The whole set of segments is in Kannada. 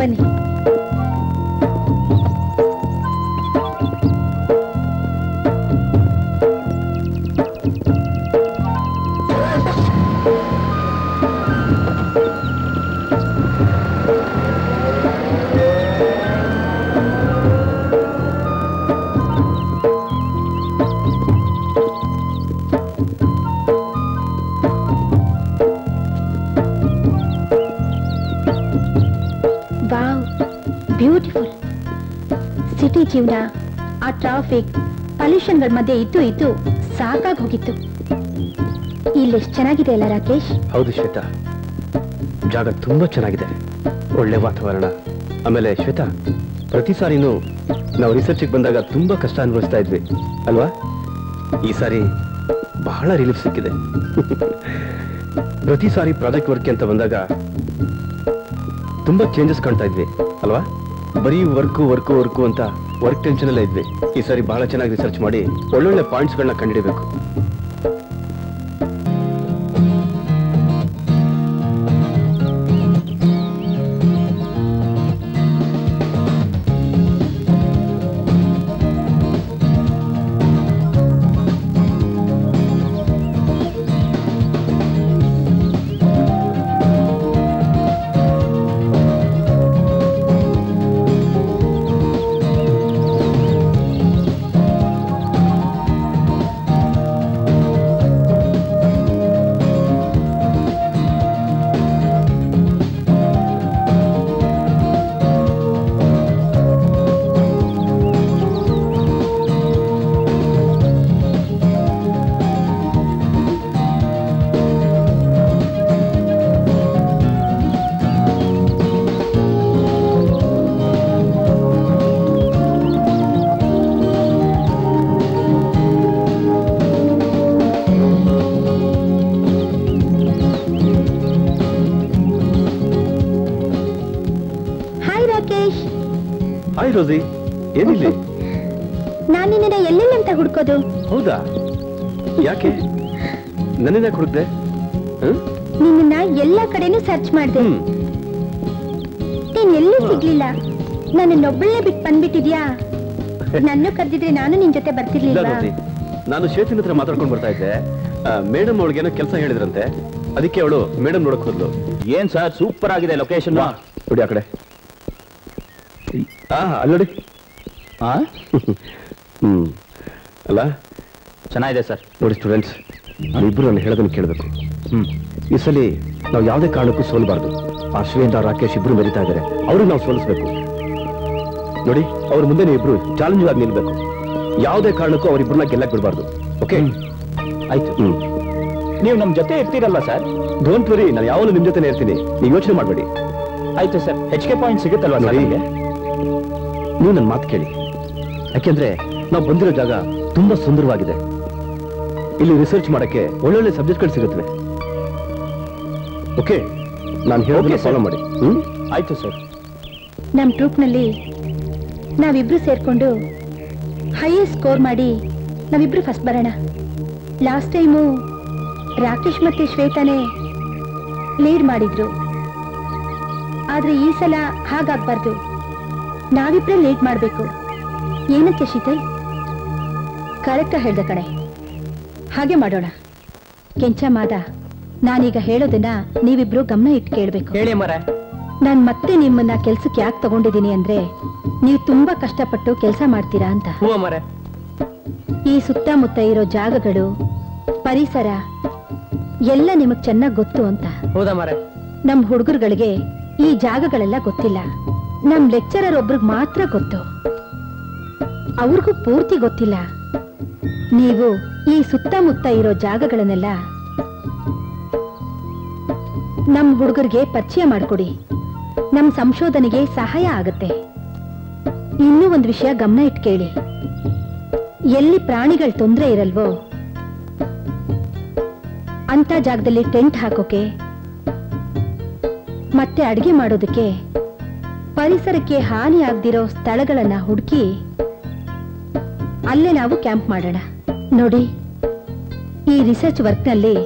ಬನ್ನಿ ವಾವ್ ಬ್ಯೂಟಿಫುಲ್ ಸಿಟಿ ಜೀವನ ಆ ಟ್ರಾಫಿಕ್ ಪೊಲ್ಯೂಷನ್ಗಳ ಮಧ್ಯೆ ಇದ್ದು ಇದ್ದು ಸಾಕಾಗಿ ಹೋಗಿತ್ತು ಇಲ್ಲೆಷ್ಟು ಚೆನ್ನಾಗಿದೆ ಅಲ್ಲ ರಾಕೇಶ್ ಹೌದು ಶ್ವೇತಾ ಜಾಗ ತುಂಬಾ ಚೆನ್ನಾಗಿದೆ ಒಳ್ಳೆ ವಾತಾವರಣ ಆಮೇಲೆ ಶ್ವೇತಾ ಪ್ರತಿ ಸಾರಿನೂ ನಾವು ರಿಸರ್ಚ್ಗೆ ಬಂದಾಗ ತುಂಬಾ ಕಷ್ಟ ಅನುಭವಿಸ್ತಾ ಇದ್ವಿ ಅಲ್ವಾ ಈ ಸಾರಿ ಬಹಳ ರಿಲೀಫ್ ಸಿಕ್ಕಿದೆ ಪ್ರತಿ ಸಾರಿ ಪ್ರಾಜೆಕ್ಟ್ ವರ್ಕ್ ಅಂತ ಬಂದಾಗ ತುಂಬಾ ಚೇಂಜಸ್ ಕಾಣ್ತಾ ಇದ್ವಿ ಅಲ್ವಾ ಬರೀ ವರ್ಕು ವರ್ಕು ವರ್ಕು ಅಂತ ವರ್ಕ್ ಟೆನ್ಷನ್ ಅಲ್ಲೇ ಇದ್ವಿ ಈ ಸಾರಿ ಬಹಳ ಚೆನ್ನಾಗಿ ರಿಸರ್ಚ್ ಮಾಡಿ ಒಳ್ಳೊಳ್ಳೆ ಪಾಯಿಂಟ್ಸ್ಗಳನ್ನ ಕಂಡುಹಿಡಬೇಕು ಹಾಯ್ ರಾಕೇಶ್ ಹಾಯ್ ರೋಸಿ ಏನಿಲ್ಲಿ ನಾನು ನಿನ್ನ ಎಲ್ಲೆಲ್ಲಿ ಅಂತ ಹುಡ್ಕೋದು ಹೌದಾ ಯಾಕೆ ನನ್ನಿಂದ ಹುಡುಕ್ದೆ ಹ್ಮ್ ನಿನ್ನ ಎಲ್ಲ ಕಡೆನೂ ಸರ್ಚ್ ಮಾಡಿದೆ ಹ್ಮ್ ನೀನ್ ಎಲ್ಲೂ ಸಿಗ್ಲಿಲ್ಲ ನನ್ನನ್ನೊಬ್ಬಳೇ ಬಿಟ್ಟು ಬಂದ್ಬಿಟ್ಟಿದ್ಯಾ ನನ್ನ ಕರೆದಿದ್ರೆ ನಾನು ನಿನ್ ಜೊತೆ ಇಲ್ಲ ಬರ್ತಿರ್ಲಿಲ್ವಾ ರೋಸಿ ನಾನು ಶ್ವೇತಿನ ಹತ್ರ ಮಾತಾಡ್ಕೊಂಡು ಬರ್ತಾ ಇದ್ದೆ ಮೇಡಮ್ ಅವಳಿಗೇನೋ ಕೆಲಸ ಹೇಳಿದ್ರಂತೆ ಅದಕ್ಕೆ ಅವಳು ಮೇಡಮ್ ನೋಡಕ್ ಹೋದ್ಲು ಏನ್ ಸರ್ ಸೂಪರ್ ಆಗಿದೆ ಲೊಕೇಶನ್ ನೋಡಿ ಆ ಕಡೆ ಆ ಅಲ್ಲೋಡಿ ಹ್ಮ್ ಅಲ್ಲ ಚೆನ್ನಾಗಿದೆ ಸರ್ ನೋಡಿ ಸ್ಟೂಡೆಂಟ್ಸ್ ಇಬ್ರು ನಾನು ಹೇಳೋದನ್ನ ಕೇಳಬೇಕು ಹ್ಮ್ ಈ ಸಲ ನಾವು ಯಾವುದೇ ಕಾರಣಕ್ಕೂ ಸೋಲ್ಬಾರ್ದು ಆ ಶ್ವೇತ ರಾಕೇಶ್ ಇಬ್ರು ಮೆರಿತಾ ಇದ್ದಾರೆ ಅವ್ರಿಗೆ ನಾವು ಸೋಲಿಸ್ಬೇಕು ನೋಡಿ ಅವ್ರ ಮುಂದೆ ನೀವು ಇಬ್ರು ಚಾಲೆಂಜ್ ಆಗಿ ನಿಲ್ಬೇಕು ಯಾವುದೇ ಕಾರಣಕ್ಕೂ ಅವರಿಬ್ಬರನ್ನ ಗೆಲ್ಲಕ್ ಬಿಡಬಾರ್ದು ಓಕೆ ಆಯ್ತು ಹ್ಮ್ ನೀವು ನಮ್ ಜೊತೆ ಇರ್ತೀರಲ್ಲ ಸರ್ ಡೋಂಟ್ ವರಿ ನಾನು ಯಾವಾಗಲೂ ನಿಮ್ ಜೊತೆನೇ ಇರ್ತೀನಿ ನೀವು ಯೋಚನೆ ಮಾಡಬೇಡಿ ಆಯ್ತು ಸರ್ ಹೆಚ್ ಕೆ ಪಾಯಿಂಟ್ ಸಿಗುತ್ತಲ್ವಾ ಸರ್ ನೋಡಿ, ನಿಮ್ಗೆ? ನೀವು ನನ್ನ ಮಾತು ಕೇಳಿ ಯಾಕೆಂದ್ರೆ ನಾವು ಬಂದಿರೋ ಜಾಗ ತುಂಬಾ ಸುಂದರವಾಗಿದೆ ಇಲ್ಲಿ ರಿಸರ್ಚ್ ಮಾಡಕ್ಕೆ ಒಳ್ಳೊಳ್ಳೆ ಸಬ್ಜೆಕ್ಟ್ಗಳು ಸಿಗುತ್ತವೆ ಓಕೆ ನಾನು ಹೇಳೋದನ್ನ Okay, sir. ಫಾಲೋ ಮಾಡಿ ಹ್ಮ್ ಆಯ್ತು ಸರ್ ನಮ್ ಟ್ರೂಪ್ನಲ್ಲಿ ನಾವಿಬ್ರು ಸೇರ್ಕೊಂಡು ಹೈಯೆಸ್ಟ್ ಸ್ಕೋರ್ ಮಾಡಿ ನಾವಿಬ್ರು ಫಸ್ಟ್ ಬರೋಣ ಲಾಸ್ಟ್ ಟೈಮು ರಾಕೇಶ್ ಮತ್ತೆ ಶ್ವೇತಾನೇ ಲೀಡ್ ಮಾಡಿದ್ರು ಆದ್ರೆ ಈ ಸಲ ಹಾಗಾಗ್ಬಾರ್ದು ನಾವಿಬ್ರೇ ಲೀಡ್ ಮಾಡ್ಬೇಕು ಏನಕ್ಕೆ ಶೀತಲ್ ಕರೆಕ್ಟ್ ಹೇಳ್ದೆ ಕಣೆ ಹಾಗೆ ಮಾಡೋಣ ಕೆಂಚ ಮಾದ ನಾನೀಗ ಹೇಳೋದನ್ನ ನೀವಿಬ್ರು ಗಮನ ಇಟ್ಟು ಕೇಳ್ಬೇಕು ಹೇಳಿ ಮರ ನಾನ್ ಮತ್ತೆ ನಿಮ್ಮನ್ನ ಕೆಲ್ಸಕ್ಕೆ ಯಾಕೆ ತಗೊಂಡಿದ್ದೀನಿ ಅಂದ್ರೆ ನೀವು ತುಂಬಾ ಕಷ್ಟಪಟ್ಟು ಕೆಲಸ ಮಾಡ್ತೀರಾ ಅಂತ ಹೂವ ಮರ ಈ ಸುತ್ತಮುತ್ತ ಇರೋ ಜಾಗಗಳು ಪರಿಸರ ಎಲ್ಲ ನಿಮಗ್ ಚೆನ್ನಾಗ್ ಗೊತ್ತು ಅಂತ ಹೌದಾ ಮರ ನಮ್ ಹುಡುಗರುಗಳಿಗೆ ಈ ಜಾಗಗಳೆಲ್ಲ ಗೊತ್ತಿಲ್ಲ ನಮ್ ಲೆಕ್ಚರರ್ ಒಬ್ರಿಗೆ ಮಾತ್ರ ಗೊತ್ತು ಅವ್ರಿಗೂ ಪೂರ್ತಿ ಗೊತ್ತಿಲ್ಲ ನೀವು ಈ ಸುತ್ತಮುತ್ತ ಇರೋ ಜಾಗಗಳನ್ನೆಲ್ಲ ನಮ್ ಹುಡುಗರಿಗೆ ಪರಿಚಯ ಮಾಡಿಕೊಡಿ ನಮ್ ಸಂಶೋಧನೆಗೆ ಸಹಾಯ ಆಗತ್ತೆ ಇನ್ನೂ ಒಂದು ವಿಷಯ ಗಮನ ಇಟ್ಟು ಕೇಳಿ ಎಲ್ಲಿ ಪ್ರಾಣಿಗಳ ತೊಂದರೆ ಇರಲ್ವೋ ಅಂತ ಜಾಗದಲ್ಲಿ ಟೆಂಟ್ ಹಾಕೋಕೆ ಮತ್ತೆ ಅಡಿಗೆ ಮಾಡೋದಕ್ಕೆ ಪರಿಸರಕ್ಕೆ ಹಾನಿ ಆಗ್ದಿರೋ ಸ್ಥಳಗಳನ್ನ ಹುಡುಕಿ ಅಲ್ಲೇ ನಾವು ಕ್ಯಾಂಪ್ ಮಾಡೋಣ ನೋಡಿ ಈ ರಿಸರ್ಚ್ ವರ್ಕ್ನಲ್ಲಿ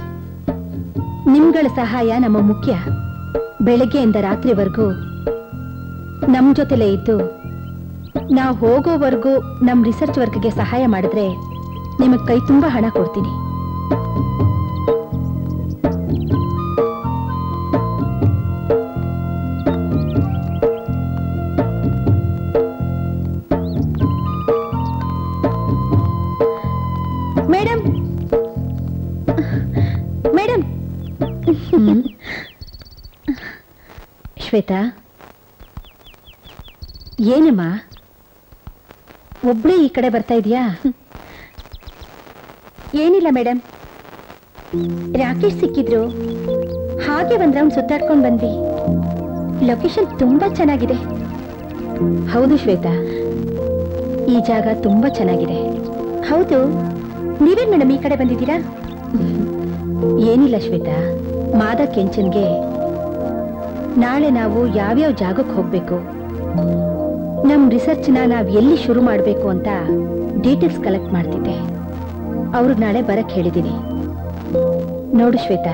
ನಿಮ್ಗಳ ಸಹಾಯ ನಮ್ಮ ಮುಖ್ಯ ಬೆಳಗ್ಗೆಯಿಂದ ರಾತ್ರಿವರೆಗೂ ನಮ್ ಜೊತೆಲೇ ಇದ್ದು ನಾವು ಹೋಗೋವರೆಗೂ ನಮ್ ರಿಸರ್ಚ್ ವರ್ಕ್ಗೆ ಸಹಾಯ ಮಾಡಿದ್ರೆ ನಿಮಗ್ ಕೈ ತುಂಬಾ ಹಣ ಕೊಡ್ತೀನಿ ಮೇಡಮ್ ಮೇಡಮ್ ಶ್ವೇತಾ ಏನಮ್ಮ ಒಬ್ಳೇ ಈ ಕಡೆ ಬರ್ತಾ ಇದೀಯಾ ಏನಿಲ್ಲ ಮೇಡಮ್ ರಾಕೇಶ್ ಸಿಕ್ಕಿದ್ರು ಹಾಗೆ ಒಂದ್ ರೌಂಡ್ ಸುತ್ತಾಡ್ಕೊಂಡ್ ಬಂದ್ವಿ ಲೊಕೇಶನ್ ತುಂಬಾ ಚೆನ್ನಾಗಿದೆ ಹೌದು ಶ್ವೇತಾ ಈ ಜಾಗ ತುಂಬಾ ಚೆನ್ನಾಗಿದೆ ಹೌದು ನೀವೇನ್ ಮೇಡಮ್ ಈ ಕಡೆ ಬಂದಿದ್ದೀರಾ ಏನಿಲ್ಲ ಶ್ವೇತಾ ಮಾದ ಕೆಂಚನ್ಗೆ ನಾಳೆ ನಾವು ಯಾವ್ಯಾವ ಜಾಗಕ್ಕೆ ಹೋಗ್ಬೇಕು ನಮ್ ರಿಸರ್ಚ್ನ ನಾವ್ ಎಲ್ಲಿ ಶುರು ಮಾಡ್ಬೇಕು ಅಂತ ಡೀಟೇಲ್ಸ್ ಕಲೆಕ್ಟ್ ಮಾಡ್ತಿದ್ದೆ ಅವ್ರಿಗೆ ನಾಳೆ ಬರಕ್ ಹೇಳಿದ್ದೀನಿ ನೋಡು ಶ್ವೇತಾ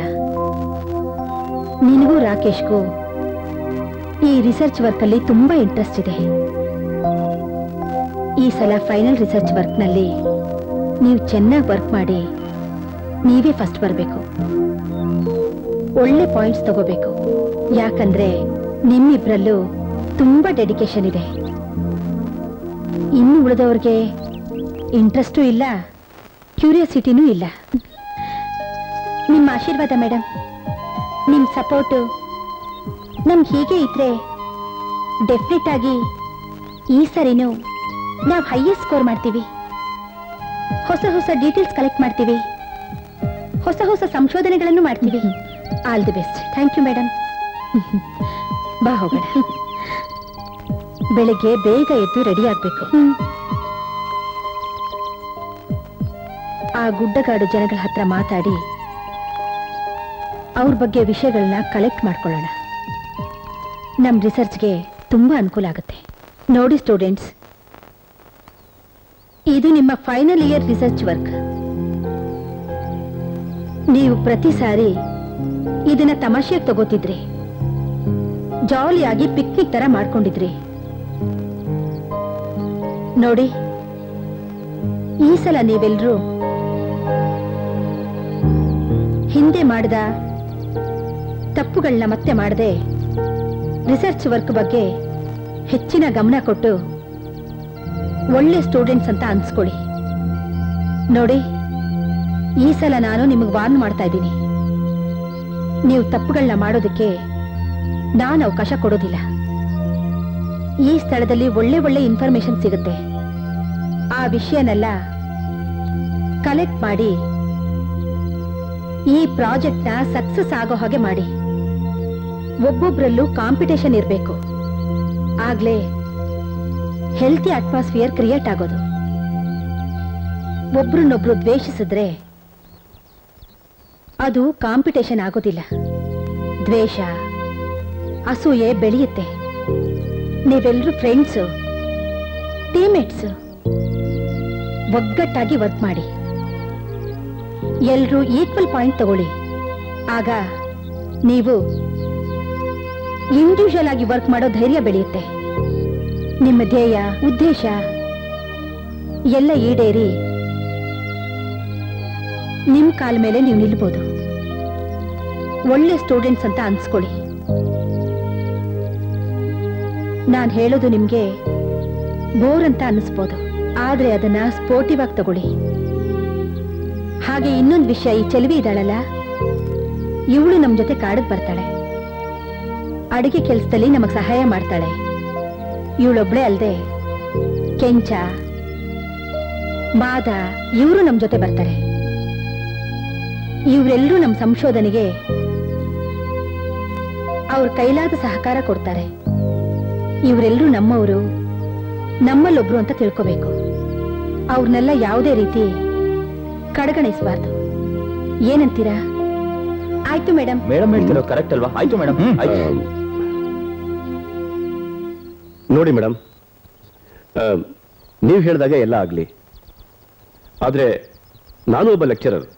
ನಿನಗೂ ರಾಕೇಶ್ಗೂ ಈ ರಿಸರ್ಚ್ ವರ್ಕ್ ಅಲ್ಲಿ ತುಂಬಾ ಇಂಟ್ರೆಸ್ಟ್ ಇದೆ ಈ ಸಲ ಫೈನಲ್ ರಿಸರ್ಚ್ ವರ್ಕ್ನಲ್ಲಿ ನೀವು ಚೆನ್ನಾಗಿ ವರ್ಕ್ ಮಾಡಿ ನೀವೇ ಫಸ್ಟ್ ಬರಬೇಕು ಒಳ್ಳೆ ಪಾಯಿಂಟ್ಸ್ ತಗೋಬೇಕು ಯಾಕಂದ್ರೆ ನಿಮ್ಮಿಬ್ರಲ್ಲೂ ತುಂಬಾ ಡೆಡಿಕೇಶನ್ ಇದೆ ಇನ್ನು ಉಳಿದವ್ರಿಗೆ ಇಂಟ್ರೆಸ್ಟೂ ಇಲ್ಲ ಕ್ಯೂರಿಯಾಸಿಟಿನೂ ಇಲ್ಲ ನಿಮ್ಮ ಆಶೀರ್ವಾದ ಮೇಡಮ್ ನಿಮ್ಮ ಸಪೋರ್ಟು ನಮ್ಗೆ ಹೀಗೆ ಇದ್ರೆ ಡೆಫಿನೆಟ್ ಆಗಿ ಈ ಸರಿನೂ ನಾವು ಹೈಯೆಸ್ಟ್ ಸ್ಕೋರ್ ಮಾಡ್ತೀವಿ ಹೊಸ ಹೊಸ ಡೀಟೇಲ್ಸ್ ಕಲೆಕ್ಟ್ ಮಾಡ್ತೀವಿ ಹೊಸ ಹೊಸ ಸಂಶೋಧನೆಗಳನ್ನು ಮಾಡ್ತೀವಿ all the best thank you madam ಬಾ ಹೋಗೋಣ ಬೆಳಿಗ್ಗೆ ಬೇಗ ಎದ್ದು ರೆಡಿ ಆಗ್ಬೇಕು ಆ ಗುಡ್ಡಗಾಡು ಜನಗಳ ಹತ್ರ ಮಾತಾಡಿ ಅವ್ರ ಬಗ್ಗೆ ವಿಷಯಗಳನ್ನ ಕಲೆಕ್ಟ್ ಮಾಡ್ಕೊಳ್ಳೋಣ ನಮ್ ರಿಸರ್ಚ್ಗೆ ತುಂಬಾ ಅನುಕೂಲ ಆಗುತ್ತೆ ನೋಡಿ ಸ್ಟೂಡೆಂಟ್ಸ್ ಇದು ನಿಮ್ಮ ಫೈನಲ್ ಇಯರ್ ರಿಸರ್ಚ್ ವರ್ಕ್ ನೀವು ಪ್ರತಿ ಸಾರಿ ಇದನ್ನ ತಮಾಷೆಯಾಗಿ ತಗೋತಿದ್ರಿ ಜಾಲಿಯಾಗಿ ಪಿಕ್ನಿಕ್ ತರ ಮಾಡ್ಕೊಂಡಿದ್ರಿ ನೋಡಿ ಈ ಸಲ ನೀವೆಲ್ರೂ ಹಿಂದೆ ಮಾಡಿದ ತಪ್ಪುಗಳನ್ನ ಮತ್ತೆ ಮಾಡದೆ ರಿಸರ್ಚ್ ವರ್ಕ್ ಬಗ್ಗೆ ಹೆಚ್ಚಿನ ಗಮನ ಕೊಟ್ಟು ಒಳ್ಳೆ ಸ್ಟೂಡೆಂಟ್ಸ್ ಅಂತ ಅನ್ಸ್ಕೊಳ್ಳಿ ನೋಡಿ ಈ ಸಲ ನಾನು ನಿಮಗೆ ವಾರ್ನ್ ಮಾಡ್ತಾ ಇದ್ದೀನಿ ನೀವು ತಪ್ಪುಗಳನ್ನ ಮಾಡೋದಕ್ಕೆ ನಾನು ಅವಕಾಶ ಕೊಡೋದಿಲ್ಲ ಈ ಸ್ಥಳದಲ್ಲಿ ಒಳ್ಳೆ ಒಳ್ಳೆ ಇನ್ಫಾರ್ಮೇಶನ್ ಸಿಗುತ್ತೆ ಆ ವಿಷಯನೆಲ್ಲ ಕಲೆಕ್ಟ್ ಮಾಡಿ ಈ ಪ್ರಾಜೆಕ್ಟ್ನ ಸಕ್ಸಸ್ ಆಗೋ ಹಾಗೆ ಮಾಡಿ ಒಬ್ಬೊಬ್ರಲ್ಲೂ ಕಾಂಪಿಟೇಷನ್ ಇರಬೇಕು ಆಗ್ಲೇ ಹೆಲ್ತಿ ಅಟ್ಮಾಸ್ಫಿಯರ್ ಕ್ರಿಯೇಟ್ ಆಗೋದು ಒಬ್ರನ್ನೊಬ್ರು ದ್ವೇಷಿಸಿದ್ರೆ ಅದು ಕಾಂಪಿಟೇಷನ್ ಆಗೋದಿಲ್ಲ ದ್ವೇಷ ಅಸೂಯೆ ಬೆಳೆಯುತ್ತೆ ನೀವೆಲ್ಲರೂ ಫ್ರೆಂಡ್ಸು ಟೀಮೇಟ್ಸ್ ಒಗ್ಗಟ್ಟಾಗಿ ವರ್ಕ್ ಮಾಡಿ ಎಲ್ರೂ ಈಕ್ವಲ್ ಪಾಯಿಂಟ್ ತಗೊಳ್ಳಿ ಆಗ ನೀವು ಇಂಡಿವಿಜುವಲ್ ಆಗಿ ವರ್ಕ್ ಮಾಡೋ ಧೈರ್ಯ ಬೆಳೆಯುತ್ತೆ ನಿಮ್ಮ ಧ್ಯೇಯ ಉದ್ದೇಶ ಎಲ್ಲ ಈಡೇರಿ ನಿಮ್ ಕಾಲ ಮೇಲೆ ನೀವು ನಿಲ್ಬೋದು ಒಳ್ಳೆ ಸ್ಟೂಡೆಂಟ್ಸ್ ಅಂತ ಅನ್ಸ್ಕೊಳ್ಳಿ ನಾನ್ ಹೇಳೋದು ನಿಮ್ಗೆ ಬೋರ್ ಅಂತ ಅನ್ನಿಸ್ಬೋದು ಆದ್ರೆ ಅದನ್ನ ಸ್ಪೋರ್ಟಿವ್ ಆಗಿ ತಗೊಳ್ಳಿ ಹಾಗೆ ಇನ್ನೊಂದು ವಿಷಯ ಈ ಚೆಲುವಿ ಇದ್ದಾಳಲ್ಲ ಇವಳು ನಮ್ ಜೊತೆ ಕಾಡಕ್ ಬರ್ತಾಳೆ ಅಡಿಗೆ ಕೆಲಸದಲ್ಲಿ ನಮಗ್ ಸಹಾಯ ಮಾಡ್ತಾಳೆ ಇವಳೊಬ್ಳೆ ಅಲ್ದೆ ಕೆಂಚ ಮಾದ ಇವರು ನಮ್ ಜೊತೆ ಬರ್ತಾರೆ ಇವರೆಲ್ಲರೂ ನಮ್ಮ ಸಂಶೋಧನೆಗೆ ಅವ್ರ ಕೈಲಾದ ಸಹಕಾರ ಕೊಡ್ತಾರೆ ಇವರೆಲ್ಲರೂ ನಮ್ಮವರು ನಮ್ಮಲ್ಲೊಬ್ರು ಅಂತ ತಿಳ್ಕೋಬೇಕು ಅವ್ರನ್ನೆಲ್ಲ ಯಾವುದೇ ರೀತಿ ಕಡೆಗಣಿಸಬಾರ್ದು ಏನಂತೀರಾ ಆಯ್ತು ಮೇಡಮ್ ಮೇಡಮ್ ಹೇಳ್ತಿರೋದು ಕರೆಕ್ಟ್ ಅಲ್ವಾ ಆಯ್ತು ಮೇಡಮ್ ಆಯ್ತು ನೋಡಿ ಮೇಡಮ್ ನೀವು ಹೇಳಿದಾಗ ಎಲ್ಲ ಆಗಲಿ ಆದರೆ ನಾನು ಒಬ್ಬ ಲೆಕ್ಚರರ್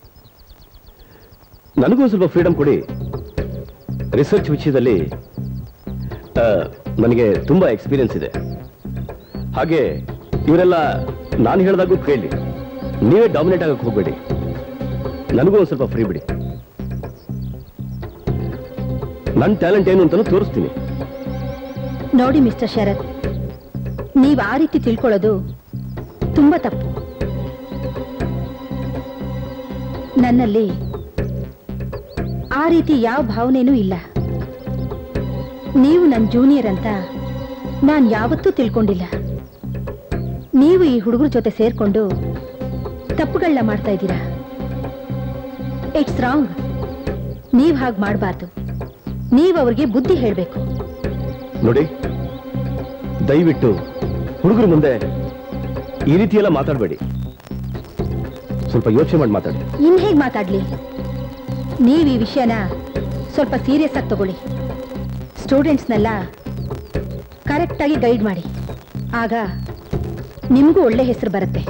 ನನಗೂ ಸ್ವಲ್ಪ ಫ್ರೀಡಮ್ ಕೊಡಿ ರಿಸರ್ಚ್ ವಿಷಯದಲ್ಲಿ ಆ, ನನಗೆ ತುಂಬಾ ಎಕ್ಸ್ಪೀರಿಯನ್ಸ್ ಇದೆ ಹಾಗೆ ಇವರೆಲ್ಲ ನಾನು ಹೇಳಿದಾಗೂ ಕೇಳಿ ನೀವೇ ಡಾಮಿನೇಟ್ ಆಗಕ್ಕೆ ಹೋಗ್ಬೇಡಿ ನನಗೂ ಒಂದು ಸ್ವಲ್ಪ ಫ್ರೀ ಬಿಡಿ ನನ್ನ ಟ್ಯಾಲೆಂಟ್ ಏನು ಅಂತಲೂ ತೋರಿಸ್ತೀನಿ ನೋಡಿ ಮಿಸ್ಟರ್ ಶರತ್ ನೀವು ಆ ರೀತಿ ತಿಳ್ಕೊಳ್ಳೋದು ತುಂಬಾ ತಪ್ಪು ನನ್ನಲ್ಲಿ ಆ ರೀತಿ ಯಾವ ಭಾವನೆನೂ ಇಲ್ಲ ನೀವು ನನ್ನ ಜೂನಿಯರ್ ಅಂತ ನಾನು ಯಾವತ್ತೂ ತಿಳ್ಕೊಂಡಿಲ್ಲ ನೀವು ಈ ಹುಡುಗರ ಜೊತೆ ಸೇರ್ಕೊಂಡು ತಪ್ಪುಗಳನ್ನ ಮಾಡ್ತಾ ಇದ್ದೀರಾ ಇಟ್ಸ್ ರಾಂಗ್ ನೀವು ಹಾಗೆ ಮಾಡಬಾರ್ದು ನೀವು ಅವ್ರಿಗೆ ಬುದ್ಧಿ ಹೇಳಬೇಕು ನೋಡಿ ದಯವಿಟ್ಟು ಹುಡುಗರ ಮುಂದೆ ಈ ರೀತಿ ಎಲ್ಲ ಮಾತಾಡಬೇಡಿ ಸ್ವಲ್ಪ ಯೋಚನೆ ಮಾಡಿ ಮಾತಾಡಿ ಇನ್ ಹೇಗ್ ಮಾತಾಡ್ಲಿ ನೀವು ಈ ವಿಷಯನ ಸ್ವಲ್ಪ ಸೀರಿಯಸ್ ಆಗಿ ತಗೊಳ್ಳಿ ಸ್ಟೂಡೆಂಟ್ಸ್ನೆಲ್ಲ ಕರೆಕ್ಟಾಗಿ ಗೈಡ್ ಮಾಡಿ ಆಗ ನಿಮಗೂ ಒಳ್ಳೆ ಹೆಸರು ಬರುತ್ತೆ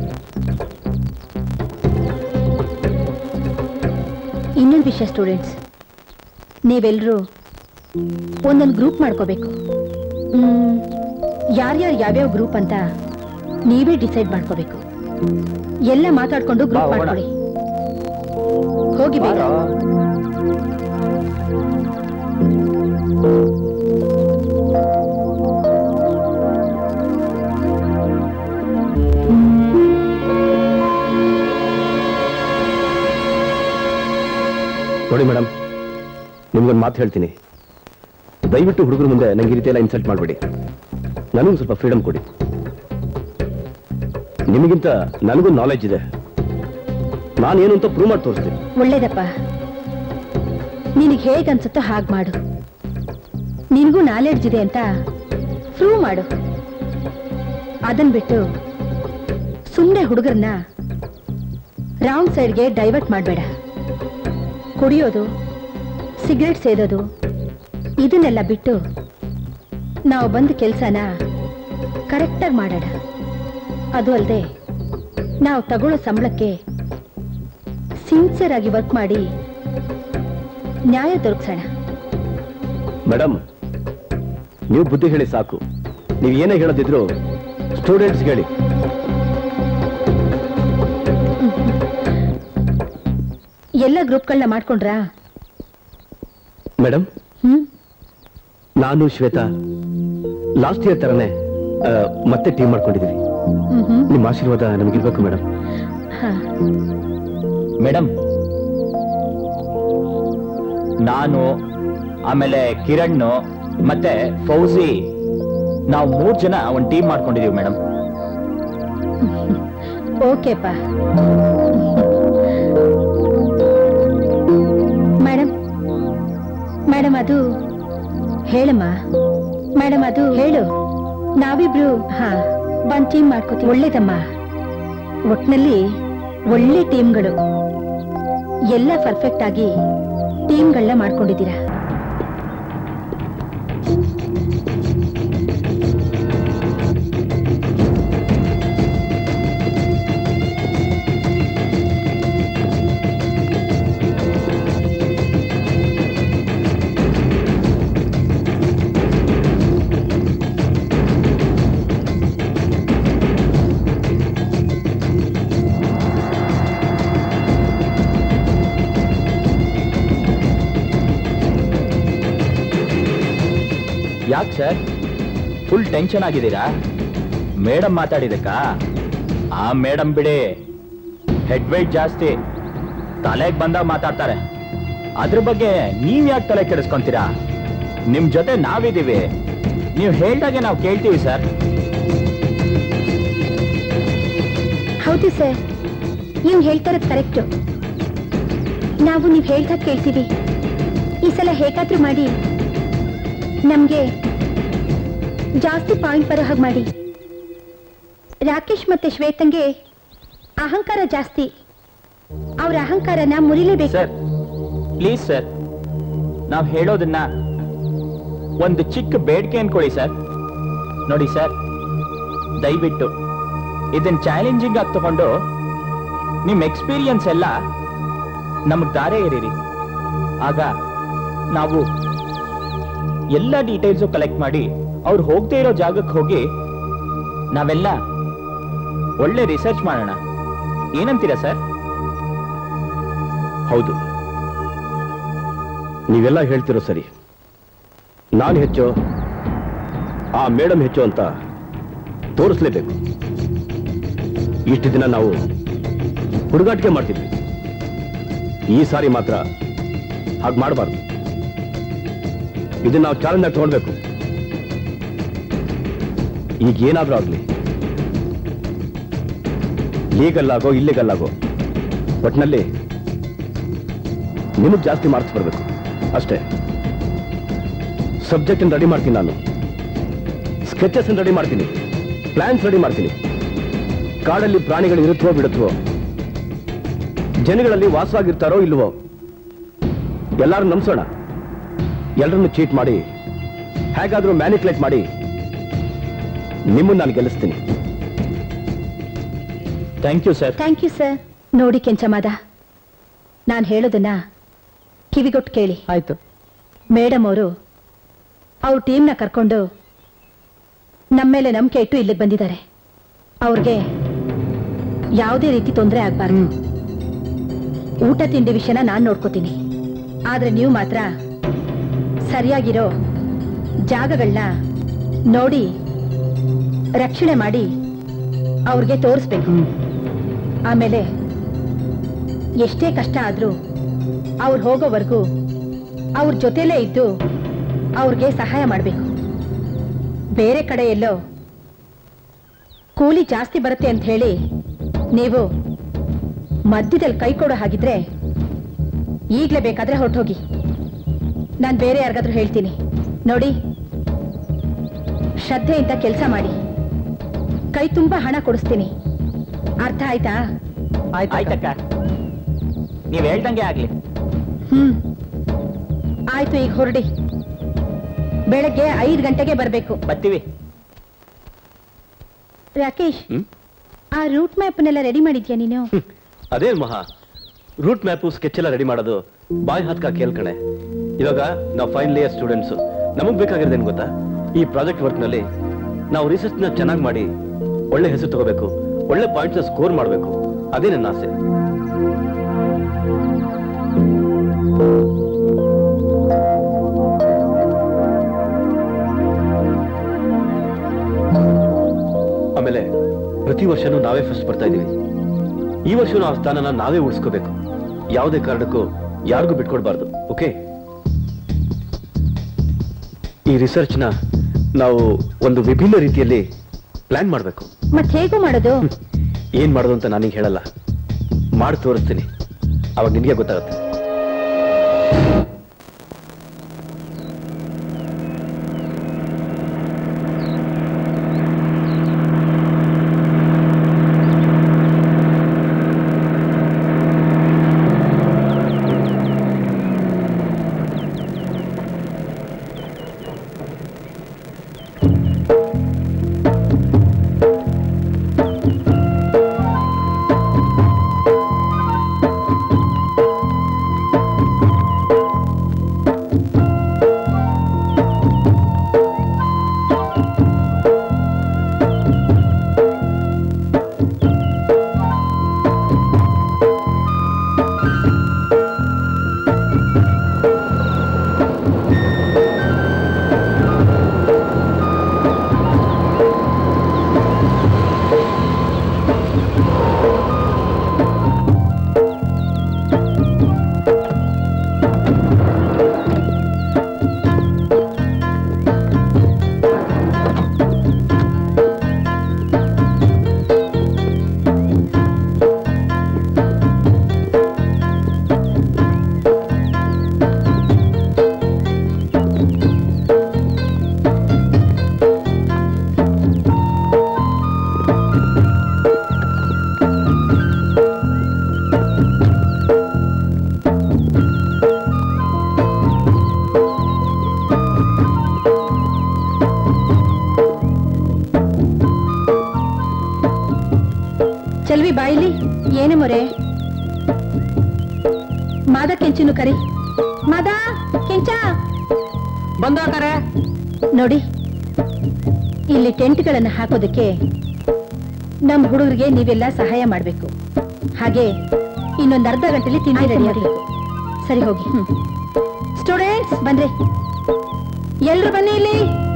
ಇನ್ನೊಂದು ವಿಷಯ ಸ್ಟೂಡೆಂಟ್ಸ್ ನೀವೆಲ್ಲರೂ ಒಂದೊಂದು ಗ್ರೂಪ್ ಮಾಡ್ಕೋಬೇಕು ಮ್, ಯಾರ್ಯಾರು ಯಾವ್ಯಾವ ಗ್ರೂಪ್ ಅಂತ ನೀವೇ ಡಿಸೈಡ್ ಮಾಡ್ಕೋಬೇಕು ಎಲ್ಲ ಮಾತಾಡ್ಕೊಂಡು ಗ್ರೂಪ್ ಬಾ, ಹೋಗೋಣ. ಮಾಡ್ಕೊಳ್ಳಿ ಹೋಗಿ ಬೇಗ ನೋಡಿ ಮೇಡಮ್ ನಿಮ್ಗೊಂದು ಮಾತು ಹೇಳ್ತೀನಿ ದಯವಿಟ್ಟು ಹುಡುಗರ ಮುಂದೆ ನಂಗೆ ಈ ರೀತಿ ಎಲ್ಲ ಇನ್ಸಲ್ಟ್ ಮಾಡಬೇಡಿ ನನಗೂ ಸ್ವಲ್ಪ ಫ್ರೀಡಮ್ ಕೊಡಿ ನಿಮಗಿಂತ ನನಗೂ ನಾಲೆಜ್ ಇದೆ ನಾನೇನು ಅಂತ ಪ್ರೂವ್ ಮಾಡಿ ತೋರಿಸ್ತೀನಿ ಒಳ್ಳೇದಪ್ಪ ನಿನಗೆ ಹೇಗೆ ಅನ್ಸುತ್ತೋ ಹಾಗೆ ಮಾಡು ನಿನಗೂ ನಾಲೆಡ್ಜ್ ಇದೆ ಅಂತ ಪ್ರೂವ್ ಮಾಡು ಅದನ್ ಬಿಟ್ಟು ಸುಮ್ಮನೆ ಹುಡುಗರನ್ನ ರಾಂಗ್ ಸೈಡ್ಗೆ ಡೈವರ್ಟ್ ಮಾಡಬೇಡ ಕುಡಿಯೋದು ಸಿಗರೆಟ್ ಸೇದೋದು ಇದನ್ನೆಲ್ಲ ಬಿಟ್ಟು ನಾವು ಬಂದ ಕೆಲಸನ ಕರೆಕ್ಟಾಗಿ ಮಾಡೋಣ ಅದು ಅಲ್ಲದೆ ನಾವು ತಗೊಳ್ಳೋ ಸಂಬಳಕ್ಕೆ ಸಿನ್ಸಿಯರ್ ಆಗಿ ವರ್ಕ್ ಮಾಡಿ ನ್ಯಾಯ ದೊರಕಿಸೋಣ ಮೇಡಮ್ ನೀವು ಬುದ್ಧಿ ಹೇಳಿ ಸಾಕು ನೀವು ಏನೇ ಹೇಳೋದಿದ್ರು ಸ್ಟೂಡೆಂಟ್ಸ್ ಹೇಳಿ ಎಲ್ಲ ಗ್ರೂಪ್ಗಳನ್ನ ಮಾಡ್ಕೊಂಡ್ರಾ ಮೇಡಮ್ ಹ್ಮ್ ನಾನು ಶ್ವೇತಾ ಲಾಸ್ಟ್ ಇಯರ್ ತರನೇ ಆ, ಮತ್ತೆ ಟೀಮ್ ಮಾಡ್ಕೊಂಡಿದ್ದೀವಿ ಹ್ಮ್ ಹ್ಮ್ ನಿಮ್ಮ ಆಶೀರ್ವಾದ ನಮಗಿರ್ಬೇಕು ಮೇಡಮ್ ಹಾ ಮೇಡಮ್ ನಾನು ಆಮೇಲೆ ಕಿರಣ್ ಮತ್ತೆ ಫೌಜಿ ನಾವು ಮೂರ್ ಜನ ಒಂದು ಟೀಮ್ ಮಾಡ್ಕೊಂಡಿದೀವಿ ಮೇಡಮ್ ಓಕೆಪ್ಪ ಮೇಡಮ್ ಮೇಡಮ್ ಅದು ಹೇಳಮ್ಮ ಮೇಡಮ್ ಅದು ಹೇಳು ನಾವಿಬ್ರು ಹಾ ಬಂದ್ ಟೀಮ್ ಮಾಡ್ಕೋತೀವಿ ಒಳ್ಳೇದಮ್ಮ ಒಟ್ನಲ್ಲಿ ಒಳ್ಳೆ ಟೀಮ್ಗಳು ಎಲ್ಲ ಪರ್ಫೆಕ್ಟ್ ಆಗಿ ಟೀಮ್ಗಳನ್ನ ಮಾಡ್ಕೊಂಡಿದ್ದೀರಾ ಯಾಕೆ ಸರ್ ಫುಲ್ ಟೆನ್ಷನ್ ಆಗಿದ್ದೀರಾ ಮೇಡಮ್ ಮಾತಾಡಿದಕ್ಕಾ ಆ ಮೇಡಮ್ ಬಿಡಿ ಹೆಡ್ weight ಜಾಸ್ತಿ ತಲೆಗೆ ಬಂದಾಗ ಮಾತಾಡ್ತಾರೆ ಅದ್ರ ಬಗ್ಗೆ ನೀವ್ ಯಾಕೆ ತಲೆ ಕೆಡಿಸ್ಕೊಂತೀರಾ ನಿಮ್ ಜೊತೆ ನಾವಿದೀವಿ ನೀವು ಹೇಳ್ದಾಗೆ ನಾವು ಕೇಳ್ತೀವಿ ಸರ್ ಹೌದು ಸರ್ ನೀವು ಹೇಳ್ತಾ ಇರೋದು ಕರೆಕ್ಟು ನಾವು ನೀವು ಹೇಳ್ದಾಗ ಕೇಳ್ತೀವಿ ಈ ಸಲ ಹೇಗಾದ್ರೂ ಮಾಡಿ ನಮಗೆ ಜಾಸ್ತಿ ಪಾಯಿಂಟ್ ಬರೋ ಹಾಗೆ ಮಾಡಿ ರಾಕೇಶ್ ಮತ್ತೆ ಶ್ವೇತಂಗೆ ಅಹಂಕಾರ ಜಾಸ್ತಿ ಅವ್ರ ಅಹಂಕಾರನ ಮುರಿಲೇಬೇಕು ಸರ್ ಪ್ಲೀಸ್ ಸರ್ ನಾವು ಹೇಳೋದನ್ನ ಒಂದು ಚಿಕ್ಕ ಬೇಡಿಕೆ ಅನ್ಕೊಳ್ಳಿ ಸರ್ ನೋಡಿ ಸರ್ ದಯವಿಟ್ಟು ಇದನ್ನ ಚಾಲೆಂಜಿಂಗ್ ಆಗಿ ತಗೊಂಡು ನಿಮ್ಮ ಎಕ್ಸ್ಪೀರಿಯನ್ಸ್ ಎಲ್ಲ ನಮಗೆ ದಾರೆ ಇರೀರಿ ಆಗ ನಾವು ಎಲ್ಲ ಡೀಟೇಲ್ಸು ಕಲೆಕ್ಟ್ ಮಾಡಿ ಅವ್ರು ಹೋಗದೆ ಇರೋ ಜಾಗಕ್ಕೆ ಹೋಗಿ ನಾವೆಲ್ಲ ಒಳ್ಳೆ ರಿಸರ್ಚ್ ಮಾಡೋಣ ಏನಂತೀರಾ ಸರ್ ಹೌದು ನೀವೆಲ್ಲ ಹೇಳ್ತಿರೋ ಸರಿ ನಾನು ಹೆಚ್ಚು ಆ ಮೇಡಮ್ ಹೆಚ್ಚು ಅಂತ ತೋರಿಸ್ಲೇಬೇಕು ಇಷ್ಟು ದಿನ ನಾವು ಹುಡುಗಾಟಿಕೆ ಮಾಡ್ತಿದ್ವಿ ಈ ಸಾರಿ ಮಾತ್ರ ಹಾಗೆ ಮಾಡಬಾರ್ದು ಇದನ್ನ ನಾವು ಚಾಲೆಂಜ್ ಆಗಿ ತಗೊಳ್ಬೇಕು ಈಗ ಏನಾದ್ರೂ ಆಗ್ಲಿ ಲೀಗಲ್ ಆಗೋ ಇಲ್ಲಿಗಲ್ ಆಗೋ ಒಟ್ನಲ್ಲಿ ನಿಮಗೆ ಜಾಸ್ತಿ ಮಾರ್ಕ್ಸ್ ಬರಬೇಕು ಅಷ್ಟೇ ಸಬ್ಜೆಕ್ಟ್ ರೆಡಿ ಮಾಡ್ತೀನಿ ನಾನು ಸ್ಕೆಚಸ್ ರೆಡಿ ಮಾಡ್ತೀನಿ ಪ್ಲಾನ್ಸ್ ರೆಡಿ ಮಾಡ್ತೀನಿ ಕಾಡಲ್ಲಿ ಪ್ರಾಣಿಗಳು ಇರುತ್ತವೋ ಬಿಡುತ್ತವೋ ಜನಗಳಲ್ಲಿ ವಾಸವಾಗಿರ್ತಾರೋ ಇಲ್ವೋ ಎಲ್ಲರೂ ನಂಬಿಸೋಣ ಎಲ್ಲರನ್ನು ಚೀಟ್ ಮಾಡಿ ಹೇಗಾದ್ರೂ ಮ್ಯಾನಿಪುಲೇಟ್ ಮಾಡಿ ನಿಮ್ಮನ್ನು ನಾನು ಗೆಲ್ಲಿಸ್ತೀನಿ thank you sir thank you sir ನೋಡಿ ಕೆಂಚಮಾದ ನಾನು ಹೇಳೋದನ್ನ ಕಿವಿಗೊಟ್ಟು ಕೇಳಿ ಆಯ್ತು ಮೇಡಮ್ ಅವರು ಅವ್ರ ಟೀಮ್ನ ಕರ್ಕೊಂಡು ನಮ್ಮ ಮೇಲೆ ನಂಬಿಕೆ ಇಟ್ಟು ಇಲ್ಲಿಗೆ ಬಂದಿದ್ದಾರೆ ಅವ್ರಿಗೆ ಯಾವುದೇ ರೀತಿ ತೊಂದರೆ ಆಗ್ಬಾರ್ದು ಊಟ ತಿಂಡಿ ವಿಷಯನ ನಾನು ನೋಡ್ಕೋತೀನಿ ಆದ್ರೆ ನೀವು ಮಾತ್ರ ಸರಿಯಾಗಿರೋ ಜಾಗಗಳನ್ನ ನೋಡಿ ರಕ್ಷಣೆ ಮಾಡಿ ಅವ್ರಿಗೆ ತೋರಿಸ್ಬೇಕು ಆಮೇಲೆ ಎಷ್ಟೇ ಕಷ್ಟ ಆದ್ರೂ ಅವ್ರು ಹೋಗೋವರೆಗೂ ಅವ್ರ ಜೊತೆಲೇ ಇದ್ದು ಅವ್ರಿಗೆ ಸಹಾಯ ಮಾಡಬೇಕು ಬೇರೆ ಕಡೆ ಎಲ್ಲೋ ಕೂಲಿ ಜಾಸ್ತಿ ಬರುತ್ತೆ ಅಂತ ಹೇಳಿ ನೀವು ಮಧ್ಯದಲ್ಲಿ ಕೈ ಕೊಡೋ ಹಾಗಿದ್ರೆ ಈಗಲೇ ಬೇಕಾದ್ರೆ ಹೊರಟೋಗಿ ನಾನು ಬೇರೆ ಯಾರಿಗಾದ್ರೂ ಹೇಳ್ತೀನಿ ನೋಡಿ ಶ್ರದ್ಧೆಯಿಂದ ಕೆಲಸ ಮಾಡಿ ಕೈ ತುಂಬ ಹಣ ಕೊಡಿಸ್ತೀನಿ ಅರ್ಥ ಆಯ್ತಾ ಆಯ್ತಕ್ಕ ನೀವ್ ಹೇಳ್ದಂಗೆ ಆಗ್ಲಿ ಹ್ಮ್ ಆಯ್ತು ಈಗ ಹೊರಡಿ ಬೆಳಗ್ಗೆ ಐದು ಗಂಟೆಗೆ ಬರಬೇಕು ಬರ್ತೀವಿ ರಾಕೇಶ್ ಹ್ಮ್? ಆ ರೂಟ್ ಮ್ಯಾಪ್ನೆಲ್ಲ ರೆಡಿ ಮಾಡಿದ್ಯಾ ನೀನು ಅದೇ ಮಹಾ ರೂಟ್ ಮ್ಯಾಪು ಸ್ಕೆಚ್ ಎಲ್ಲ ರೆಡಿ ಮಾಡೋದು ಬಾಯ್ ಹತ್ಕ ಕೇಳ್ಕಣೆ ಇವಾಗ ನಾವು ಫೈನಲ್ ಇಯರ್ ಸ್ಟೂಡೆಂಟ್ಸ್ ನಮಗ್ ಬೇಕಾಗಿರೋದೇನು ಗೊತ್ತಾ ಈ ಪ್ರಾಜೆಕ್ಟ್ ವರ್ಕ್ ನಲ್ಲಿ ನಾವು ರಿಸರ್ಚ್ ನ ಚೆನ್ನಾಗಿ ಮಾಡಿ ಒಳ್ಳೆ ಹೆಸರು ತಗೋಬೇಕು ಒಳ್ಳೆ ಪಾಯಿಂಟ್ಸ್ ಸ್ಕೋರ್ ಮಾಡಬೇಕು ಅದೇ ನನ್ನ ಆಸೆ ಆಮೇಲೆ ಪ್ರತಿ ವರ್ಷನೂ ನಾವೇ ಫಸ್ಟ್ ಬರ್ತಾ ಇದೀವಿ ಈ ವರ್ಷನೂ ಆ ಸ್ಥಾನನ ನಾವೇ ಉಳಿಸ್ಕೋಬೇಕು ಯಾವುದೇ ಕಾರಣಕ್ಕೂ ಯಾರಿಗೂ ಬಿಟ್ಕೊಡ್ಬಾರ್ದು ಓಕೆ ಈ ರಿಸರ್ಚ್ನ ನಾವು ಒಂದು ವಿಭಿನ್ನ ರೀತಿಯಲ್ಲಿ ಪ್ಲಾನ್ ಮಾಡಬೇಕು ಮತ್ ಹೇಗೂ ಮಾಡೋದು ಏನ್ ಮಾಡೋದು ಅಂತ ನಾನೀಗ ಹೇಳಲ್ಲ ಮಾಡಿ ತೋರಿಸ್ತೀನಿ ಅವಾಗ ನಿನಗೆ ಗೊತ್ತಾಗುತ್ತೆ ಚೆಲ್ವಿ ಬಾಯಿಲಿ ಏನೇ ಮೊರೆ ಮಾದ ಕೆಂಚನು ಕರಿ ಮಾದ ಕೆಂಚ ಬಂದಾಕರೆ ನೋಡಿ ಇಲ್ಲಿ ಟೆಂಟ್ಗಳನ್ನು ಹಾಕೋದಕ್ಕೆ ನಮ್ಮ ಹುಡುಗರಿಗೆ ನೀವೆಲ್ಲ ಸಹಾಯ ಮಾಡಬೇಕು ಹಾಗೆ ಇನ್ನೊಂದು ಅರ್ಧ ಗಂಟೆಲಿ ತಿಂಡಿ ರೆಡಿ ಆಗಬೇಕು ಸರಿ ಹೋಗಿ ಸ್ಟೂಡೆಂಟ್ಸ್ ಬನ್ರಿ ಎಲ್ರು ಬನ್ನಿ ಇಲ್ಲಿ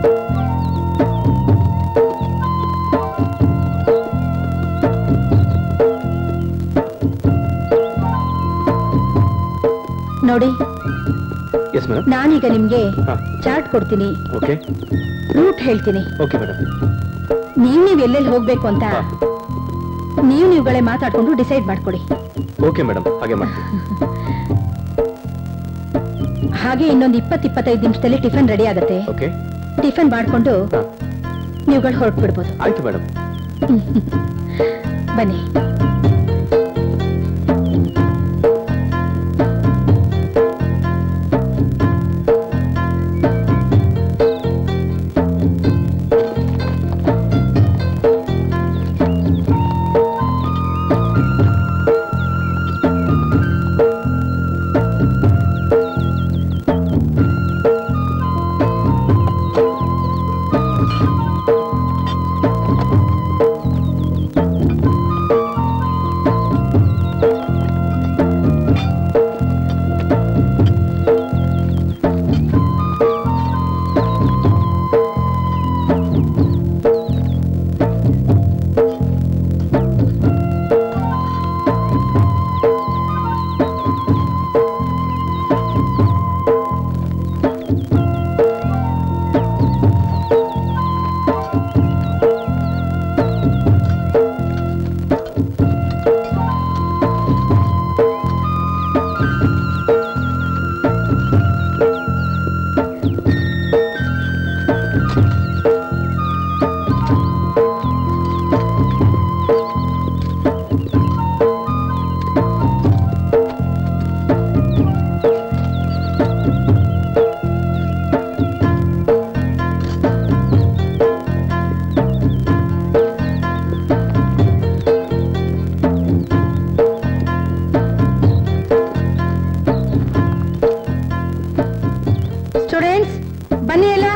ನೋಡಿ ಎಸ್ ಮೇಡಮ್ ನಾನೀಗ ನಿಮ್ಗೆ ಹಾ. ಚಾರ್ಟ್ ಕೊಡ್ತೀನಿ ಓಕೆ ರೂಟ್ ಹೇಳ್ತೀನಿ ಓಕೆ ಮೇಡಮ್ ನೀವ್ ನೀವ್ ಎಲ್ಲೆಲ್ಲಿ ಹೋಗ್ಬೇಕು ಅಂತ ಹಾ. ನೀವು ನೀವುಗಳೇ ಮಾತಾಡ್ಕೊಂಡು ಡಿಸೈಡ್ ಮಾಡ್ಕೊಳ್ಳಿ ಓಕೆ ಮೇಡಮ್ ಹಾಗೆ ಮಾಡ್ತೀನಿ ಹಾಗೆ ಇನ್ನೊಂದು ಇಪ್ಪತ್ ಇಪ್ಪತ್ತೈದು ನಿಮಿಷದಲ್ಲಿ ಟಿಫನ್ ರೆಡಿ ಆಗುತ್ತೆ ಓಕೆ ಟಿಫನ್ ಮಾಡ್ಕೊಂಡು ಹಾ ನೀವುಗಳು ಹೊರಟು ಬಿಡ್ಬೋದು ಆಯ್ತು ಮೇಡಮ್ ಬನ್ನಿ ಸ್ಟೂಡೆಂಟ್ಸ್ ಬನ್ನಿ ಎಲ್ಲ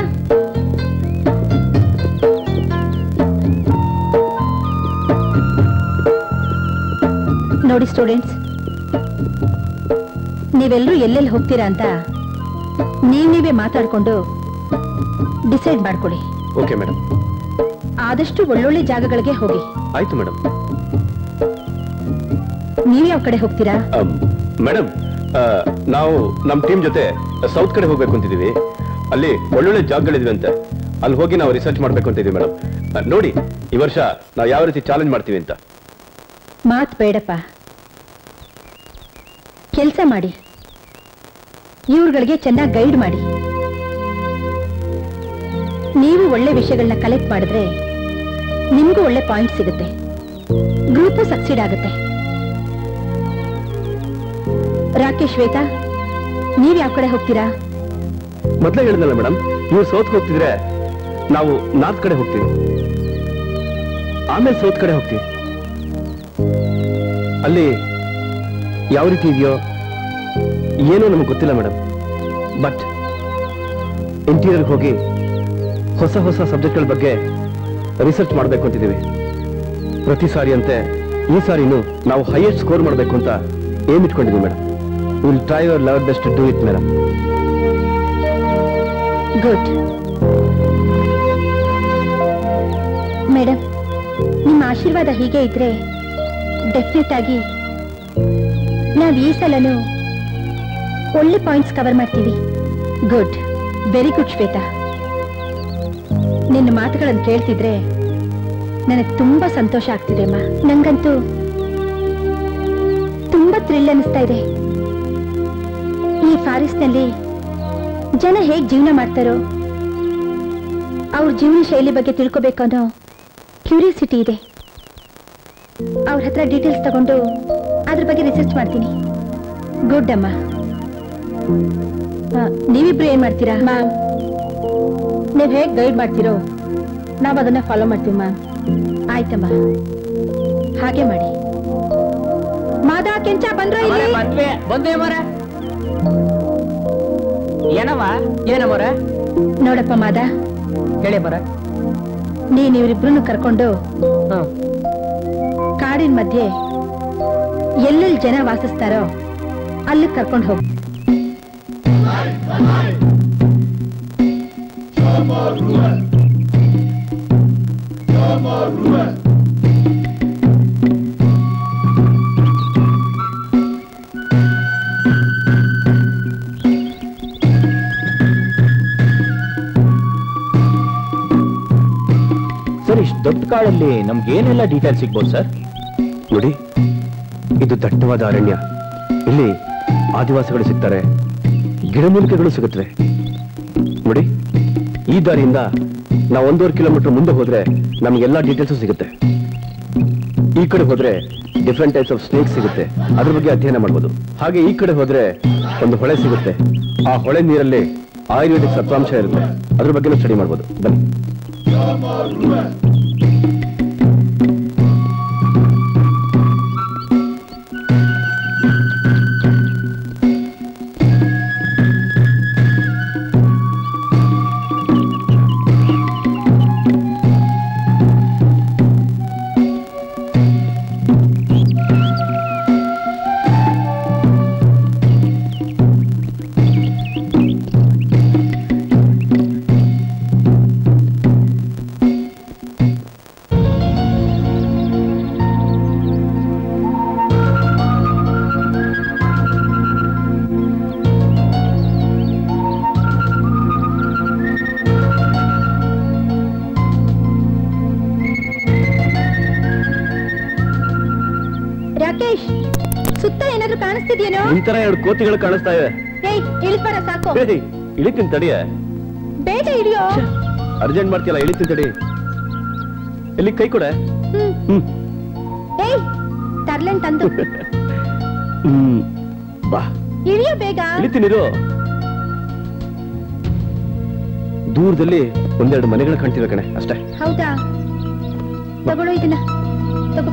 ನೋಡಿ ಸ್ಟೂಡೆಂಟ್ಸ್ ನೀವೆಲ್ಲರೂ ಎಲ್ಲೆಲ್ಲಿ ಹೋಗ್ತೀರಾ ಅಂತ ನೀವ್ ನೀವೇ ಮಾತಾಡ್ಕೊಂಡು ಡಿಸೈಡ್ ಮಾಡ್ಕೊಳ್ಳಿ ಓಕೆ ಮೇಡಮ್ ಆದಷ್ಟು ಒಳ್ಳೊಳ್ಳೆ ಜಾಗಗಳಿಗೆ ಹೋಗಿ ಆಯ್ತು ಮೇಡಮ್ ನೀವ್ ಯಾವ ಕಡೆ ಹೋಗ್ತೀರಾ ಮೇಡಮ್ ನಾವು ನಮ್ಮ ಟೀಮ್ ಜೊತೆ ಸೌತ್ ಕಡೆ ಹೋಗ್ಬೇಕು ಅಂತಿದೀವಿ ಅಲ್ಲಿ ಒಳ್ಳೊಳ್ಳೆ ಜಾಗಗಳಿದ್ವಿ ಅಂತೆ ಅಲ್ಲಿ ಹೋಗಿ ನಾವು ರಿಸರ್ಚ್ ಮಾಡ್ಬೇಕು ಅಂತಿದೀವಿ ಮೇಡಮ್ ನೋಡಿ ಈ ವರ್ಷ ನಾವು ಯಾವ ರೀತಿ ಚಾಲೆಂಜ್ ಮಾಡ್ತೀವಿ ಅಂತ ಮಾತ್ ಬೇಡಪ್ಪ ಕೆಲಸ ಮಾಡಿ ಇವ್ರುಗಳಿಗೆ ಚೆನ್ನಾಗಿ ಗೈಡ್ ಮಾಡಿ ನೀವು ಒಳ್ಳೆ ವಿಷಯಗಳನ್ನ ಕಲೆಕ್ಟ್ ಮಾಡಿದ್ರೆ ನಿಮ್ಗೂ ಒಳ್ಳೆ ಪಾಯಿಂಟ್ ಸಿಗುತ್ತೆ ಗ್ರೂಪು ಸಕ್ಸೀಡ್ ಆಗುತ್ತೆ ರಾಕೇಶ್ ಶ್ವೇತಾ ನೀವ್ ಯಾವ ಕಡೆ ಹೋಗ್ತೀರಾ ಮೊದಲೇ ಹೇಳಿದ್ನಲ್ಲ ಮೇಡಮ್ ನೀವು ಸೌತ್ ಹೋಗ್ತಿದ್ರೆ ನಾವು ನಾರ್ತ್ ಕಡೆ ಹೋಗ್ತೀವಿ ಆಮೇಲೆ ಸೌತ್ ಕಡೆ ಹೋಗ್ತೀವಿ ಅಲ್ಲಿ ಯಾವ ರೀತಿ ಇದೆಯೋ ಏನೋ ನಮಗೆ ಗೊತ್ತಿಲ್ಲ ಮೇಡಮ್ ಬಟ್ ಇಂಟೀರಿಯರ್ ಹೋಗಿ ಹೊಸ ಹೊಸ ಸಬ್ಜೆಕ್ಟ್ಗಳ ಬಗ್ಗೆ ರಿಸರ್ಚ್ ಮಾಡಬೇಕು ಅಂತಿದ್ದೀವಿ ಪ್ರತಿ ಸಾರಿ ಅಂತೆ ಈ ಸಾರಿನೂ ನಾವು ಹೈಯೆಸ್ಟ್ ಸ್ಕೋರ್ ಮಾಡಬೇಕು ಅಂತ ಏಮ್ ಇಟ್ಕೊಂಡಿದ್ದೀವಿ madam will try your level best do it madam good madam ನಿಮ್ಮ ಆಶೀರ್ವಾದ ಹೀಗೆ ಇದ್ರೆ ಡೆಫಿನೆಟ್ ಆಗಿ ನಾವ್ ಈ ಸಲನು ಒಳ್ಳೆ ಪಾಯಿಂಟ್ಸ್ ಕವರ್ ಮಾಡ್ತೀವಿ ಗುಡ್ ವೆರಿ ಗುಡ್ ಶ್ವೇತಾ ನಿನ್ನ ಮಾತುಗಳನ್ನು ಕೇಳ್ತಿದ್ರೆ ನನಗೆ ತುಂಬಾ ಸಂತೋಷ ಆಗ್ತಿದೆ ಅಮ್ಮ ನಂಗಂತೂ ತುಂಬಾ ಥ್ರಿಲ್ ಅನಿಸ್ತಾ ಇದೆ ಈ ಫಾರೆಸ್ಟ್ನಲ್ಲಿ ಜನ ಹೇಗ್ ಜೀವನ ಮಾಡ್ತಾರೋ ಅವ್ರ ಜೀವನ ಶೈಲಿ ಬಗ್ಗೆ ತಿಳ್ಕೊಬೇಕು ಅನ್ನೋ ಕ್ಯೂರಿಯಾಸಿಟಿ ಇದೆ ಅವ್ರ ಹತ್ರ ಡೀಟೇಲ್ಸ್ ತಗೊಂಡು ಅದ್ರ ಬಗ್ಗೆ ರಿಸರ್ಚ್ ಮಾಡ್ತೀನಿ ಗುಡ್ ಅಮ್ಮ ಆ, ನೀವಿಬ್ರು ಏನ್ ಮಾಡ್ತೀರಾ ಮ್ಯಾಮ್ ನೀವ್ ಹೇಗ್ ಗೈಡ್ ಮಾಡ್ತೀರೋ ನಾವ್ ಅದನ್ನ ಫಾಲೋ ಮಾಡ್ತೀವಿ ಮ್ಯಾಮ್ ಆಯ್ತಮ್ಮ ಹಾಗೆ ಮಾಡಿ ಮಾದಾ ಕೆಂಚ ಬಂದ್ರ ಬಂದ್ವಿ ಬಂದೇ ಮರ ಏನವ ಏನಮ್ಮರ ನೋಡಪ್ಪ ಮಾದ ಹೇಳಿ ಬರ ನೀನ್ ಇವರಿಬ್ರನ್ನು ಕರ್ಕೊಂಡು ಕಾಡಿನ ಮಧ್ಯೆ ಎಲ್ಲೆಲ್ಲಿ ಜನ ವಾಸಿಸ್ತಾರೋ ಅಲ್ಲಿ ಕರ್ಕೊಂಡು ಹೋಗು ಸರ್ ಇಷ್ಟು ದೊಡ್ಡ ಕಾಡಲ್ಲಿ ನಮ್ಗೆ ಏನೆಲ್ಲ ಡೀಟೇಲ್ ಸಿಗ್ಬೋದು ಸರ್ ನೋಡಿ ಇದು ದಟ್ಟವಾದ ಅರಣ್ಯ ಇಲ್ಲಿ ಆದಿವಾಸಿಗಳು ಸಿಗ್ತಾರೆ ಗಿಡಮೂಲಿಕೆಗಳು ಸಿಗುತ್ತವೆ ನೋಡಿ ಈ ದಾರಿಯಿಂದ ನಾವು ಒಂದೂವರೆ ಕಿಲೋಮೀಟರ್ ಮುಂದೆ ಹೋದ್ರೆ ನಮಗೆಲ್ಲ ಡೀಟೇಲ್ಸ್ ಸಿಗುತ್ತೆ ಈ ಕಡೆ ಹೋದ್ರೆ ಡಿಫ್ರೆಂಟ್ ಟೈಪ್ಸ್ ಆಫ್ ಸ್ನೇಕ್ ಸಿಗುತ್ತೆ ಅದ್ರ ಬಗ್ಗೆ ಅಧ್ಯಯನ ಮಾಡ್ಬೋದು ಹಾಗೆ ಈ ಕಡೆ ಹೋದ್ರೆ ಒಂದು ಹೊಳೆ ಸಿಗುತ್ತೆ ಆ ಹೊಳೆ ನೀರಲ್ಲಿ ಆಯುರ್ವೇದಿಕ್ ಸತ್ವಾಂಶ ಇರುತ್ತೆ ಅದ್ರ ಬಗ್ಗೆನೂ ಸ್ಟಡಿ ಮಾಡ್ಬೋದು ಬನ್ನಿ ರಾಕೇಶ್ ಸುತ್ತ ಏನಾದ್ರೂ ಕಾಣಿಸ್ತಿದ್ಯೇನೋ ಇಂತರ ಎರಡು ಕೋತಿಗಳು ಕಾಣಿಸ್ತಾ ಇವೆ ಏಯ್ ಇಳಿಸ್ಬಾರ ಸಾಕು ಹೇಯ್, ಇಳಿತೀನಿ ತಡಿಯ ಬೇಗ ಹಿಡಿಯೋ ಅರ್ಜೆಂಟ್ ಮಾಡ್ತೀಯಲ್ಲ ಇಳಿತೀನಿ ತಡಿ ಇಲ್ಲಿ ಕೈ ಕೊಡೆ ಹ್ಮ್ ಹ್ಮ್ ಏಯ್ ತರ್ಲೆನ್ ತಂದು ಹ್ಮ್ ಬಾ ಇಳಿಯೋ ಬೇಗ ಇಳಿತೀನಿರು ದೂರದಲ್ಲಿ ಒಂದೆರಡು ಮನೆಗಳು ಕಾಣ್ತಿವೆ ಕಣೆ ಅಷ್ಟೇ ಹೌದಾ ತಗೊಳ್ಳೋ ಇದನ್ನ ತಗೋ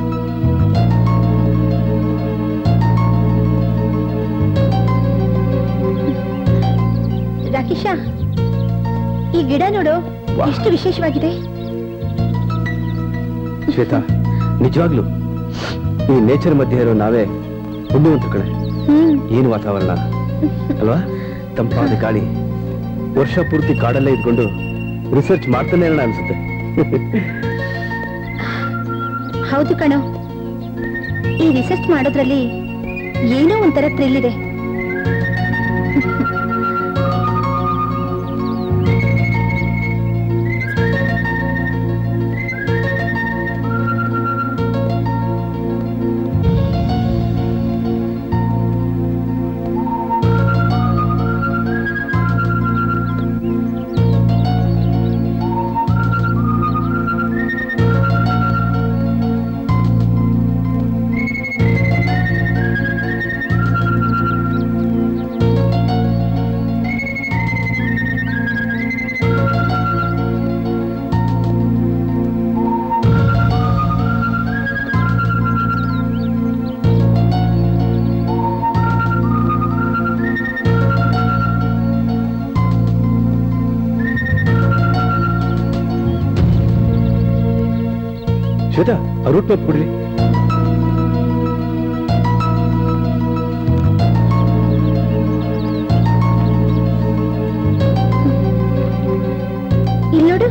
ರಾಕೇಶ ಈ ಗಿಡ ನೋಡು ವಾ. ಎಷ್ಟು ವಿಶೇಷವಾಗಿದೆ ಶ್ವೇತಾ ನಿಜವಾಗ್ಲು ಈ ನೇಚರ್ ಮಧ್ಯೆ ಇರೋ ನಾವೇ ಪುಣ್ಯವಂತರು ಕಣೆ ಹ್ಮ್ ಏನು ವಾತಾವರಣ ಅಲ್ವಾ ತಂಪಾದ ಗಾಳಿ ವರ್ಷ ಪೂರ್ತಿ ಕಾಡಲ್ಲೇ ಇದ್ಕೊಂಡು ರಿಸರ್ಚ್ ಮಾಡ್ತಾನೆ ಇರೋಣ ಅನ್ಸುತ್ತೆ ಹೌದು ಕಣೋ ಈ ರಿಸರ್ಚ್ ಮಾಡೋದ್ರಲ್ಲಿ ಏನೋ ಒಂಥರ ಥ್ರಿಲ್ ಇದೆ ಶ್ವೇತಾ ಆ ರೂಟ್ ಮ್ಯಾಪ್ ಕೊಡ್ರಿ ಇಲ್ಲಿ ನೋಡು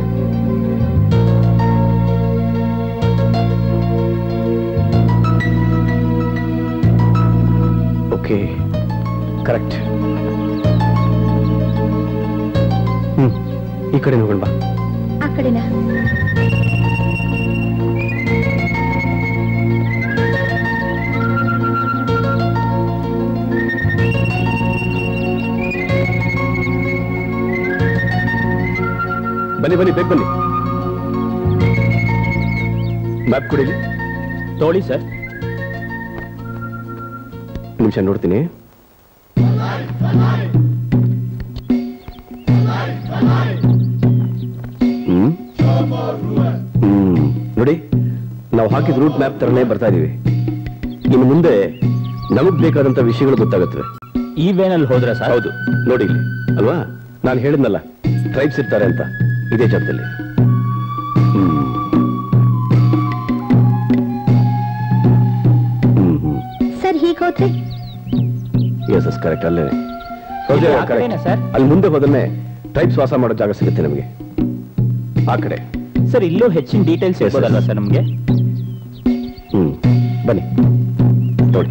ಓಕೆ ಕರೆಕ್ಟ್ ಹ್ಮ್ ಈ ಕಡೆ ಹೋಗೋಣ ಬಾ ಆ ಕಡೆನಾ ಬನ್ನಿ ಬನ್ನಿ ಬೇಗ ಬನ್ನಿ ಮ್ಯಾಪ್ ಕೊಡಿಲಿ ತೋಳಿ ಸರ್ ನಿಮಿಷ ನೋಡ್ತೀನಿ ಹ್ಮ್ ಹ್ಮ್ ನೋಡಿ ನಾವು ಹಾಕಿದ ರೂಟ್ ಮ್ಯಾಪ್ ತರನೇ ಬರ್ತಾ ಇದೀವಿ ಇನ್ನು ಮುಂದೆ ನಮಗ್ ಬೇಕಾದಂತ ವಿಷಯಗಳು ಗೊತ್ತಾಗುತ್ತವೆ ಈ ವೇನಲ್ಲಿ ಹೋದ್ರೆ ಸರ್ ಹೌದು ನೋಡಿ ಇಲ್ಲಿ ಅಲ್ವಾ ನಾನು ಹೇಳಿದ್ನಲ್ಲ ಟ್ರೈಬ್ಸ್ ಇರ್ತಾರೆ ಅಂತ ಇದೇ ಜಾಗದಲ್ಲಿ ಹ್ಮ್. ಹ್ಮ್ ಹ್ಮ್ ಸರ್ ಹೀಗೆ ಹೋದ್ರೆ ಎಸ್ ಎಸ್ ಕರೆಕ್ಟ್ ಅಲ್ಲೇ ಇಲ್ಲಿ ಆ ಕಡೆನಾ, ಸರ್? ಅಲ್ಲಿ ಮುಂದೆ ಹೋದ್ರೆ ಟ್ರೈಬ್ಸ್ ವಾಸ ಮಾಡೋ ಜಾಗ ಸಿಗುತ್ತೆ ನಮಗೆ ಆ ಕಡೆ ಸರ್ ಇಲ್ಲೂ ಹೆಚ್ಚಿನ ಡೀಟೇಲ್ಸ್ Yes, ಇರ್ಬೋದಲ್ವಾ ಸರ್ ನಮಗೆ ಹ್ಮ್ ಬನ್ನಿ ನೋಡಿ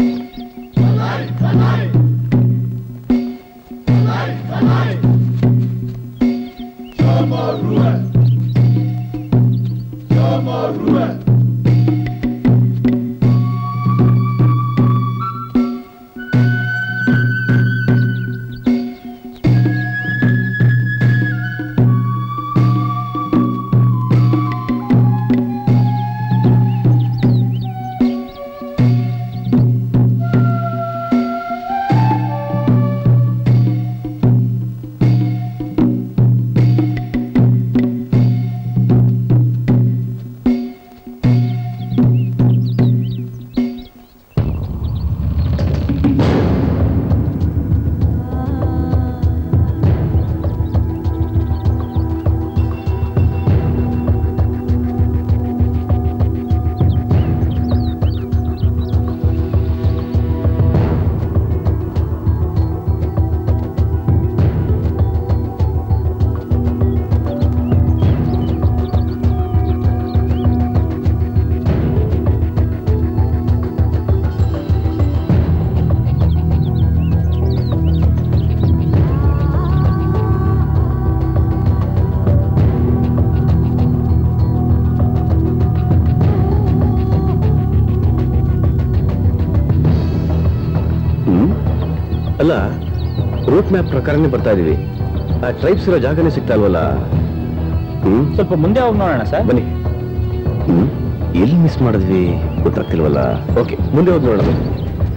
ಹ್ಮ್ ಅಲ್ಲ ರೂಟ್ ಮ್ಯಾಪ್ ಪ್ರಕಾರನೇ ಬರ್ತಾ ಇದೀವಿ ಆ ಟ್ರೈಬ್ಸ್ ಇರೋ ಜಾಗನೇ ಸಿಗ್ತಾ ಇಲ್ವಲ್ಲ ಹ್ಮ್ ಸ್ವಲ್ಪ ಮುಂದೆ ಹೋಗಿ ನೋಡೋಣ ಸರ್ ಬನ್ನಿ ಹ್ಮ್ ಎಲ್ಲಿ ಮಿಸ್ ಮಾಡಿದ್ವಿ ಗೊತ್ತಾಗ್ತಿಲ್ವಲ್ಲ ಓಕೆ ಮುಂದೆ ಹೋಗಿ ನೋಡೋಣ ಬನ್ನಿ.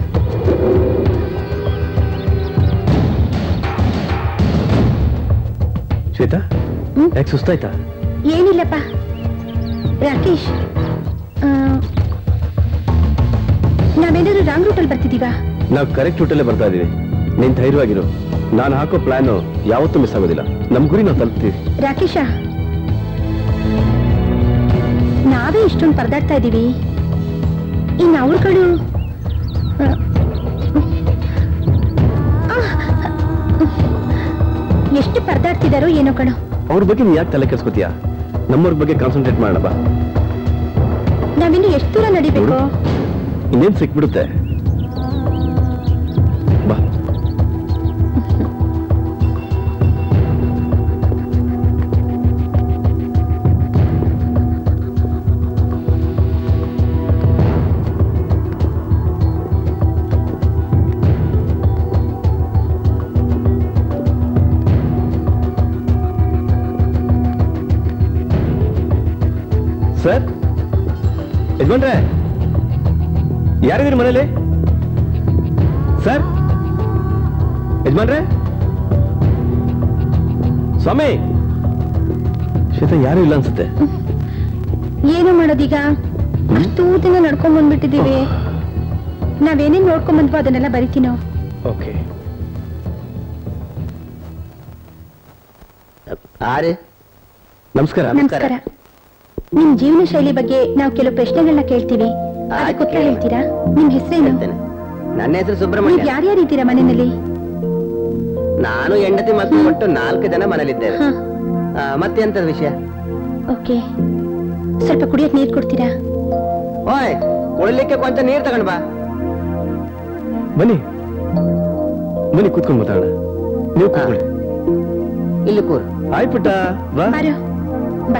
ಶ್ವೇತಾ ಹ್ಮ್? ಯಾಕೆ ಸುಸ್ತಾಯ್ತಾ ಏನಿಲ್ಲಪ್ಪ ರಾಕೇಶ್ ಆ, ನಾವೇನಾದ್ರೂ ರಾಂಗ್ ರೂಟಲ್ಲಿ ಬರ್ತಿದೀವಾ ನಾವು ಕರೆಕ್ಟ್ ರೂಟಲ್ಲೇ ಬರ್ತಾ ಇದೀವಿ ನೀನ್ ಧೈರ್ಯವಾಗಿರು ನಾನು ಹಾಕೋ ಪ್ಲಾನ್ ಯಾವತ್ತೂ ಮಿಸ್ ಆಗೋದಿಲ್ಲ ನಮ್ ಗುರಿ ನಾವು ತಲುಪ್ತೀವಿ ರಾಕೇಶ ನಾವೇ ಇಷ್ಟೊಂದು ಪರದಾಡ್ತಾ ಇದ್ದೀವಿ ಇನ್ನು ಅವ್ರುಗಳು ಆ, ಆ, ಎಷ್ಟು ಪರದಾಡ್ತಿದಾರೋ ಏನೋ ಕಣೋ ಅವ್ರ ಬಗ್ಗೆ ನೀನ್ ಯಾಕೆ ತಲೆ ಕೆಡ್ಸ್ಕೊತೀಯಾ ನಮ್ಮವ್ರ ಬಗ್ಗೆ ಕಾನ್ಸಂಟ್ರೇಟ್ ಮಾಡೋಣ ಬಾ ನಾವಿನ್ನು ಎಷ್ಟು ದೂರ ನಡಿಬೇಕು ನೋಡು. ಇನ್ನೇನ್ ಸಿಕ್ಬಿಡುತ್ತೆ ಬಾ ಸರ್ ಯಜಮಾನ್ರೆ ಯಾರಿದ್ದೀರಿ ಮನೇಲಿ ಸರ್ ಯಜಮಾನ್ರೆ ಸ್ವಾಮಿ ಶ್ವೇತಾ ಯಾರು ಇಲ್ಲ ಅನ್ಸುತ್ತೆ ಏನು ಮಾಡೋದೀಗ ಅಷ್ಟು ದಿನ ನಡ್ಕೊಂಡ್ ಬಂದ್ಬಿಟ್ಟಿದೀವಿ ನಾವೇನೇನ್ ನೋಡ್ಕೊಂಡ್ ಬಂದ್ವೋ ಅದನ್ನೆಲ್ಲ ಬರಿತೀನೋ ಓಕೆ ಆರೆ ನಮಸ್ಕಾರ ನಮಸ್ಕಾರ ನಿಮ್ ಜೀವನ ಶೈಲಿ ಬಗ್ಗೆ ನಾವು ಕೆಲವು ಪ್ರಶ್ನೆಗಳನ್ನ ಕೇಳ್ತೀವಿ ಅದಕ್ಕೆ ಉತ್ತರ ಹೇಳ್ತೀರಾ ನಿಮ್ ಹೆಸರೇನು ಹೇಳ್ತೇನೆ ನನ್ನ ಹೆಸರು ನೀವ್ ಸುಬ್ರಹ್ಮಣ್ಯ ಯಾರ್ಯಾರು ಇದ್ದೀರಾ ಮನೆಯಲ್ಲಿ ನಾನು ಹೆಂಡತಿ ಮತ್ತು ಒಟ್ಟು ನಾಲ್ಕು ಜನ ಮನೇಲಿದ್ದೇವೆ ಹಾ ಆ, ಮತ್ತೆಂತದ ವಿಷಯ ಓಕೆ ಸ್ವಲ್ಪ ಕುಡಿಯಕ್ ನೀರ್ ಕೊಡ್ತೀರಾ ಓಯ್ ಕುಡಿಲಿಕ್ಕೆ ಕೊಂಚ ನೀರ್ ತಗೊಂಡ್ ಬಾ ಬನ್ನಿ ಬನ್ನಿ ಕೂತ್ಕೊಂಡು ಮಾತಾಡೋಣ ನೀವು ಕೂತ್ಕೊಳ್ಳಿ ಇಲ್ಲಿ ಕೂರು ಆಯ್ ಪುಟ್ಟ ಬಾ ಬಾರೋ ಬಾ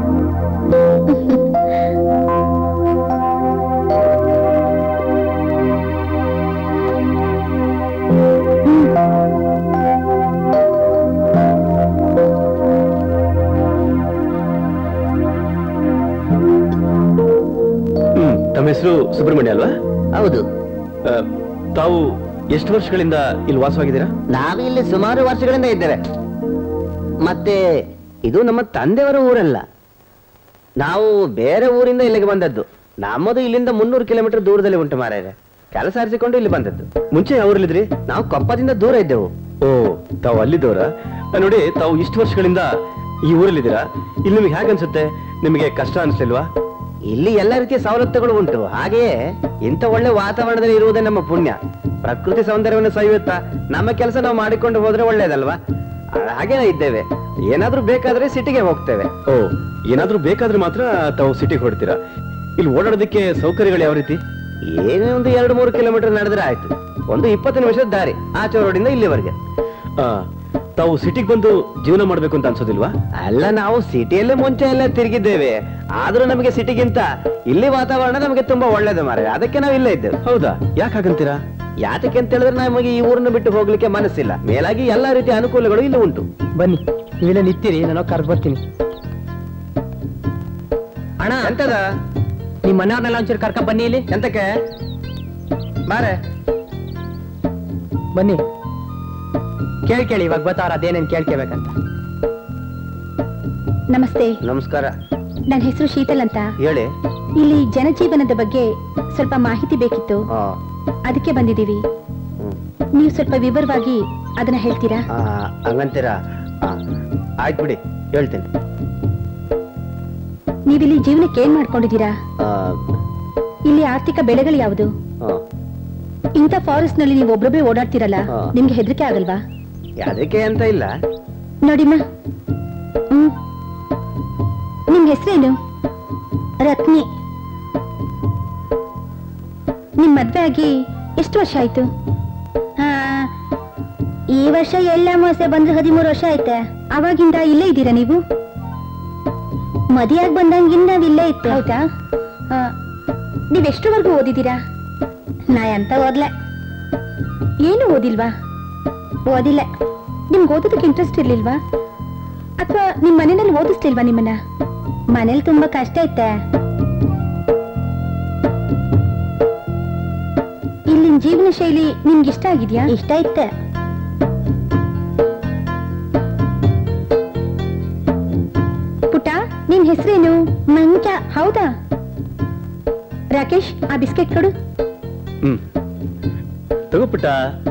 ಹ್ಮ್ ತಮ್ಮ ಹೆಸರು ಸುಬ್ರಹ್ಮಣ್ಯ ಅಲ್ವಾ ಹೌದು ಆ, ತಾವು ಎಷ್ಟು ವರ್ಷಗಳಿಂದ ಇಲ್ಲಿ ವಾಸವಾಗಿದ್ದೀರಾ ನಾವು ಇಲ್ಲಿ ಸುಮಾರು ವರ್ಷಗಳಿಂದ ಇದ್ದೇವೆ ಮತ್ತೆ ಇದು ನಮ್ಮ ತಂದೆಯವರ ಊರಲ್ಲ ನಾವು ಬೇರೆ ಊರಿಂದ ಇಲ್ಲಿಗೆ ಬಂದದ್ದು ನಮ್ಮದು ಇಲ್ಲಿಂದ ಮುನ್ನೂರು ಕಿಲೋಮೀಟರ್ ದೂರದಲ್ಲಿ ಉಂಟು ಮಾರಾಯ ಕೆಲಸ ಆರಿಸಿಕೊಂಡು ಇಲ್ಲಿ ಬಂದದ್ದು ಮುಂಚೆ ಯಾವೂರಲ್ಲಿದ್ರಿ ನಾವು ಕೊಪ್ಪದಿಂದ ದೂರ ಇದ್ದೆವು ಓ ತಾವು ಅಲ್ಲಿದ್ದವರ ನೋಡಿ ತಾವು ಇಷ್ಟು ವರ್ಷಗಳಿಂದ ಈ ಊರಲ್ಲಿದ್ದೀರಾ ಇಲ್ಲಿ ನಿಮಗೆ ಹೇಗೆ ಅನ್ಸುತ್ತೆ ನಿಮಗೆ ಕಷ್ಟ ಅನ್ಸ್ಲಿಲ್ವಾ ಇಲ್ಲಿ ಎಲ್ಲ ರೀತಿಯ ಸವಲತ್ತುಗಳು ಉಂಟು ಹಾಗೆಯೇ ಇಂಥ ಒಳ್ಳೆ ವಾತಾವರಣದಲ್ಲಿ ಇರುವುದೇ ನಮ್ಮ ಪುಣ್ಯ ಪ್ರಕೃತಿ ಸೌಂದರ್ಯವನ್ನು ಸವಿಯುತ್ತಾ ನಮ್ಮ ಕೆಲಸ ನಾವು ಮಾಡಿಕೊಂಡು ಹೋದ್ರೆ ಒಳ್ಳೇದಲ್ವಾ ಆ, ಹಾಗೇನೇ ಇದ್ದೇವೆ ಏನಾದ್ರೂ ಬೇಕಾದ್ರೆ ಸಿಟಿಗೆ ಹೋಗ್ತೇವೆ ಓ ಏನಾದ್ರೂ ಬೇಕಾದ್ರೆ ಮಾತ್ರ ತಾವು ಸಿಟಿಗೆ ಹೊಡ್ತೀರಾ ಇಲ್ಲಿ ಓಡಾಡೋದಕ್ಕೆ ಸೌಕರ್ಯಗಳು ಯಾವ ರೀತಿ ಏನೇ ಒಂದು ಎರಡು ಮೂರು ಕಿಲೋಮೀಟರ್ ನಡೆದ್ರೆ ಆಯ್ತು ಒಂದು ಇಪ್ಪತ್ತು ನಿಮಿಷದ ದಾರಿ ಆಚೆ ರೋಡಿಂದ ಇಲ್ಲಿವರೆಗೆ ಆ, ತಾವು ಸಿಟಿಗೆ ಬಂದು ಜೀವನ ಮಾಡ್ಬೇಕು ಅಂತ ಅನ್ಸೋದಿಲ್ವಾ ಅಲ್ಲ ನಾವು ಸಿಟಿಯಲ್ಲೇ ಮುಂಚೆ ಎಲ್ಲ ತಿರುಗಿದ್ದೇವೆ ಆದ್ರೂ ನಮಗೆ ಸಿಟಿಗಿಂತ ಇಲ್ಲಿ ವಾತಾವರಣ ನಮಗೆ ತುಂಬಾ ಒಳ್ಳೇದು ಮಾರೆ ಅದಕ್ಕೆ ನಾವು ಇಲ್ಲೇ ಇದ್ದೇವೆ ಹೌದಾ ಯಾಕೆ ಹಾಗಂತೀರಾ ಯಾತಕ್ಕೆ ಅಂತ ಹೇಳಿದ್ರೆ ನಮಗೆ ಈ ಊರನ್ನು ಬಿಟ್ಟು ಹೋಗ್ಲಿಕ್ಕೆ ಮನಸ್ಸಿಲ್ಲ ಮೇಲಾಗಿ ಎಲ್ಲಾ ರೀತಿಯ ಅನುಕೂಲಗಳು ಇಲ್ಲಿ ಉಂಟು ಬನ್ನಿ ನೀವೆಲ್ಲ ನಿಂತಿರಿ ನಾನು ಕರ್ದು ಬರ್ತೀನಿ ಅಣ್ಣ ಎಂತದ ನಿಮ್ ಮನೆಯವ್ರನ್ನೆಲ್ಲ ಒಂಚೂರು ಕರ್ಕ ಬನ್ನಿ ಇಲ್ಲಿ ಎಂತಕ್ಕೆ ಬಾರೆ ಬನ್ನಿ ಕೇಳ್ ಕೇಳಿ ಇವಾಗ ಗೊತ್ತಾರ ಅದೇನೇನ್ ಕೇಳ್ಕೋಬೇಕಂತ ನಮಸ್ತೆ ನಮಸ್ಕಾರ ನನ್ನ ಹೆಸರು ಶೀತಲ್ ಅಂತ ಹೇಳಿ ಇಲ್ಲಿ ಜನಜೀವನದ ಬಗ್ಗೆ ಸ್ವಲ್ಪ ಮಾಹಿತಿ ಬೇಕಿತ್ತು ಆ, ಅದಕ್ಕೆ ಬಂದಿದ್ದೀವಿ ಹ್ಮ್. ನೀವು ಸ್ವಲ್ಪ ವಿವರವಾಗಿ ಅದನ್ನ ಹೇಳ್ತೀರಾ ಆ, ಹಂಗಂತೀರಾ ಆ, ಆಯ್ತು ಬಿಡಿ ಹೇಳ್ತೀನಿ ನೀವಿಲ್ಲಿ ಜೀವನಕ್ಕೆ ಏನ್ ಮಾಡ್ಕೊಂಡಿದ್ದೀರಾ ಆ, ಇಲ್ಲಿ ಆರ್ಥಿಕ ಬೆಳೆಗಳು ಯಾವುದು ಆ, ಇಂಥ ಫಾರೆಸ್ಟ್ ನಲ್ಲಿ ನೀವು ಒಬ್ರೊಬ್ಬರೇ ಓಡಾಡ್ತಿರಲ್ಲ ಹಾ. ನಿಮ್ಗೆ ಹೆದರಿಕೆ ಆಗಲ್ವಾ ಅದಕ್ಕೆ ಅಂತ ಇಲ್ಲ ನೋಡಿಮ್ಮ ಹ್ಮ್ ನಿಮ್ ಹೆಸರೇನು ರತ್ನಿ ನಿಮ್ ಮದ್ವೆ ಆಗಿ ಎಷ್ಟು ವರ್ಷ ಆಯ್ತು ಈ ವರ್ಷ ಎಲ್ಲ ಮೋಸೆ ಬಂದ್ರೆ ಹದಿಮೂರು ವರ್ಷ ಆಯ್ತೆ ಅವಾಗಿಂದ ಇಲ್ಲೇ ಇದ್ದೀರಾ ನೀವು ಮದಿಯಾಗಿ ಬಂದಂಗಿಂದ ನಾವ್ ಇಲ್ಲೇ ಇತ್ತು ಹೌದಾ ಆ, ನೀವ್ ಎಷ್ಟರವರೆಗೂ ಓದಿದ್ದೀರಾ ನಾ ಎಂತ ಓದ್ಲೆ ಏನು ಓದಿಲ್ವಾ ಓದಿಲ್ಲ ನಿಮ್ಗೆ ಓದೋದಕ್ಕೆ ಇಂಟ್ರೆಸ್ಟ್ ಇರ್ಲಿಲ್ವಾ ಅಥವಾ ನಿಮ್ ಮನೆಯಲ್ಲಿ ಓದಿಸ್ಲಿಲ್ವಾ ನಿಮ್ಮನ್ನ ಮನೇಲಿ ತುಂಬಾ ಕಷ್ಟ ಐತೆ ಇಲ್ಲಿನ ಜೀವನ ಶೈಲಿ ನಿಮ್ಗೆ ಇಷ್ಟ ಆಗಿದ್ಯಾ ಇಷ್ಟ ಐತೆ ಪುಟ್ಟ ನಿನ್ ಹೆಸರೇನು ಮಂಜ ಹೌದಾ ರಾಕೇಶ್ ಆ ಬಿಸ್ಕೆಟ್ ಕೊಡು ಹ್ಮ್ ತಗೋಪುಟ್ಟ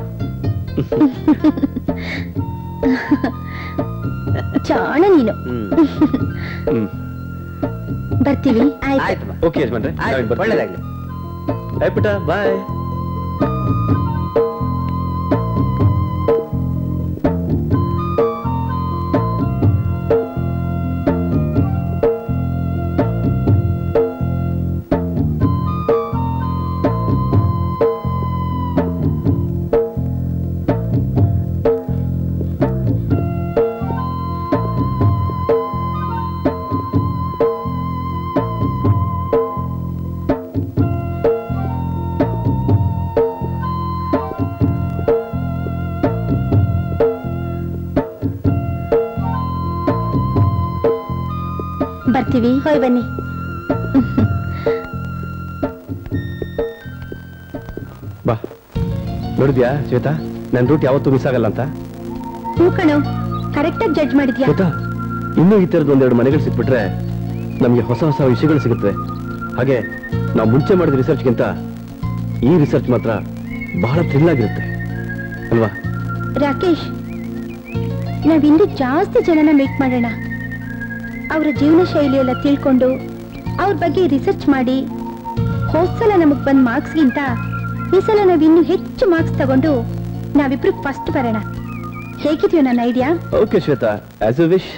ಚಾಣ ನೀನು ಹ್ಮ್ ಹ್ಮ್ ಬರ್ತೀವಿ ಆಯ್ತು ಆಯ್ತು ಬಾ. ಓಕೆ ಯಜಮಾನ್ರೆ ಆಯ್ತು ಒಳ್ಳೇದಾಗ್ಲಿ ಆಯ್ತು ಪುಟ್ಟ ಬಾಯ್ ಬರ್ತೀವಿ ಹೋಯ್ ಬನ್ನಿ ಬಾ ನೋಡಿದ್ಯಾ ಶ್ವೇತಾ ನನ್ನ ರೂಟ್ ಯಾವತ್ತೂ ಮಿಸ್ ಆಗಲ್ಲ ಅಂತ ಹೂ ಕಣೋ ಕರೆಕ್ಟಾಗಿ ಜಡ್ಜ್ ಮಾಡಿದ್ಯಾ ಶ್ವೇತಾ ಇನ್ನೂ ಈ ಥರದ್ದು ಒಂದೆರಡು ಮನೆಗಳು ಸಿಕ್ಬಿಟ್ರೆ ನಮಗೆ ಹೊಸ ಹೊಸ ವಿಷಯಗಳು ಸಿಗುತ್ತವೆ ಹಾಗೆ ನಾವು ಮುಂಚೆ ಮಾಡಿದ ರಿಸರ್ಚ್ಗಿಂತ ಈ ರಿಸರ್ಚ್ ಮಾತ್ರ ಬಹಳ ಥ್ರಿಲ್ ಆಗಿರುತ್ತೆ ಅಲ್ವಾ ರಾಕೇಶ್ ನಾವಿನ್ನೂ ಜಾಸ್ತಿ ಜನನ ಮೀಟ್ ಮಾಡೋಣ ಅವರ ಜೀವನ ಶೈಲಿ ಎಲ್ಲ ತಿಳ್ಕೊಂಡು ಅವ್ರ ಬಗ್ಗೆ ರಿಸರ್ಚ್ ಮಾಡಿ ಹೋದ್ಸಲ ನಮಗ್ ಬಂದ್ ಮಾರ್ಕ್ಸ್ಗಿಂತ ಈ ಸಲ ನಾವಿನ್ನೂ ಹೆಚ್ಚು ಮಾರ್ಕ್ಸ್ ತಗೊಂಡು ನಾವಿಬ್ರು ಫಸ್ಟ್ ಬರೋಣ ಹೇಗಿದೆಯೋ ನನ್ನ idea okay Shweta as a wish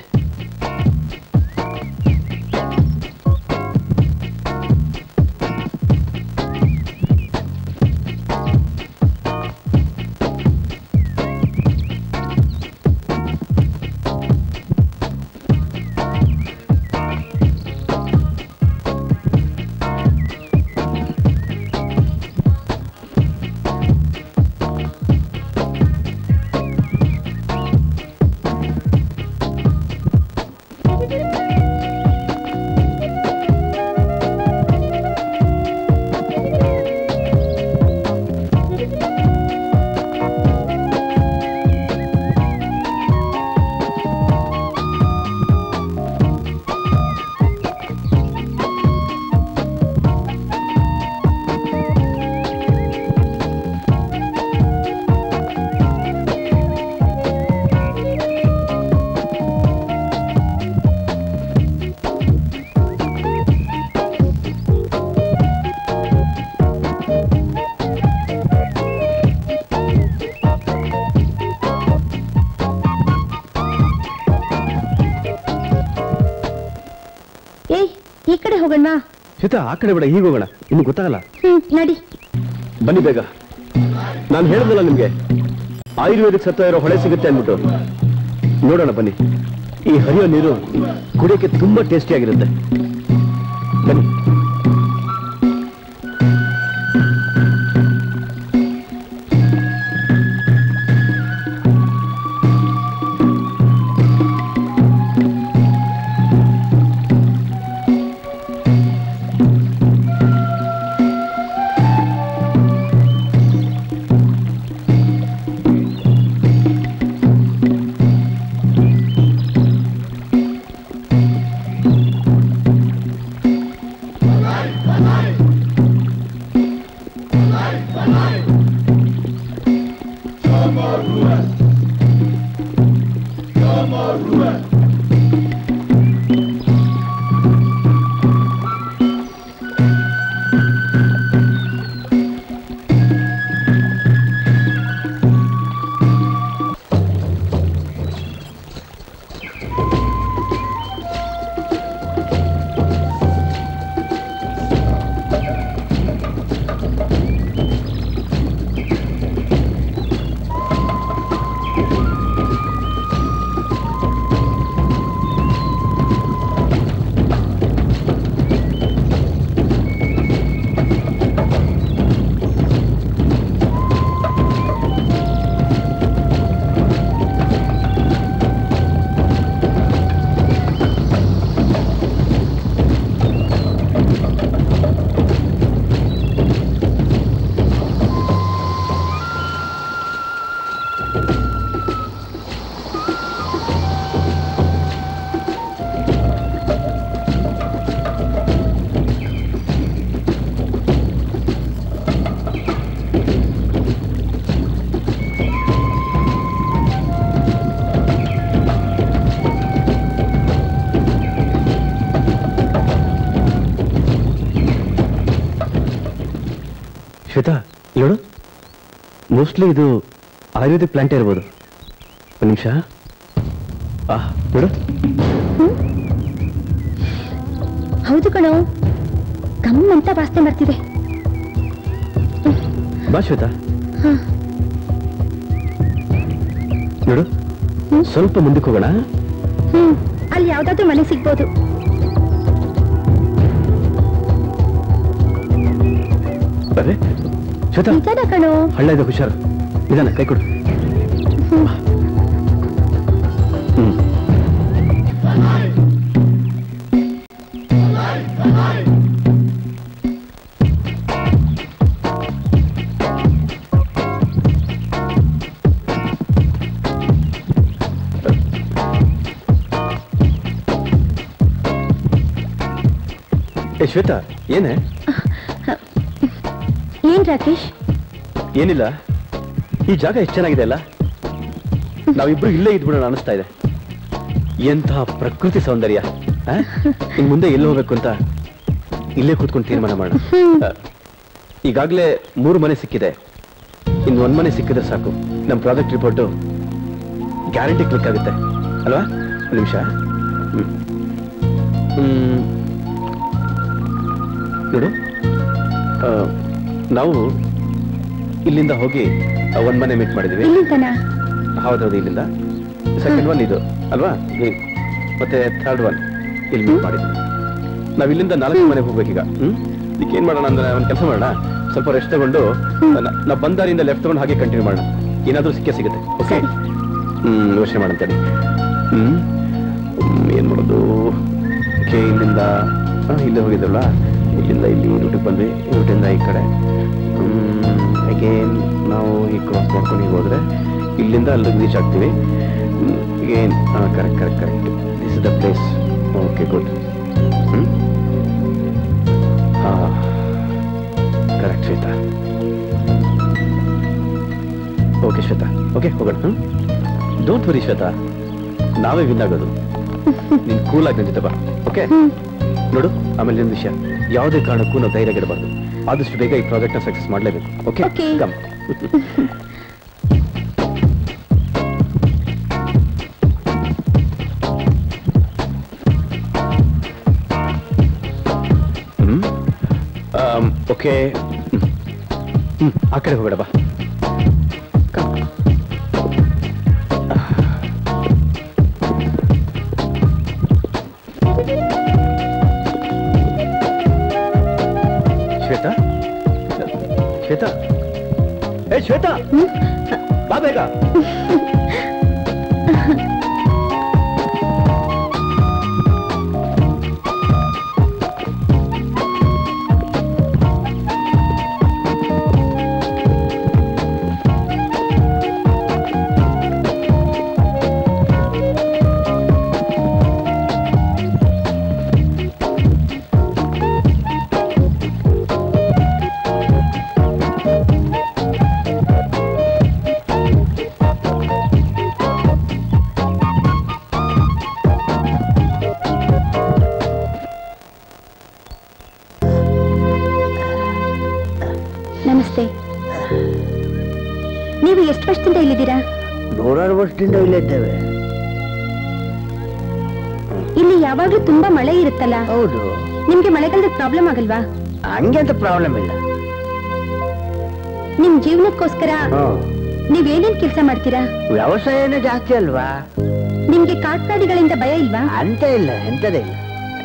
ಈ ಕಡೆ ಹೋಗೋಣ ಶ್ವೇತಾ ಆ ಕಡೆ ಬೇಡ ಹೀಗೆ ಹೋಗೋಣ ಇನ್ನು ಗೊತ್ತಾಗಲ್ಲ ಹ್ಮ್ ನಡಿ ಬನ್ನಿ ಬೇಗ ನಾನು ಹೇಳಿದ್ನಲ್ಲ ನಿಮ್ಗೆ ಆಯುರ್ವೇದಿಕ್ ಸತ್ವ ಇರೋ ಹೊಳೆ ಸಿಗುತ್ತೆ ಅಂದ್ಬಿಟ್ಟು ನೋಡೋಣ ಬನ್ನಿ ಈ ಹರಿಯೋ ನೀರು ಕುಡಿಯೋಕೆ ತುಂಬಾ ಟೇಸ್ಟಿ ಆಗಿರುತ್ತೆ ಬನ್ನಿ ಶ್ವೇತಾ ನೋಡು ಮೋಸ್ಟ್ಲಿ ಇದು ಆಯುರ್ವೇದಿಕ್ ಪ್ಲಾಂಟೇ ಇರ್ಬೋದು ಒಂದು ನಿಮಿಷ ಆ ನೋಡು ಹೌದು ಕಣೋ ಗಮ್ ಅಂತ ವಾಸನೆ ಬರ್ತಿದೆ ಬಾ ಶ್ವೇತಾ ಹ. ನೋಡು ಸ್ವಲ್ಪ ಮುಂದಕ್ಕೆ ಹೋಗೋಣ ಹ್ಮ್ ಅಲ್ಲಿ ಯಾವ್ದಾದ್ರು ಮನೆ ಸಿಗ್ಬೋದು ಅರೆ ಶ್ವೇತಾ ನಿಜಾನ ಕಣೋ ಹಳ್ಳ ಇದೆ ಹುಷಾರು ನಿಧಾನ ಕೈ ಕೊಡು ಹ್ಮ್ ಏ ಶ್ವೇತಾ ಏನೇ ಏನ್ ರಾಕೇಶ್ ಏನಿಲ್ಲ ಈ ಜಾಗ ಎಷ್ಟು ಚೆನ್ನಾಗಿದೆ ಅಲ್ಲ ನಾವಿಬ್ರು ಇಲ್ಲೇ ಇದ್ಬಿಡೋಣ ಅನಿಸ್ತಾ ಇದೆ ಎಂತಹ ಪ್ರಕೃತಿ ಸೌಂದರ್ಯ ಆ? ಇನ್ ಮುಂದೆ ಎಲ್ಲಿ ಹೋಗ್ಬೇಕು ಅಂತ ಇಲ್ಲೇ ಕೂತ್ಕೊಂಡು ತೀರ್ಮಾನ ಮಾಡೋಣ ಆ, ಈಗಾಗ್ಲೇ ಮೂರು ಮನೆ ಸಿಕ್ಕಿದೆ ಇನ್ನು ಒಂದ್ ಮನೆ ಸಿಕ್ಕಿದ್ರೆ ಸಾಕು ನಮ್ಮ ಪ್ರಾಜೆಕ್ಟ್ ರಿಪೋರ್ಟು ಗ್ಯಾರಂಟಿ ಕ್ಲಿಕ್ ಆಗುತ್ತೆ ಅಲ್ವಾ ಒಂದು ನಿಮಿಷ ಹ್ಮ್. ಹ್ಮ್. ನೋಡು ಆ, ನಾವು ಇಲ್ಲಿಂದ ಹೋಗಿ ಆ, ಒಂದ್ ಮನೆ ಮೀಟ್ ಮಾಡಿದೀವಿ ಇಲ್ಲಿಂದನಾ ಹೌದೌದು ಇಲ್ಲಿಂದ ಸೆಕೆಂಡ್ ಒನ್ ಇದು ಅಲ್ವಾ ಈ- ಮತ್ತೆ ಥರ್ಡ್ ಒನ್ ಇಲ್ಲಿ ಮೀಟ್ ಮಾಡಿದ್ವಿ ನಾವ್ ಇಲ್ಲಿಂದ ನಾಲ್ಕು ಮನೆಗೆ ಹೋಗ್ಬೇಕೀಗ ಹ್ಮ್ ಇದಕ್ಕೆ ಏನ್ ಮಾಡೋಣ ಅಂದ್ರೆ ಒಂದ್ ಕೆಲಸ ಮಾಡೋಣ ಸ್ವಲ್ಪ ರೆಸ್ಟ್ ತಗೊಂಡು ನ- ನಾವ್ ಬಂದಾರಿಂದ ಲೆಫ್ಟ್ ತಗೊಂಡು ಹಾಗೆ ಕಂಟಿನ್ಯೂ ಮಾಡೋಣ ಏನಾದ್ರೂ ಸಿಕ್ಕೇ ಸಿಗುತ್ತೆ ಓಕೆ ಹ್ಮ್ ಯೋಚನೆ ಮಾಡಂತೇಳಿ ಹ್ಮ್ ಹ್ಮ್, ಏನ್ ಮಾಡೋದು ಓಕೆ ಇಲ್ಲಿಂದ ಆ, ಇಲ್ಲೇ ಹೋಗಿದ್ರಲ್ಲ ಇಲ್ಲಿಂದ ಇಲ್ಲಿ ರೂಟಿಗೆ ಬಂದ್ವಿ ಈ ರೂಟಿಂದ ಈ ಕಡೆ ಅಗೇನ್ ನಾವು ಈ ಕ್ರಾಸ್ ಮಾಡ್ಕೊಂಡು ಹೀಗೆ ಹೋದ್ರೆ ಇಲ್ಲಿಂದ ಅಲ್ಲಿ ರೀಚ್ ಆಗ್ತೀವಿ again correct correct correct this is the place okay good hmm ಹಾ correct Shweta okay Shweta okay ಹೋಗೋಣ ಹ್ಮ್ ಡೋಂಟ್ ವರಿ ಶ್ವೇತಾ ನಾವೇ ವಿನ್ ಆಗೋದು ನೀನ್ ಕೂಲ್ ಆಗಿ ನಿಂತಿದ್ದೆ ಬಾ ಓಕೆ ನೋಡು ಆಮೇಲೆ ಒಂದು ವಿಷಯ ಯಾವುದೇ ಕಾರಣಕ್ಕೂ ನಾವು ಧೈರ್ಯ ಗೆಡಬಾರ್ದು ಆದಷ್ಟು ಬೇಗ ಈ ಪ್ರಾಜೆಕ್ಟ್ ನ ಸಕ್ಸಸ್ ಮಾಡಲೇಬೇಕು okay Okay. Come okay hmm ಆ ಕಡೆ ಹೋಗೋಣ ಬಾ ಶ್ವೇತಾ ಶ್ವೇತಾ ಏ ಶ್ವೇತಾ ಬಾ ಬೇಗ ನಮಸ್ತೆ ನೀವು ಎಷ್ಟು ವರ್ಷದಿಂದ ಇಲ್ಲಿದ್ದೀರಾ ನೂರಾರು ವರ್ಷದಿಂದ ಇಲ್ಲೇ ಇದ್ದೇವೆ ಇಲ್ಲಿ ಯಾವಾಗ್ಲೂ ತುಂಬಾ ಮಳೆ ಇರುತ್ತಲ್ಲ ಹೌದು ನಿಮ್ಗೆ ಮಳೆಗಾಲದ ಪ್ರಾಬ್ಲಮ್ ಆಗಲ್ವಾ ಹಂಗೆ ಅಂತ ಪ್ರಾಬ್ಲಮ್ ಇಲ್ಲ ನಿಮ್ ಜೀವನಕ್ಕೋಸ್ಕರ ಹ್ಮ್. ನೀವೇನೇನ್ ಕೆಲಸ ಮಾಡ್ತೀರಾ ವ್ಯವಸಾಯನೇ ಜಾಸ್ತಿ ಅಲ್ವಾ ನಿಮ್ಗೆ ಕಾಡ್ಪ್ರಾಣಿಗಳಿಂದ ಭಯ ಇಲ್ವಾ ಅಂತ ಇಲ್ಲ ಎಂತದೇ ಇಲ್ಲ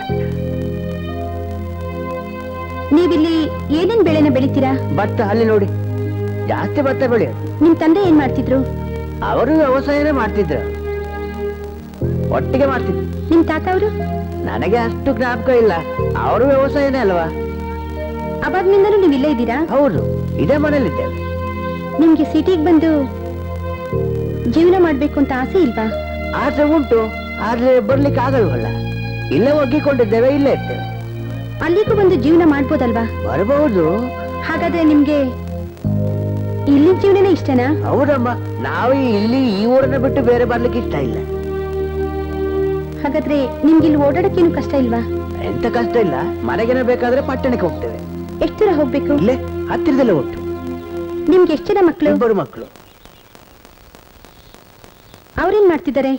ನೀವಿಲ್ಲಿ ಏನೇನ್ ಬೆಳೆನ ಬೆಳಿತೀರಾ ಭತ್ತ ಅಲ್ಲಿ ನೋಡಿ ಜಾಸ್ತಿ ಭತ್ತ ಬೆಳೆಯೋದು ನಿಮ್ ತಂದೆ ಏನ್ ಮಾಡ್ತಿದ್ರು ಅವರು ವ್ಯವಸಾಯನೇ ಮಾಡ್ತಿದ್ರು ಒಟ್ಟಿಗೆ ಮಾಡ್ತಿದ್ರು ನಿಮ್ ತಾತ ಅವರು ನನಗೆ ಅಷ್ಟು ಜ್ಞಾಪಕ ಇಲ್ಲ ಅವರು ವ್ಯವಸಾಯನೇ ಅಲ್ವಾ ಅವಾಗ್ನಿಂದಲೂ ನೀವು ಇಲ್ಲೇ ಇದ್ದೀರಾ ಹೌದು ಇದೇ ಮನೇಲಿದ್ದೇವೆ ನಿಮ್ಗೆ ಸಿಟಿಗೆ ಬಂದು ಜೀವನ ಮಾಡ್ಬೇಕು ಅಂತ ಆಸೆ ಇಲ್ವಾ ಆಸೆ ಉಂಟು ಆದ್ರೆ ಬರ್ಲಿಕ್ಕೆ ಆಗಲ್ವಲ್ಲ ಇಲ್ಲೇ ಒಗ್ಗಿಕೊಂಡಿದ್ದೇವೆ ಇಲ್ಲೇ ಇರ್ತೇವೆ ಅಲ್ಲಿಗೂ ಬಂದು ಜೀವನ ಮಾಡ್ಬೋದಲ್ವಾ ಬರಬಹುದು ಹಾಗಾದ್ರೆ ನಿಮ್ಗೆ ಇಲ್ಲಿನ ಜೀವನನೇ ಇಷ್ಟನಾ ಹೌದಮ್ಮ ನಾವು ಇಲ್ಲಿ ಈ ಊರನ್ನ ಬಿಟ್ಟು ಬೇರೆ ಬರ್ಲಿಕ್ಕೆ ಇಷ್ಟ ಇಲ್ಲ ಹಾಗಾದ್ರೆ ನಿಮ್ಗೆ ಇಲ್ಲಿ ಓಡಾಡಕ್ಕೇನು ಕಷ್ಟ ಇಲ್ವಾ ಎಂತ ಕಷ್ಟ ಇಲ್ಲ ಮನೆಗೇನೆ ಬೇಕಾದ್ರೆ ಪಟ್ಟಣಕ್ಕೆ ಹೋಗ್ತೇವೆ ಎಷ್ಟು ದೂರ ಹೋಗ್ಬೇಕು ಇಲ್ಲೇ ಹತ್ತಿರದಲ್ಲೇ ಉಂಟು ನಿಮ್ಗೆ ಎಷ್ಟು ಜನ ಮಕ್ಕಳು ಇಬ್ಬರು ಮಕ್ಕಳು ಅವ್ರೇನ್ ಮಾಡ್ತಿದ್ದಾರೆ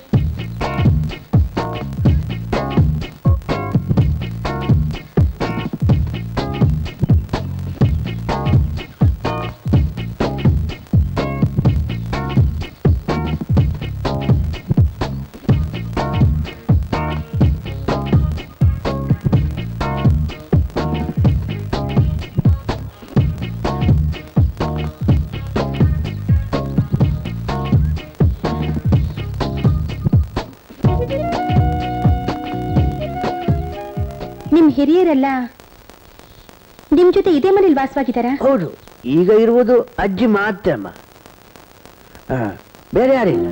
ನಿಮ್ ಹಿರಿಯರೆಲ್ಲ ನಿಮ್ ಜೊತೆ ಇದೇ ಮನೇಲಿ ವಾಸವಾಗಿದ್ದಾರಾ ಹೌದು ಈಗ ಇರುವುದು ಅಜ್ಜಿ ಮಾತ್ರ ಅಮ್ಮ ಹಾ, ಬೇರೆ ಯಾರಿಲ್ಲ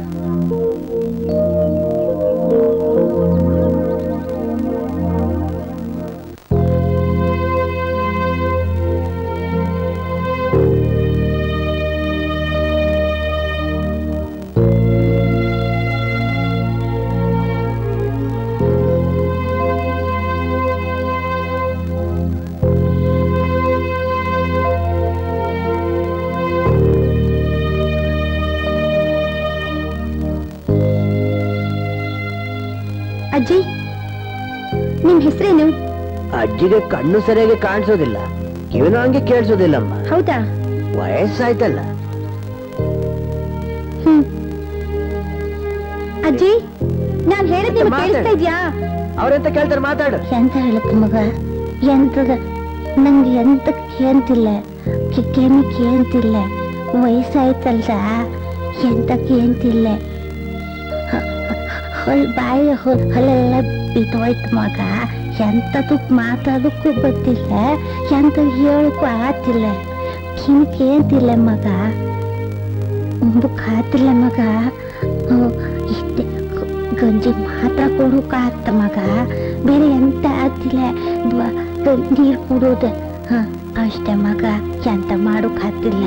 ಅಜ್ಜಿ ನಿಮ್ ಹೆಸರೇನು ಅಜ್ಜಿಗೆ ಕಣ್ಣು ಸರಿಯಾಗಿ ಕಾಣಿಸೋದಿಲ್ಲ ಕಿವಿನೂ ಹಂಗೆ ಕೇಳಿಸೋದಿಲ್ಲಮ್ಮ ಹೌದಾ ವಯಸ್ಸಾಯ್ತಲ್ಲ ಹ್ಮ್ ಅಜ್ಜಿ ನಾನ್ ಹೇಳಿದ್ ನಿಮ್ಗೆ ಮಾತಾಡು. ಕೇಳಿಸ್ತಾ ಇದ್ಯಾ ಅವ್ರೆಂತ ಕೇಳ್ತಾರೆ ಮಾತಾಡು ಎಂತ ಹೇಳಕ್ಕ ಮಗ ಎಂತದ ನಂಗೆ ಎಂತ ಕೇಂತಿಲ್ಲ ಕಿಕ್ಕೇನು ಕೇಂತಿಲ್ಲ ವಯಸ್ಸಾಯ್ತಲ್ದ ಎಂತ ಕೇಂತಿಲ್ಲ ಹೊಲ್ ಬಾಯಿ ಹೊಲ್ ಹೊಲೆಲ್ಲ ಬಿದ್ದೋಯ್ತು ಮಗ ಎಂತದು ಮಾತಾಡಕ್ಕೂ ಗೊತ್ತಿಲ್ಲ ಎಂತ ಹೇಳಕ್ಕೂ ಆತಿಲ್ಲ ಕಿನ್ ಕೇಂತಿಲ್ಲ ಮಗ ಉಂಬಕ್ಕಾತಿಲ್ಲ ಮಗ ಹ್ಮ್, ಇಷ್ಟೇ ಗ- ಗಂಜಿ ಮಾತ್ರ ಕೊಡೋಕಾಗ್ತ ಮಗ ಬೇರೆ ಎಂತ ಆಗ್ತಿಲ್ಲ ದ್ವ- ಗ- ನೀರ್ ಕುಡೋದು ಹ ಅಷ್ಟೇ ಮಗ ಎಂತ ಮಾಡೋಕಾಗ್ತಿಲ್ಲ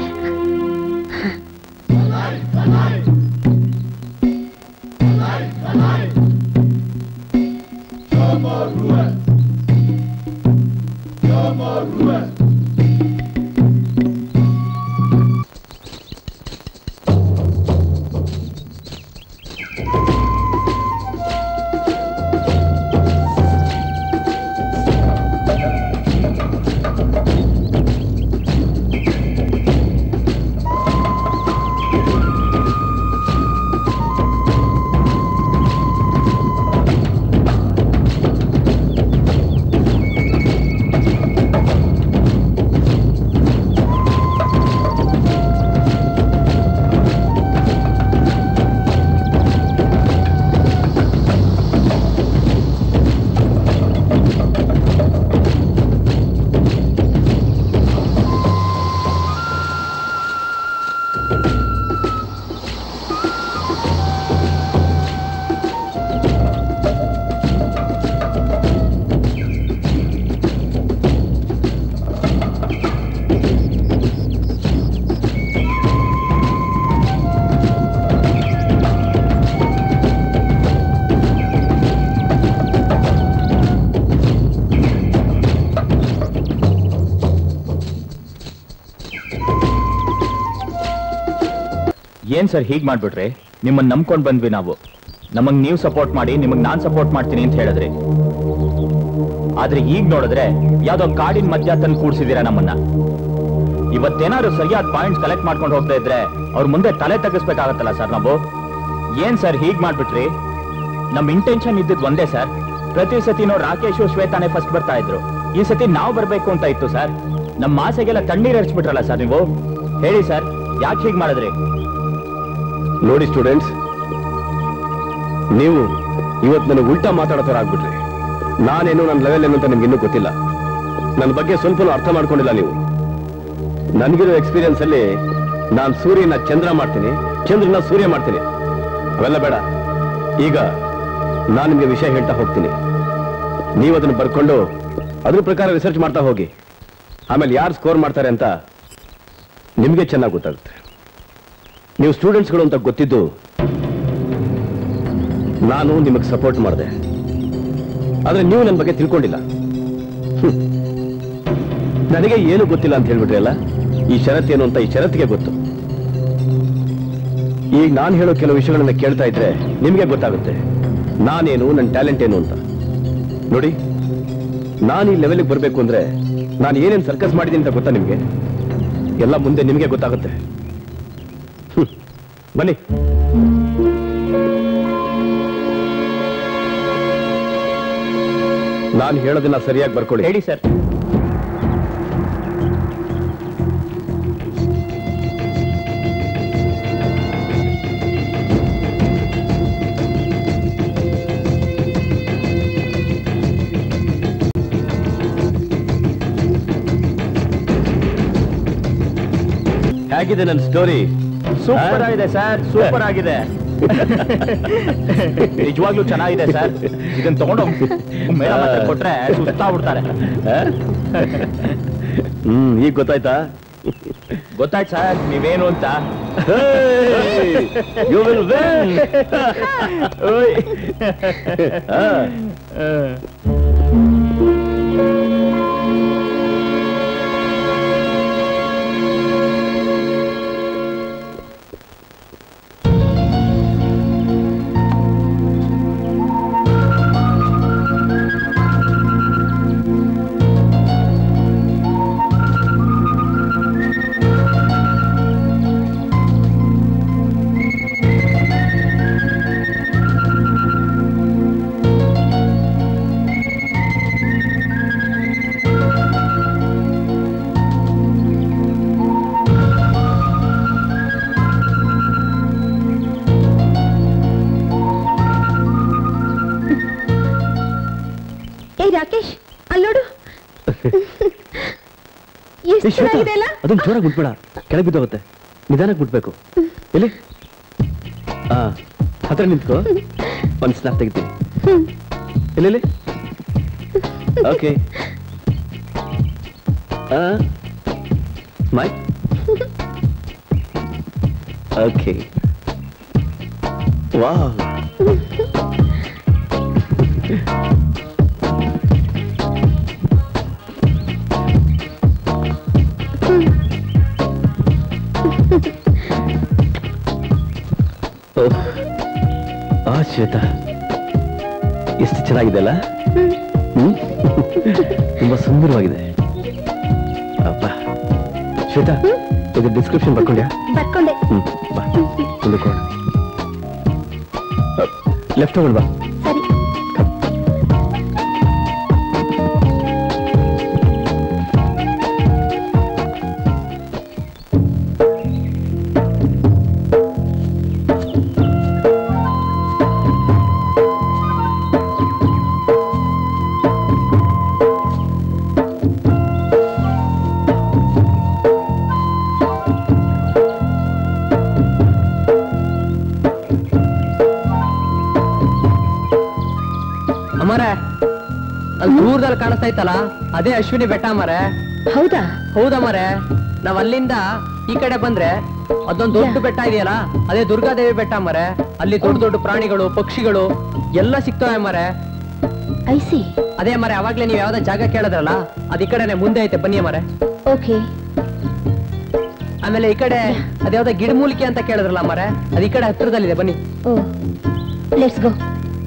ಏನ್ ಸರ್ ಹೀಗ್ ಮಾಡ್ಬಿಟ್ರಿ ನಿಮ್ಮನ್ನ ನಂಬ್ಕೊಂಡ್ ಬಂದ್ವಿ ನಾವು ನಮಗ್ ನೀವು ಸಪೋರ್ಟ್ ಮಾಡಿ ನಿಮಗ್ ನಾನ್ ಸಪೋರ್ಟ್ ಮಾಡ್ತೀನಿ ಅಂತ ಹೇಳಿದ್ರಿ ಆದ್ರೆ ಈಗ ನೋಡಿದ್ರೆ ಯಾವ್ದೋ ಕಾಡಿನ ಮಧ್ಯ ತಂದು ಕೂಡ್ಸಿದೀರ ನಮ್ಮನ್ನ ಇವತ್ತೇನಾದ್ರು ಸರಿಯಾದ ಪಾಯಿಂಟ್ಸ್ ಕಲೆಕ್ಟ್ ಮಾಡ್ಕೊಂಡು ಹೋಗ್ತಾ ಇದ್ರೆ ಅವ್ರ ಮುಂದೆ ತಲೆ ತಗ್ಗಿಸ್ಬೇಕಾಗತ್ತಲ್ಲ ಸರ್ ನಾವು ಏನ್ ಸರ್ ಹೀಗ್ ಮಾಡ್ಬಿಟ್ರಿ ನಮ್ ಇಂಟೆನ್ಷನ್ ಇದ್ದಿದ್ ಒಂದೇ ಸರ್ ಪ್ರತಿ ಸತಿನೋ ರಾಕೇಶು ಶ್ವೇತಾನೆ ಫಸ್ಟ್ ಬರ್ತಾ ಇದ್ರು ಈ ಸತಿ ನಾವು ಬರ್ಬೇಕು ಅಂತ ಇತ್ತು ಸರ್ ನಮ್ಮ ಆಸೆಗೆಲ್ಲ ತಣ್ಣೀರ್ ಹರಿಸ್ಬಿಟ್ರಲ್ಲ ಸರ್ ನೀವು ಹೇಳಿ ಸರ್ ಯಾಕೆ ಹೀಗ್ ಮಾಡಿದ್ರಿ ನೋಡಿ ಸ್ಟೂಡೆಂಟ್ಸ್ ನೀವು ಇವತ್ತು ನನಗೆ ಉಲ್ಟಾ ಮಾತಾಡೋ ಥರ ಆಗ್ಬಿಟ್ರಿ ನಾನೇನು ನನ್ನ ಲೆವೆಲ್ ಏನು ಅಂತ ನಿಮ್ಗೆ ಇನ್ನೂ ಗೊತ್ತಿಲ್ಲ ನನ್ನ ಬಗ್ಗೆ ಸ್ವಲ್ಪ ಅರ್ಥ ಮಾಡ್ಕೊಂಡಿಲ್ಲ ನೀವು ನನಗಿರೋ ಎಕ್ಸ್ಪೀರಿಯನ್ಸ್ ಅಲ್ಲಿ ನಾನು ಸೂರ್ಯನ ಚಂದ್ರ ಮಾಡ್ತೀನಿ ಚಂದ್ರನ ಸೂರ್ಯ ಮಾಡ್ತೀನಿ ಅವೆಲ್ಲ ಬೇಡ ಈಗ ನಾನು ನಿಮ್ಗೆ ವಿಷಯ ಹೇಳ್ತಾ ಹೋಗ್ತೀನಿ ನೀವು ಅದನ್ನು ಬರ್ಕೊಂಡು ಅದ್ರ ಪ್ರಕಾರ ರಿಸರ್ಚ್ ಮಾಡ್ತಾ ಹೋಗಿ ಆಮೇಲೆ ಯಾರು ಸ್ಕೋರ್ ಮಾಡ್ತಾರೆ ಅಂತ ನಿಮಗೆ ಚೆನ್ನಾಗಿ ಗೊತ್ತಾಗುತ್ತೆ ನೀವು ಸ್ಟೂಡೆಂಟ್ಸ್ಗಳು ಅಂತ ಗೊತ್ತಿದ್ದು ನಾನು ನಿಮಗೆ ಸಪೋರ್ಟ್ ಮಾಡಿದೆ ಆದ್ರೆ ನೀವು ನನ್ನ ಬಗ್ಗೆ ತಿಳ್ಕೊಂಡಿಲ್ಲ ಹ್ಮ್. ನನಗೆ ಏನು ಗೊತ್ತಿಲ್ಲ ಅಂತ ಹೇಳ್ಬಿಟ್ರಿ ಅಲ್ಲ ಈ ಷರತ್ತೇನು ಅಂತ ಈ ಷರತ್ತಿಗೆ ಗೊತ್ತು ಈಗ ನಾನು ಹೇಳೋ ಕೆಲವು ವಿಷಯಗಳನ್ನ ಕೇಳ್ತಾ ಇದ್ರೆ ನಿಮಗೆ ಗೊತ್ತಾಗುತ್ತೆ ನಾನೇನು ನನ್ನ ಟ್ಯಾಲೆಂಟ್ ಏನು ಅಂತ ನೋಡಿ ನಾನು ಈ ಲೆವೆಲ್ಗೆ ಬರಬೇಕು ಅಂದ್ರೆ ನಾನು ಏನೇನು ಸರ್ಕಸ್ ಮಾಡಿದ್ದೀನಿ ಅಂತ ಗೊತ್ತಾ ನಿಮಗೆ ಎಲ್ಲ ಮುಂದೆ ನಿಮಗೆ ಗೊತ್ತಾಗುತ್ತೆ ಹ್ಮ್. ಬನ್ನಿ ನಾನು ಹೇಳೋದನ್ನ ಸರಿಯಾಗಿ ಬರ್ಕೊಳ್ಳಿ ಹೇಳಿ ಸರ್ ಹೇಗಿದೆ ನನ್ನ ಸ್ಟೋರಿ ಸೂಪರ್ ಆಗಿದೆ ಸರ್ ಸೂಪರ್ ಆಗಿದೆ ನಿಜವಾಗ್ಲೂ ಚೆನ್ನಾಗಿದೆ ಸರ್ ಇದನ್ನ ತಗೊಂಡು ಮೇಡಮ್ ಹತ್ರ ಕೊಟ್ರೆ ಸುಸ್ತಾಗ್ಬಿಡ್ತಾರೆ ಹ್ಮ್ ಈಗ ಗೊತ್ತಾಯ್ತಾ ಗೊತ್ತಾಯ್ತು ಸರ್ ನೀವೇನು ಅಂತ ಯು ವಿಲ್ ವಿನ್ ಓಯ್. ಏ ರಾಕೇಶ್ ಅಲ್ಲೋಡು ಎಷ್ಟು ಚೆನ್ನಾಗಿದೆ ಅಲ್ಲ ಅದನ್ನ ಜೋರಾಗಿ ಬಿಟ್ಬೇಡ ಕೆಳಗೆ ಬಿದ್ದೋಗುತ್ತೆ ನಿಧಾನಕ್ಕೆ ಬಿಡ್ಬೇಕು ಎಲ್ಲಿ ಆ ಹತ್ರ ನಿಂತ್ಕೋ ಒಂದ್ ಸ್ನಾಪ್ ತೆಗಿತೀನಿ ಎಲ್ಲಿ ಓಕೆ ಮೈ ಓಕೆ ವಾ ಓಹ್ ಆ ಶ್ವೇತಾ ಎಷ್ಟು ಚೆನ್ನಾಗಿದೆ ಅಲ್ಲ ಹ್ಮ್ ತುಂಬಾ ಸುಂದರವಾಗಿದೆ ಅಪ್ಪ ಶ್ವೇತಾ ಇದು ಡಿಸ್ಕ್ರಿಪ್ಷನ್ ಬರ್ಕೊಂಡ್ಯಾ ಬರ್ಕೊಂಡೆ ಹ್ಮ್ ಬಾ ಮುಂದಕ್ಕೆ ಲೆಫ್ಟ್ ಹೋಗೋಣ ಬಾ ಸರಿ ಅಮರೆ ಅಲ್ಲಿ ದೂರದಲ್ಲಿ ಕಾಣಿಸ್ತಾ ಇತ್ತಲ್ಲ ಅದೇ ಅಶ್ವಿನಿ ಬೆಟ್ಟ ಮರೆ ಹೌದಾ ಹೌದಾ ಮರೆ ನಾವ್ ಅಲ್ಲಿಂದ ಈ ಕಡೆ ಬಂದ್ರೆ ಅದೊಂದು ದೊಡ್ಡ ಬೆಟ್ಟ ಇದೆಯಲ್ಲ ಅದೇ ದುರ್ಗಾದೇವಿ ಬೆಟ್ಟ ಮರೆ ಅಲ್ಲಿ ದೊಡ್ಡ ದೊಡ್ಡ ಪ್ರಾಣಿಗಳು ಪಕ್ಷಿಗಳು ಎಲ್ಲ ಸಿಗ್ತವೆ ಮರೆ ಐಸಿ ಅದೇ ಮರೆ ಅವಾಗ್ಲೇ ನೀವು ಯಾವ್ದೋ ಜಾಗ ಕೇಳಿದ್ರಲ್ಲ ಅದ್ ಈ ಕಡೆನೆ ಮುಂದೆ ಐತೆ ಬನ್ನಿ ಮರೆ ಓಕೆ ಆಮೇಲೆ ಈ ಕಡೆ ಅದ್ಯಾವ್ದೋ ಗಿಡಮೂಲಿಕೆ ಅಂತ ಕೇಳಿದ್ರಲ್ಲ ಮರೆ ಅದ್ ಈ ಕಡೆ ಹತ್ರದಲ್ಲಿದೆ ಬನ್ನಿ ಓ ಲೆಟ್ಸ್ ಗೋ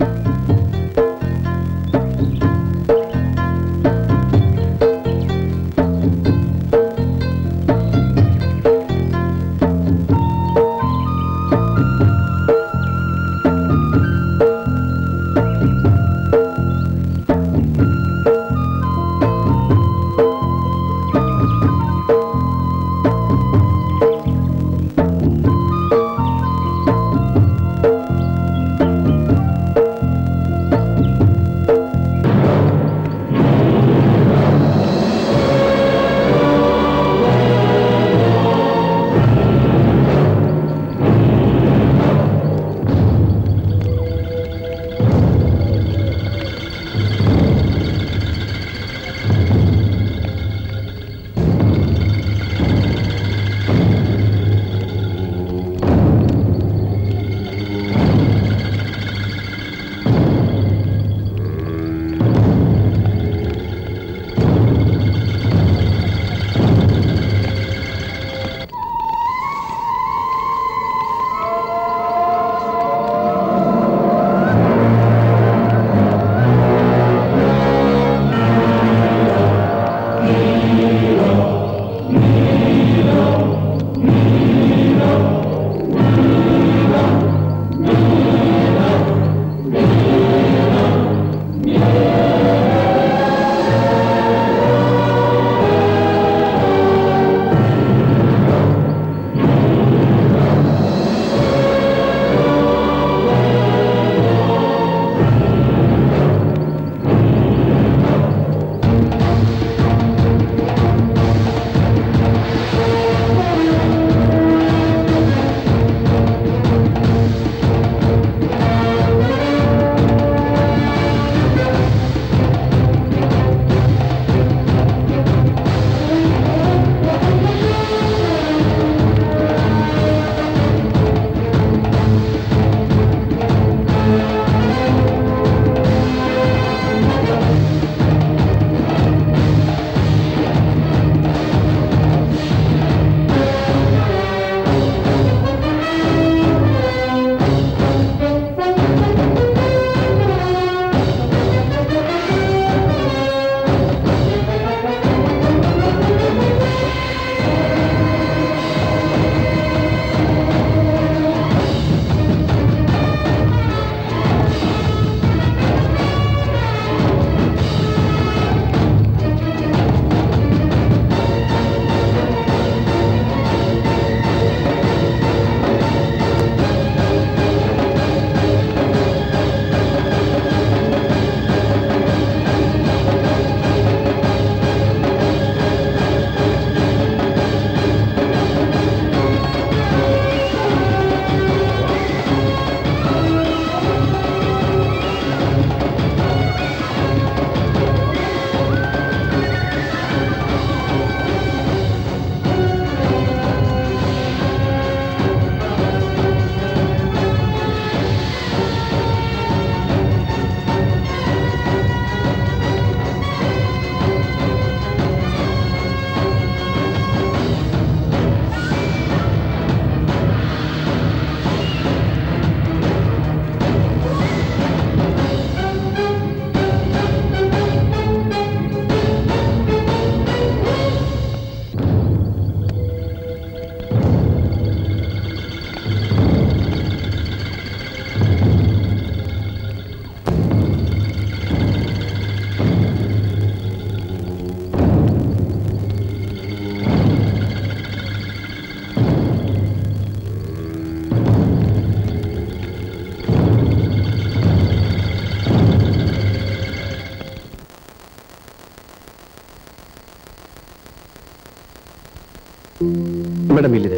ಮೇಡಮ್ ಇಲ್ಲಿದೆ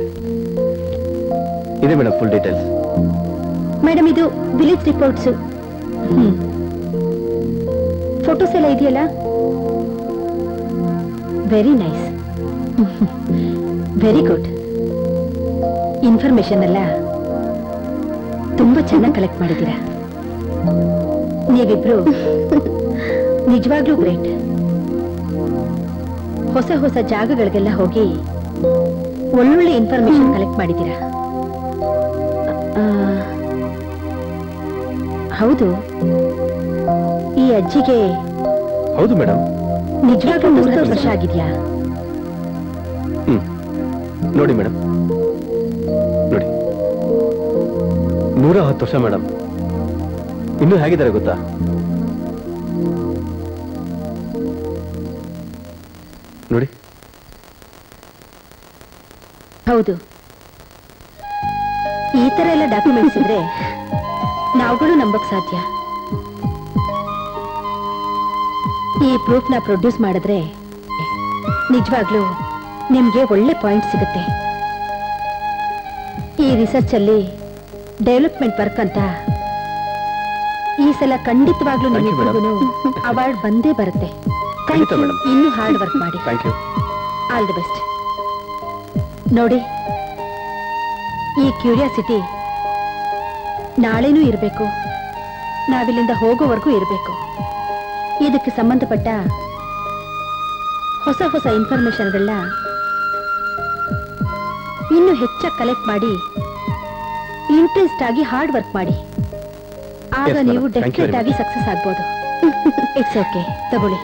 ಇದೆ ಮೇಡಮ್ ಫುಲ್ ಡೀಟೇಲ್ಸ್ ಮೇಡಮ್ ಇದು ವಿಲೇಜ್ ರಿಪೋರ್ಟ್ಸ್ ಫೋಟೋಸ್ ಎಲ್ಲ ಇದೆಯಲ್ಲ very nice very good information ಎಲ್ಲ ತುಂಬಾ ಚೆನ್ನಾಗಿ ಕಲೆಕ್ಟ್ ಮಾಡಿದ್ದೀರಾ ನೀವಿಬ್ರು ನಿಜವಾಗ್ಲೂ ಗ್ರೇಟ್ ಹೊಸ ಹೊಸ ಜಾಗಗಳಿಗೆಲ್ಲ ಹೋಗಿ ಒಳ್ಳೊಳ್ಳೆ ಇನ್ಫಾರ್ಮೇಶನ್ ಕಲೆಕ್ಟ್ ಮಾಡಿದ್ದೀರಾ ಆ, ಹೌದು ಈ ಅಜ್ಜಿಗೆ ಹೌದು ಮೇಡಮ್ ನಿಜವಾಗ್ಲೂ ನೂರ ವರ್ಷ ಆಗಿದ್ಯಾ ಹ್ಮ್ ನೋಡಿ ಮೇಡಮ್ ನೋಡಿ ನೂರ ಹತ್ತು ವರ್ಷ ಮೇಡಮ್ ಇನ್ನೂ ಹೇಗಿದ್ದಾರೆ ಗೊತ್ತಾ ನೋಡಿ ಹೌದು ಈ ತರ ಎಲ್ಲ ಡಾಕ್ಯುಮೆಂಟ್ಸ್ ಇದ್ರೆ ನಾವುಗಳು ನಂಬಕ್ ಸಾಧ್ಯ ಈ ಪ್ರೂಫ್ ನ ಪ್ರೊಡ್ಯೂಸ್ ಮಾಡಿದ್ರೆ ನಿಜವಾಗ್ಲೂ ನಿಮ್ಗೆ ಒಳ್ಳೆ ಪಾಯಿಂಟ್ ಸಿಗುತ್ತೆ ಈ ರಿಸರ್ಚ್ ಅಲ್ಲಿ ಡೆವಲಪ್ಮೆಂಟ್ ವರ್ಕ್ ಅಂತ ಈ ಸಲ ಖಂಡಿತವಾಗ್ಲೂ Thank you, madam. ನಿಮ್ಮಿಬ್ರಿಗೂ ಅವಾರ್ಡ್ ಬಂದೇ ಬರುತ್ತೆ ಖಂಡಿತ, Thank you. madam. ಇನ್ನೂ ಹಾರ್ಡ್ ವರ್ಕ್ ಮಾಡಿ thank you all the best ನೋಡಿ ಈ ಕ್ಯೂರಿಯಾಸಿಟಿ ನಾಳೆನೂ ಇರಬೇಕು ನಾವಿಲ್ಲಿಂದ ಹೋಗೋವರೆಗೂ ಇರಬೇಕು ಇದಕ್ಕೆ ಸಂಬಂಧಪಟ್ಟ ಹೊಸ ಹೊಸ ಇನ್ಫಾರ್ಮೇಶನ್ಗಳನ್ನ ಇನ್ನು ಹೆಚ್ಚಾಗಿ ಕಲೆಕ್ಟ್ ಮಾಡಿ ಇಂಟ್ರೆಸ್ಟ್ ಆಗಿ ಹಾರ್ಡ್ ವರ್ಕ್ ಮಾಡಿ ಆಗ Yes, madam. ನೀವು Thank you very ಡೆಫಿನೆಟ್ ಆಗಿ ಸಕ್ಸಸ್ ಆಗ್ಬೋದು ಇಟ್ಸ್ ಓಕೆ ತಗೊಳ್ಳಿ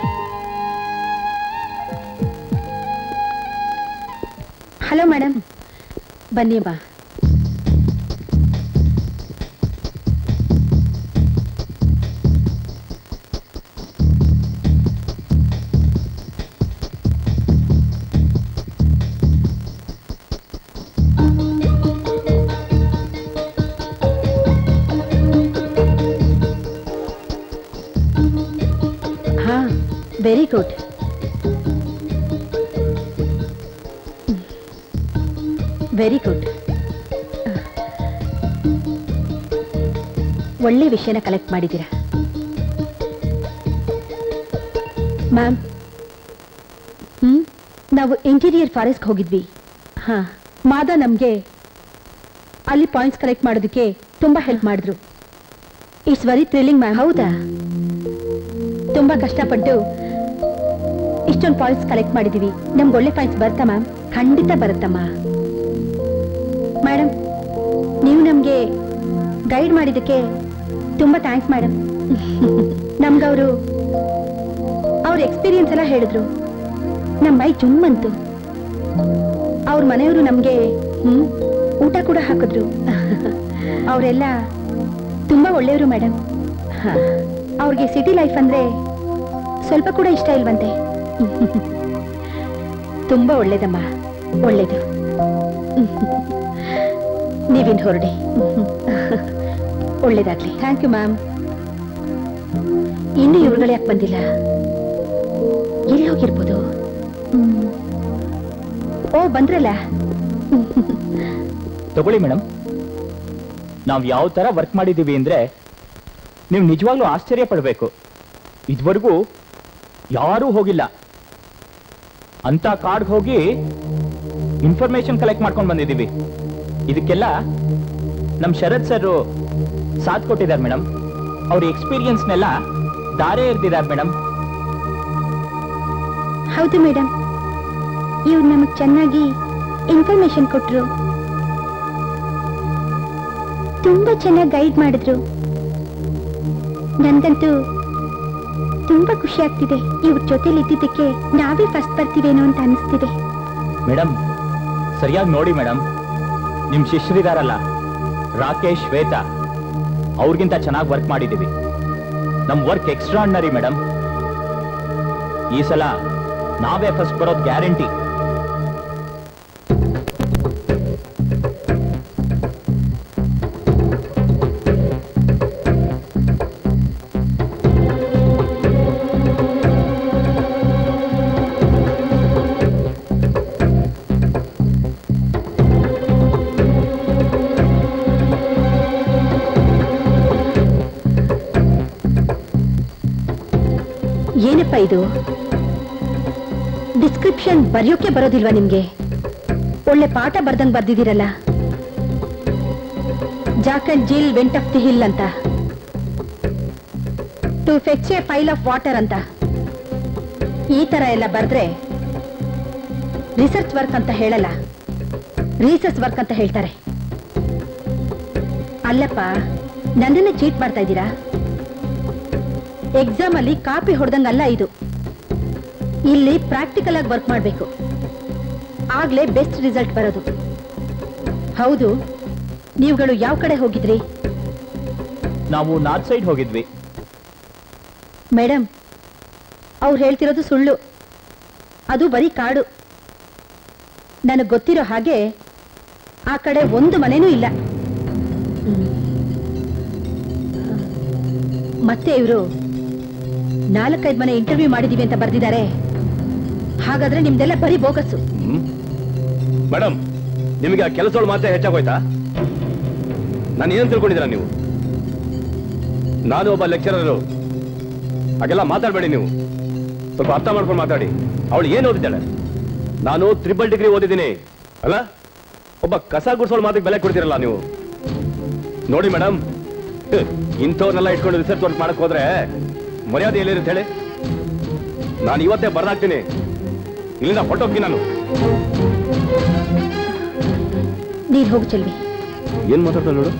ಹಲೋ ಮೇಡಮ್ ಬನ್ನಿ ಬಾ ಹಾ ವೆರಿ ಗುಡ್ ವೆರಿ ಗುಡ್ ಒಳ್ಳೆ ವಿಷಯನ ಕಲೆಕ್ಟ್ ಮಾಡಿದ್ದೀರಾ ಮ್ಯಾಮ್ ಹ್ಮ್ ನಾವು ಇಂಟೀರಿಯರ್ ಫಾರೆಸ್ಟ್ ಹೋಗಿದ್ವಿ ಹಾ ಮಾದ ನಮಗೆ ಅಲ್ಲಿ ಪಾಯಿಂಟ್ಸ್ ಕಲೆಕ್ಟ್ ಮಾಡೋದಕ್ಕೆ ತುಂಬಾ ಹೆಲ್ಪ್ ಮಾಡಿದ್ರು ಇಟ್ಸ್ ವೆರಿ ಥ್ರಿಲ್ಲಿಂಗ್ ಮ್ಯಾಮ್ ಹೌದಾ ತುಂಬಾ ಕಷ್ಟಪಟ್ಟು ಇಷ್ಟೊಂದು ಪಾಯಿಂಟ್ಸ್ ಕಲೆಕ್ಟ್ ಮಾಡಿದೀವಿ ನಮ್ಗೆ ಒಳ್ಳೆ ಪಾಯಿಂಟ್ಸ್ ಬರ್ತಾ ಮ್ಯಾಮ್ ಖಂಡಿತ ಬರುತ್ತಮ್ಮ ಮೇಡಮ್ ನೀವು ನಮಗೆ ಗೈಡ್ ಮಾಡಿದ್ದಕ್ಕೆ ತುಂಬಾ ಥ್ಯಾಂಕ್ಸ್ ಮೇಡಮ್ ನಮ್ಗವರು ಅವ್ರ ಎಕ್ಸ್ಪೀರಿಯನ್ಸ್ ಎಲ್ಲ ಹೇಳಿದ್ರು ನಮ್ಮ ಮೈ ಜುಮ್ಮಂತು ಅವ್ರ ಮನೆಯವರು ನಮಗೆ ಹ್ಮ್ ಊಟ ಕೂಡ ಹಾಕಿದ್ರು ಅವರೆಲ್ಲ ತುಂಬಾ ಒಳ್ಳೆಯವರು ಮೇಡಮ್ ಅವ್ರಿಗೆ ಸಿಟಿ ಲೈಫ್ ಅಂದ್ರೆ ಸ್ವಲ್ಪ ಕೂಡ ಇಷ್ಟ ಇಲ್ವಂತೆ ತುಂಬಾ ಒಳ್ಳೇದಮ್ಮ ಒಳ್ಳೇದು ನೀವಿನ್ ಹೊರಡಿ ಒಳ್ಳೇದಾಗ್ಲಿ ಥ್ಯಾಂಕ್ ಯು ಮ್ಯಾಮ್ ಇನ್ನು ಇವ್ರುಗಳು ಯಾಕೆ ಬಂದಿಲ್ಲ ಎಲ್ಲಿ ಹೋಗಿರ್ಬೋದು ಹ್ಮ್. ಓ ಬಂದ್ರಲ್ಲ ತಗೊಳ್ಳಿ ಮೇಡಮ್ ನಾವು ಯಾವ ತರ ವರ್ಕ್ ಮಾಡಿದೀವಿ ಅಂದ್ರೆ ನೀವು ನಿಜವಾಗ್ಲೂ ಆಶ್ಚರ್ಯ ಪಡಬೇಕು ಇದುವರೆಗೂ ಯಾರೂ ಹೋಗಿಲ್ಲ ಅಂತ ಕಾರ್ಡ್ ಹೋಗಿ ಇನ್ಫಾರ್ಮೇಶನ್ ಕಲೆಕ್ಟ್ ಮಾಡ್ಕೊಂಡು ಬಂದಿದ್ದೀವಿ ಇದಕ್ಕೆಲ್ಲ ನಮ್ಮ ಶರತ್ ಸರ್ ಸಾಥ್ ಕೊಟ್ಟಿದ್ದಾರೆ ಮೇಡಮ್ ಅವ್ರ ಎಕ್ಸ್ಪೀರಿಯನ್ಸ್ನೆಲ್ಲ ದಾರೆ ಎರ್ದಿದ್ದಾರೆ ಮೇಡಮ್ ಹೌದು ಮೇಡಮ್ ಇವ್ರು ನಮಗ್ ಚೆನ್ನಾಗಿ ಇನ್ಫಾರ್ಮೇಶನ್ ಕೊಟ್ರು ತುಂಬಾ ಚೆನ್ನಾಗಿ ಗೈಡ್ ಮಾಡಿದ್ರು ನನ್ಗಂತೂ ತುಂಬಾ ಖುಷಿ ಆಗ್ತಿದೆ ಇವ್ರ ಜೊತೆಲಿ ಇದ್ದಿದ್ದಕ್ಕೆ ನಾವೇ ಫಸ್ಟ್ ಬರ್ತೀವೇನೋ ಅಂತ ಅನಿಸ್ತಿದೆ ಮೇಡಮ್ ಸರಿಯಾಗಿ ನೋಡಿ ಮೇಡಮ್ ನಿಮ್ ಶಿಷ್ಯರಿದಾರಲ್ಲ ರಾಕೇಶ್ ಶ್ವೇತಾ ಅವ್ರಿಗಿಂತ ಚೆನ್ನಾಗಿ ವರ್ಕ್ ಮಾಡಿದ್ದೀವಿ ನಮ್ ವರ್ಕ್ ಎಕ್ಸ್ಟ್ರಾರ್ಡಿನರಿ ಮೇಡಮ್ ಈ ಸಲ ನಾವೇ ಫಸ್ಟ್ ಬರೋದು ಗ್ಯಾರಂಟಿ ಏನಪ್ಪ ಇದು ಡಿಸ್ಕ್ರಿಪ್ಷನ್ ಬರೆಯೋಕೆ ಬರೋದಿಲ್ವಾ ನಿಮ್ಗೆ ಒಳ್ಳೆ ಪಾಠ ಬರ್ದಂಗ್ ಬರ್ದಿದ್ದೀರಲ್ಲ Jack and Jill went of the hill ಅಂತ to fetch a pail of water ಅಂತ ಈ ತರ ಎಲ್ಲ ಬರ್ದ್ರೆ ರಿಸರ್ಚ್ ವರ್ಕ್ ಅಂತ ಹೇಳಲ್ಲ ರೀಸರ್ಚ್ ವರ್ಕ್ ಅಂತ ಹೇಳ್ತಾರೆ ಅಲ್ಲಪ್ಪ ನನ್ನನ್ನ ಚೀಟ್ ಮಾಡ್ತಾ ಇದ್ದೀರಾ ಎಕ್ಸಾಮ್ ಅಲ್ಲಿ ಕಾಪಿ ಹೊಡೆದಂಗಲ್ಲ ಇದು ಇಲ್ಲಿ ಪ್ರಾಕ್ಟಿಕಲ್ ಆಗಿ ವರ್ಕ್ ಮಾಡಬೇಕು ಆಗ್ಲೇ ಬೆಸ್ಟ್ ರಿಸಲ್ಟ್ ಬರೋದು ಹೌದು ನೀವುಗಳು ಯಾವ ಕಡೆ ಹೋಗಿದ್ರಿ ನಾವು ನಾರ್ತ್ ಸೈಡ್ ಹೋಗಿದ್ವಿ ಮೇಡಮ್ ಅವ್ರು ಹೇಳ್ತಿರೋದು ಸುಳ್ಳು ಅದು ಬರೀ ಕಾಡು ನನಗೆ ಗೊತ್ತಿರೋ ಹಾಗೆ ಆ ಕಡೆ ಒಂದು ಮನೆನೂ ಇಲ್ಲ ಹ್ಮ್. ಮತ್ತೆ ಇವರು ನಾಲ್ಕೈದು ಮನೆ ಇಂಟರ್ವ್ಯೂ ಮಾಡಿದೀವಿ ಅಂತ ಬರ್ದಿದ್ದಾರೆ ಹಾಗಾದ್ರೆ ನಿಮ್ದೆಲ್ಲ ಬರೀ ಬೋಗಸ್ಸು ಮೇಡಮ್ ನಿಮಗೆ ಆ ಕೆಲಸಗಳು ಮಾತ್ರ ಹೆಚ್ಚಾಗೋಯ್ತಾ ನಾನು ಏನು ತಿಳ್ಕೊಂಡಿದ್ದೀರಾ ನೀವು ನಾನು ಒಬ್ಬ ಲೆಕ್ಚರರು ಹಾಗೆಲ್ಲ ಮಾತಾಡಬೇಡಿ ನೀವು ಸ್ವಲ್ಪ ಅರ್ಥ ಮಾಡ್ಕೊಂಡು ಮಾತಾಡಿ ಅವಳು ಏನು ಓದಿದ್ದಾಳೆ ನಾನು ತ್ರಿಬಲ್ ಡಿಗ್ರಿ ಓದಿದ್ದೀನಿ ಅಲ್ಲ ಒಬ್ಬ ಕಸ ಗುಡ್ಸೋಳು ಮಾತಿಗೆ ಬೆಲೆ ಕೊಡ್ತೀರಲ್ಲ ನೀವು ನೋಡಿ ಮೇಡಮ್ ಇಂಥವ್ರನ್ನೆಲ್ಲ ಇಟ್ಕೊಂಡು ರಿಸರ್ಚ್ ವರ್ಕ್ ಮಾಡಕ್ ಹೋದ್ರೆ ಮರ್ಯಾದೆ ಎಲ್ಲಿರುತ್ತೆ ಹೇಳಿ ನಾನು ಇವತ್ತೇ ಬರ್ದಾಕ್ತೀನಿ ಇಲ್ಲಿಂದ ಹೊರಟೋಗ್ತೀನಿ ನಾನು ನೀನ್ ಹೋಗು ಚೆಲ್ವಿ ಏನ್ ಮಾತಾಡ್ತಾಳೆ ನೋಡು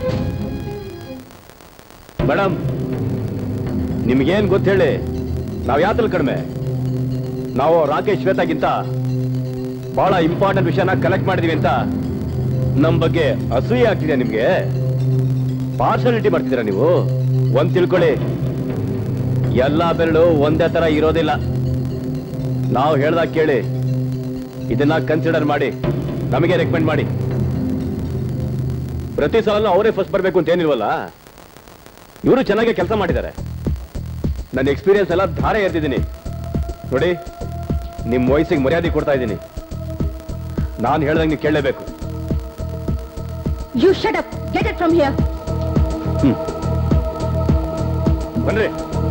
ಮೇಡಮ್ ನಿಮ್ಗೇನ್ ಗೊತ್ತೇಳಿ ನಾವ್ ಯಾತಲ್ಲಿ ಕಡಿಮೆ ನಾವು ರಾಕೇಶ್ ಶ್ವೇತಾಗಿಂತ ಬಹಳ ಇಂಪಾರ್ಟೆಂಟ್ ವಿಷಯನ ಕಲೆಕ್ಟ್ ಮಾಡಿದೀವಿ ಅಂತ ನಮ್ ಬಗ್ಗೆ ಅಸೂಯೆ ಆಗ್ತಿದೆ ನಿಮ್ಗೆ ಪಾರ್ಶಾಲಿಟಿ ಮಾಡ್ತಿದ್ದೀರಾ ನೀವು ಒಂದ್ ತಿಳ್ಕೊಳ್ಳಿ ಎಲ್ಲಾ ಬೆರಳು ಒಂದೇ ತರ ಇರೋದಿಲ್ಲ ನಾವು ಹೇಳ್ದಾಗ ಕೇಳಿ ಇದನ್ನ ಕನ್ಸಿಡರ್ ಮಾಡಿ ನಮಗೆ ರೆಕಮೆಂಡ್ ಮಾಡಿ ಪ್ರತಿ ಸಲ ಅವರೇ ಫಸ್ಟ್ ಬರಬೇಕು ಅಂತ ಏನಿಲ್ವಲ್ಲ ಇವರು ಚೆನ್ನಾಗಿ ಕೆಲಸ ಮಾಡಿದ್ದಾರೆ ನನ್ನ ಎಕ್ಸ್ಪೀರಿಯನ್ಸ್ ಎಲ್ಲ ಧಾರೆ ಎರ್ದಿದ್ದೀನಿ ನೋಡಿ ನಿಮ್ಮ ವಯಸ್ಸಿಗೆ ಮರ್ಯಾದೆ ಕೊಡ್ತಾ ಇದ್ದೀನಿ ನಾನು ಹೇಳ್ದಂಗೆ ನೀವು ಕೇಳಲೇಬೇಕು you shut up get it from here ಬನ್ರಿ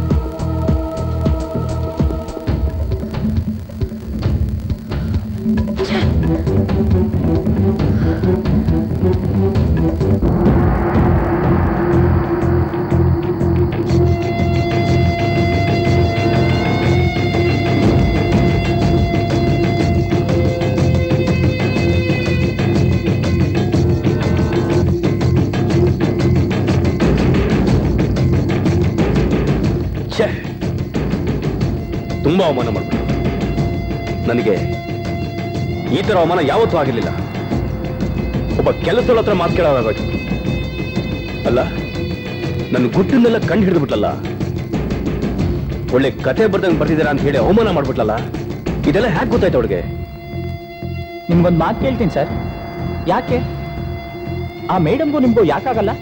ಛೇ ತುಂಬಾ ಅವಮಾನ ಮಾಡ್ಬಿಟ್ಟು ನನಗೆ ಈ ತರ ಅವಮಾನ ಯಾವತ್ತೂ ಆಗಿರ್ಲಿಲ್ಲ ಒಬ್ಬ ಕೆಲಸದ ಹತ್ರ ಮಾತು ಕೇಳೋದಾಗೋಯ್ತು ಅಲ್ಲ ನನ್ನ ಗುಟ್ಟಿನೆಲ್ಲ ಕಂಡು ಹಿಡಿದ್ಬಿಟ್ಲಲ್ಲ ಒಳ್ಳೆ ಕತೆ ಬರ್ದಂಗೆ ಬರ್ತಿದ್ದೀರಾ ಅಂತ ಹೇಳಿ ಅವಮಾನ ಮಾಡ್ಬಿಟ್ಲಲ್ಲ ಇದೆಲ್ಲ ಹ್ಯಾಕ್ ಗೊತ್ತಾಯ್ತು ಅವಳಿಗೆ ನಿಮ್ಗೊಂದು ಮಾತು ಕೇಳ್ತೀನಿ ಸರ್ ಯಾಕೆ ಆ ಮೇಡಮ್ಗೂ ನಿಮ್ಗೂ ಯಾಕಾಗಲ್ಲ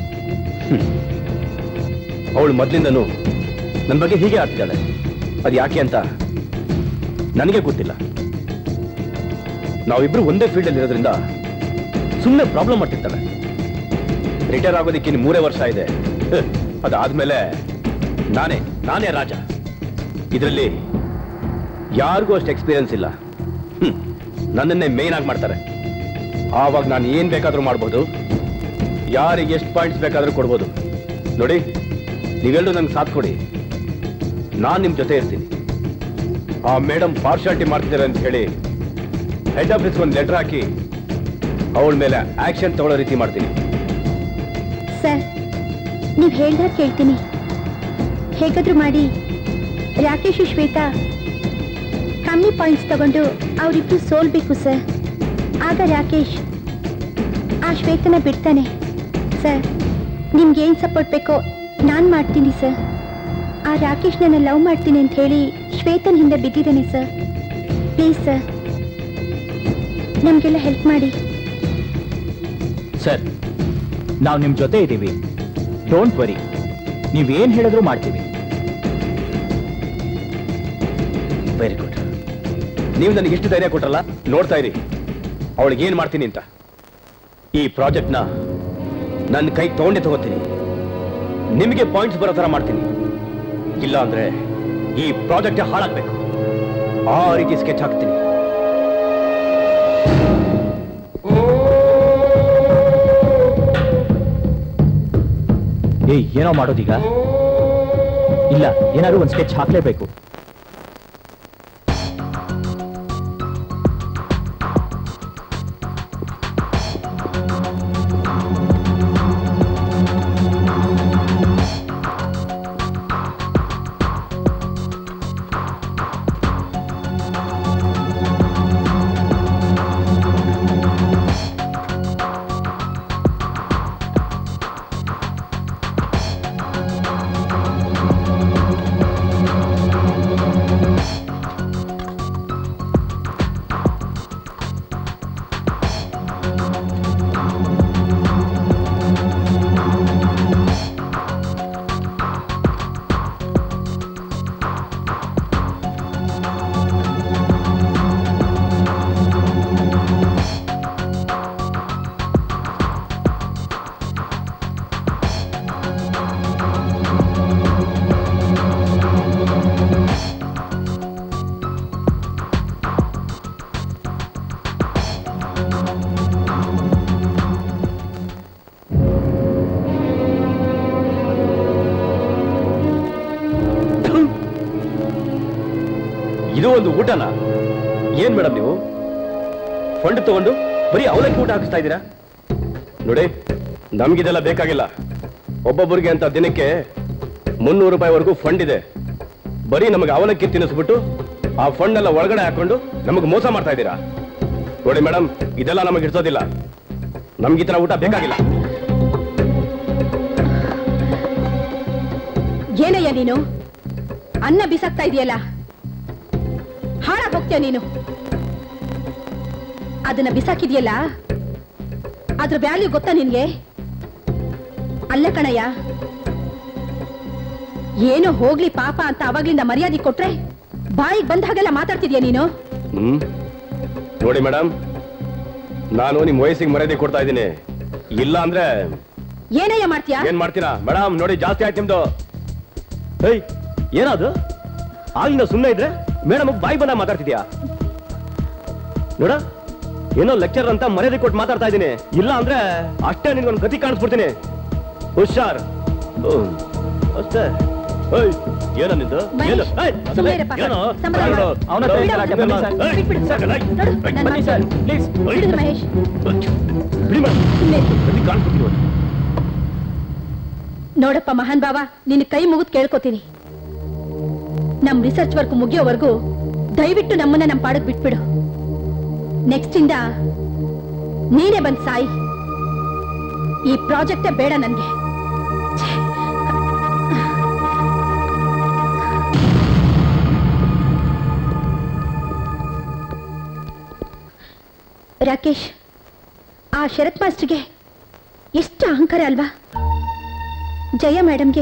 ಅವಳು ಮೊದ್ಲಿಂದನೂ ನನ್ನ ಬಗ್ಗೆ ಹೀಗೆ ಆಡ್ತಿದ್ದಾಳೆ ಅದು ಯಾಕೆ ಅಂತ ನನಗೆ ಗೊತ್ತಿಲ್ಲ ನಾವಿಬ್ರು ಒಂದೇ ಫೀಲ್ಡಲ್ಲಿ ಇರೋದ್ರಿಂದ ಸುಮ್ಮನೆ ಪ್ರಾಬ್ಲಮ್ ಮಾಡ್ತಿರ್ತಾಳೆ ರಿಟೈರ್ ಆಗೋದಕ್ಕೆ ಇನ್ನು ಮೂರೇ ವರ್ಷ ಇದೆ ಹ್, ಅದಾದ್ಮೇಲೆ ನಾನೇ ನಾನೇ ರಾಜ ಇದರಲ್ಲಿ ಯಾರಿಗೂ ಅಷ್ಟು ಎಕ್ಸ್ಪೀರಿಯನ್ಸ್ ಇಲ್ಲ ಹ್ಮ್, ನನ್ನನ್ನೇ ಮೇನ್ ಆಗಿ ಮಾಡ್ತಾರೆ ಆವಾಗ ನಾನು ಏನ್ ಬೇಕಾದ್ರೂ ಮಾಡ್ಬೋದು ಯಾರಿಗೆ ಎಷ್ಟು ಪಾಯಿಂಟ್ಸ್ ಬೇಕಾದ್ರೂ ಕೊಡ್ಬೋದು ನೋಡಿ ನೀವೆಲ್ಲರೂ ನಂಗೆ ಸಾಥ್ ಕೊಡಿ ನಾನು ನಿಮ್ಮ ಜೊತೆ ಇರ್ತೀನಿ ಆ ಮೇಡಮ್ ಪಾರ್ಶಾಲಿಟಿ ಮಾಡ್ತಿದ್ದಾರೆ ಅಂತ ಹೇಳಿ ಹೆಡ್ ಆಫೀಸ್ಗೆ ಒಂದು ಲೆಟರ್ ಹಾಕಿ ಅವಳ ಮೇಲೆ ಆಕ್ಷನ್ ತಗೊಳ್ಳೋ ರೀತಿ ಮಾಡ್ತೀನಿ ಸರ್ ನೀವು ಹೇಳ್ದಾಗ ಕೇಳ್ತೀನಿ ಹೇಗಾದ್ರೂ ಮಾಡಿ ರಾಕೇಶ್ ಶ್ವೇತಾ ಕಮ್ಮಿ ಪಾಯಿಂಟ್ಸ್ ತಗೊಂಡು ಅವರಿಬ್ರು ಸೋಲ್ಬೇಕು ಸರ್ ಆಗ ರಾಕೇಶ್ ಆ ಶ್ವೇತನ ಬಿಡ್ತಾನೆ ಸರ್ ನಿಮ್ಗೆ ಏನು ಸಪೋರ್ಟ್ ಬೇಕೋ ನಾನು ಮಾಡ್ತೀನಿ ಸರ್ ಆ ರಾಕೇಶ್ ನನ್ನ ಲವ್ ಮಾಡ್ತೀನಿ ಅಂತ ಹೇಳಿ ಶ್ವೇತನ ಹಿಂದೆ ಬಿದ್ದಿದ್ದಾನೆ ಸರ್ ಪ್ಲೀಸ್ ಸರ್ ನಮಗೆಲ್ಲ ಹೆಲ್ಪ್ ಮಾಡಿ ಸರ್ ನಾವು ನಿಮ್ ಜೊತೆ ಇದ್ದೀವಿ ಡೋಂಟ್ ವರಿ ನೀವೇನ್ ಹೇಳಿದ್ರು ಮಾಡ್ತೀವಿ ವೆರಿ ಗುಡ್ ನೀವು ನನಗೆ ಎಷ್ಟು ಧೈರ್ಯ ಕೊಟ್ರಲ್ಲ ನೋಡ್ತಾ ಇರಿ ಅವಳಿಗೆ ಏನ್ ಮಾಡ್ತೀನಿ ಅಂತ ಈ ಪ್ರಾಜೆಕ್ಟ್ನ ನನ್ನ ಕೈ ತಗೊಂಡೇ ತಗೋತೀನಿ ನಿಮಗೆ ಪಾಯಿಂಟ್ಸ್ ಬರೋ ಥರ ಮಾಡ್ತೀನಿ ಇಲ್ಲ ಅಂದ್ರೆ ಈ ಪ್ರಾಜೆಕ್ಟ್ ಹಾಳಾಗ್ಬೇಕು ಆ ರೀತಿ ಸ್ಕೆಚ್ ಹಾಕ್ತೀನಿ ಏಯ್ ಏನೋ ಮಾಡೋದೀಗ ಇಲ್ಲ ಏನಾದ್ರು ಒಂದು ಸ್ಕೆಚ್ ಹಾಕ್ಲೇಬೇಕು ಇದು ಒಂದು ಊಟನ ಏನ್ ಮೇಡಮ್ ನೀವು ಫಂಡ್ ತಗೊಂಡು ಬರೀ ಅವಲಕ್ಕಿ ಊಟ ಹಾಕಿಸ್ತಾ ಇದ್ದೀರಾ ನೋಡಿ ನಮ್ಗಿದೆಲ್ಲ ಬೇಕಾಗಿಲ್ಲ ಒಬ್ಬೊಬ್ಬರಿಗೆ ಅಂತ ದಿನಕ್ಕೆ ಮುನ್ನೂರು ರೂಪಾಯಿವರೆಗೂ ಫಂಡ್ ಇದೆ ಬರೀ ನಮಗೆ ಅವಲಕ್ಕಿ ತಿನ್ನಿಸ್ಬಿಟ್ಟು ಆ ಫಂಡ್ ಎಲ್ಲ ಒಳಗಡೆ ಹಾಕೊಂಡು ನಮಗೆ ಮೋಸ ಮಾಡ್ತಾ ಇದ್ದೀರಾ ನೋಡಿ ಮೇಡಮ್ ಇದೆಲ್ಲ ನಮಗೆ ಇಡ್ಸೋದಿಲ್ಲ ನಮ್ಗೆ ಈ ತರ ಊಟ ಬೇಕಾಗಿಲ್ಲ ಏನಯ್ಯ ನೀನು ಅನ್ನ ಬಿಸಾಕ್ತಾ ಇದೆಯಲ್ಲ ಹಾಳಾಗ್ ಹೋಗ್ತೀಯ ನೀನು ಅದನ್ನ ಬಿಸಾಕಿದ್ಯಲ್ಲ ಅದ್ರ ವ್ಯಾಲ್ಯೂ ಗೊತ್ತಾ ನಿನ್ಗೆ ಅಲ್ಲ ಕಣಯ್ಯ ಏನೋ ಹೋಗ್ಲಿ ಪಾಪ ಅಂತ ಅವಾಗ್ಲಿಂದ ಮರ್ಯಾದೆ ಕೊಟ್ರೆ ಬಾಯಿಗೆ ಬಂದ ಹಾಗೆಲ್ಲ ಮಾತಾಡ್ತಿದ್ಯಾ ನೀನು ಹ್ಮ್ ನೋಡಿ ಮೇಡಮ್ ನಾನು ನಿಮ್ ವಯಸ್ಸಿಗೆ ಮರ್ಯಾದೆ ಕೊಡ್ತಾ ಇದ್ದೀನಿ ಇಲ್ಲ ಅಂದ್ರೆ ಏನಯ್ಯ ಮಾಡ್ತೀಯಾ ಏನ್ ಮಾಡ್ತೀರಾ ಮೇಡಮ್ ನೋಡಿ ಜಾಸ್ತಿ ಆಯ್ತು ನಿಮ್ದು ಏಯ್ ಏನದು ಆಗಿಂದ ಸುಮ್ಮನೆ ಇದ್ರೆ ಮೇಡಮ್ ಬಾಯಿ ಬಂದ ಮಾತಾಡ್ತಿದ್ಯಾ ನೋಡ ಏನೋ ಲೆಕ್ಚರ್ ಅಂತ ಮರ್ಯಾದೆ ಕೊಟ್ಟು ಮಾತಾಡ್ತಾ ಇದ್ದೀನಿ ಇಲ್ಲ ಅಂದ್ರೆ ಅಷ್ಟೇ ನಿನ್ಗೊಂದು ಗತಿ ಕಾಣಿಸ್ಬಿಡ್ತೀನಿ ಹುಷಾರ್ ಹ್ಮ್. ಅಷ್ಟೇ ಏಯ್ ಏನ ನಿಂದು ಮಹೇಶ್, ಏನು? ಏಯ್, ಸುಮ್ನೆ ಇರಪ್ಪ. ಏನು? ಸಂಬಳ ಏನು? ಮಾಡು. ಅವನ ಹತ್ರ ಬಿಡು, ಇದ್ದಾಳೆ, ಬಿಡು, ಬನ್ನಿ ಸರ್. ಏಯ್, ಬಿಟ್ಬಿಡು. ಸಾಕಲ್ಲ? ನೋಡು, ನಾನು ಬನ್ನಿ ಸರ್, ಮಾಡ್ತೀನಿ. ಪ್ಲೀಸ್. ಬಿಡು ಮಹೇಶ್ ಬಿಡಿ ಮೇಡಮ್ ಸುಮ್ನೆ ಇರು. ಗತಿ ಕಾಣಿಸ್ಬಿಡ್ತೀನಿ ಇವತ್ತು. ನೋಡಪ್ಪ ಮಹಾನ್ ಬಾವ ನಿನ್ನ ಕೈ ಮುಗಿದು ಕೇಳ್ಕೊತೀನಿ ನಮ್ ರಿಸರ್ಚ್ ವರ್ಕ್ ಮುಗಿಯೋವರೆಗೂ ದಯವಿಟ್ಟು ನಮ್ಮನ್ನ ನಮ್ ಪಾಡಕ್ ಬಿಟ್ಬಿಡು ನೆಕ್ಸ್ಟ್ ಇಂದ ನೀನೇ ಬಂದ್ ಸಾಯಿ ಈ ಪ್ರಾಜೆಕ್ಟೇ ಬೇಡ ನನ್ಗೆ ಛೇ. ರಾಕೇಶ್ ಆ ಶರತ್ ಮಾಸ್ಟರ್ಗೆ ಎಷ್ಟು ಅಹಂಕಾರ ಅಲ್ವಾ ಜಯ ಮೇಡಮ್ಗೆ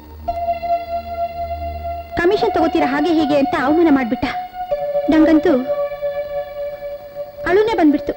ಕಮಿಷನ್ ತಗೋತೀರಾ ಹಾಗೆ ಹೀಗೆ ಅಂತ ಅವಮಾನ ಮಾಡ್ಬಿಟ್ಟ ನಂಗಂತೂ ಅಳುನೇ ಬಂದ್ಬಿಡ್ತು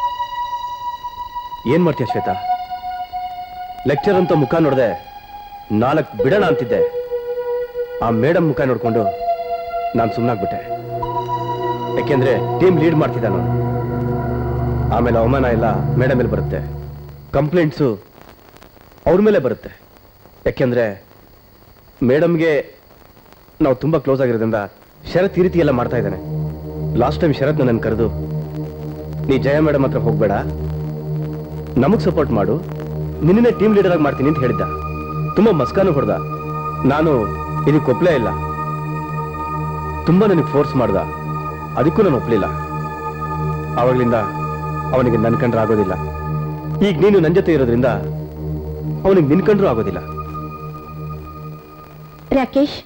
ಏನ್ ಮಾಡ್ತೀಯ ಶ್ವೇತಾ ಲೆಕ್ಚರ್ ಅಂತ ಮುಖ ನೋಡ್ದೆ ನಾಲ್ಕು ಬಿಡೋಣ ಅಂತಿದ್ದೆ ಆ ಮೇಡಮ್ ಮುಖ ನೋಡ್ಕೊಂಡು ನಾನು ಸುಮ್ಮನಾಗ್ಬಿಟ್ಟೆ ಯಾಕೆಂದ್ರೆ ಟೀಮ್ ಲೀಡ್ ಮಾಡ್ತಿದ್ದ ನಾನು ಆಮೇಲೆ ಅವಮಾನ ಎಲ್ಲ ಮೇಡಮ್ ಮೇಲೆ ಬರುತ್ತೆ ಕಂಪ್ಲೇಂಟ್ಸು ಅವ್ರ ಮೇಲೆ ಬರುತ್ತೆ ಯಾಕೆಂದ್ರೆ ಮೇಡಮ್ಗೆ ನಾವು ತುಂಬಾ ಕ್ಲೋಸ್ ಆಗಿರೋದ್ರಿಂದ ಶರತ್ ಈ ರೀತಿ ಎಲ್ಲ ಮಾಡ್ತಾ ಇದ್ದಾನೆ ಲಾಸ್ಟ್ ಟೈಮ್ ಶರತ್ ನನ್ನ ಕರೆದು ನೀ ಜಯ ಮೇಡಮ್ ಹತ್ರ ಹೋಗ್ಬೇಡ ನಮಗ್ ಸಪೋರ್ಟ್ ಮಾಡು ನಿನ್ನೆ ಟೀಮ್ ಲೀಡರ್ ಆಗಿ ಮಾಡ್ತೀನಿ ಅಂತ ಹೇಳಿದ್ದ ತುಂಬಾ ಮಸ್ಕಾನು ಹೊಡೆದ ನಾನು ಇದಕ್ಕೆ ಒಪ್ಲೇ ಇಲ್ಲ ತುಂಬಾ ನನಗೆ ಫೋರ್ಸ್ ಮಾಡ್ದ ಅದಕ್ಕೂ ನಾನು ಒಪ್ಲಿಲ್ಲ ಆವಾಗ್ಲಿಂದ ಅವನಿಗೆ ನನ್ ಕಂಡ್ರೆ ಆಗೋದಿಲ್ಲ ಈಗ ನೀನು ನನ್ನ ಜೊತೆ ಇರೋದ್ರಿಂದ ಅವನಿಗೆ ನಿನ್ ಕಂಡ್ರೂ ಆಗೋದಿಲ್ಲ ರಾಕೇಶ್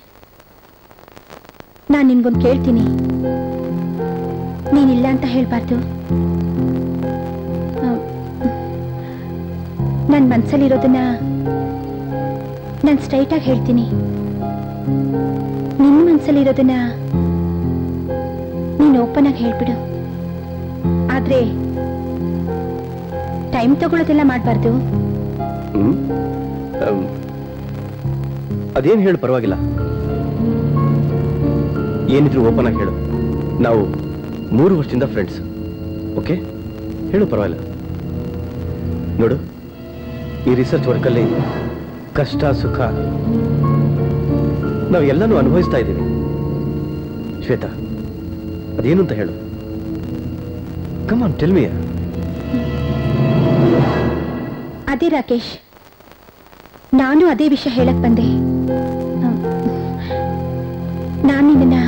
ನಾನು ನಿನ್ಗೊಂದು ಕೇಳ್ತೀನಿ ನೀನಿಲ್ಲ ಅಂತ ಹೇಳ್ಬಾರ್ದು ನನ್ನ ಮನ್ಸಲ್ಲಿರೋದನ್ನ ನಾನು ಸ್ಟ್ರೈಟಾಗಿ ಹೇಳ್ತೀನಿ ನಿನ್ನ ಮನ್ಸಲ್ಲಿರೋದನ್ನ ನೀನು ಓಪನ್ ಆಗಿ ಹೇಳ್ಬಿಡು ಆದ್ರೆ ಟೈಮ್ ತಗೊಳ್ಳೋದೆಲ್ಲ ಮಾಡಬಾರ್ದು ಹ್ಮ್ ಅಮ್, ಅದೇನ್ ಹೇಳು ಪರವಾಗಿಲ್ಲ ಏನಿದ್ರು ಓಪನ್ ಆಗಿ ಹೇಳು ನಾವು ಮೂರು ವರ್ಷದಿಂದ ಫ್ರೆಂಡ್ಸ್ ಓಕೆ ಹೇಳು ಪರವಾಗಿಲ್ಲ ನೋಡು ಈ ರಿಸರ್ಚ್ ವರ್ಕಲ್ಲಿ ಕಷ್ಟ ಸುಖ ನಾವು ಎಲ್ಲನೂ ಅನುಭವಿಸ್ತಾ ಇದ್ದೀವಿ ಶ್ವೇತಾ ಅದೇನು ಅಂತ ಹೇಳು ಕಮಾನ್ ಟೆಲ್ಮಿಯ ಅದೇ ರಾಕೇಶ್ ನಾನು ಅದೇ ವಿಷಯ ಹೇಳಕ್ ಬಂದೆ ನಾನು ನಿನ್ನ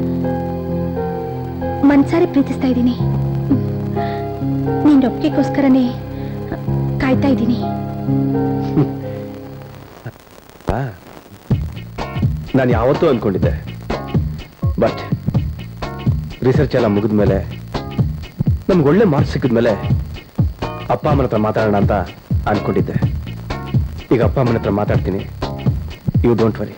ಮನ್ಸಾರೆ ಪ್ರೀತಿಸ್ತಾ ಇದ್ದೀನಿ ನಿನ್ನ ಒಪ್ಪಿಗೆಗೋಸ್ಕರನೇ ಕಾಯ್ತಾ ಇದ್ದೀನಿ ನಾನು ಯಾವತ್ತೂ ಅನ್ಕೊಂಡಿದ್ದೆ ಬಟ್ ರಿಸರ್ಚ್ ಎಲ್ಲ ಮುಗಿದ ಮೇಲೆ ನಮ್ಗೆ ಒಳ್ಳೆ ಮಾರ್ಕ್ಸ್ ಸಿಕ್ಕಿದ ಮೇಲೆ ಅಪ್ಪ ಅಮ್ಮನ ಹತ್ರ ಮಾತಾಡೋಣ ಅಂತ ಅನ್ಕೊಂಡಿದ್ದೆ ಈಗ ಅಪ್ಪ ಅಮ್ಮನ ಹತ್ರ ಮಾತಾಡ್ತೀನಿ you don't worry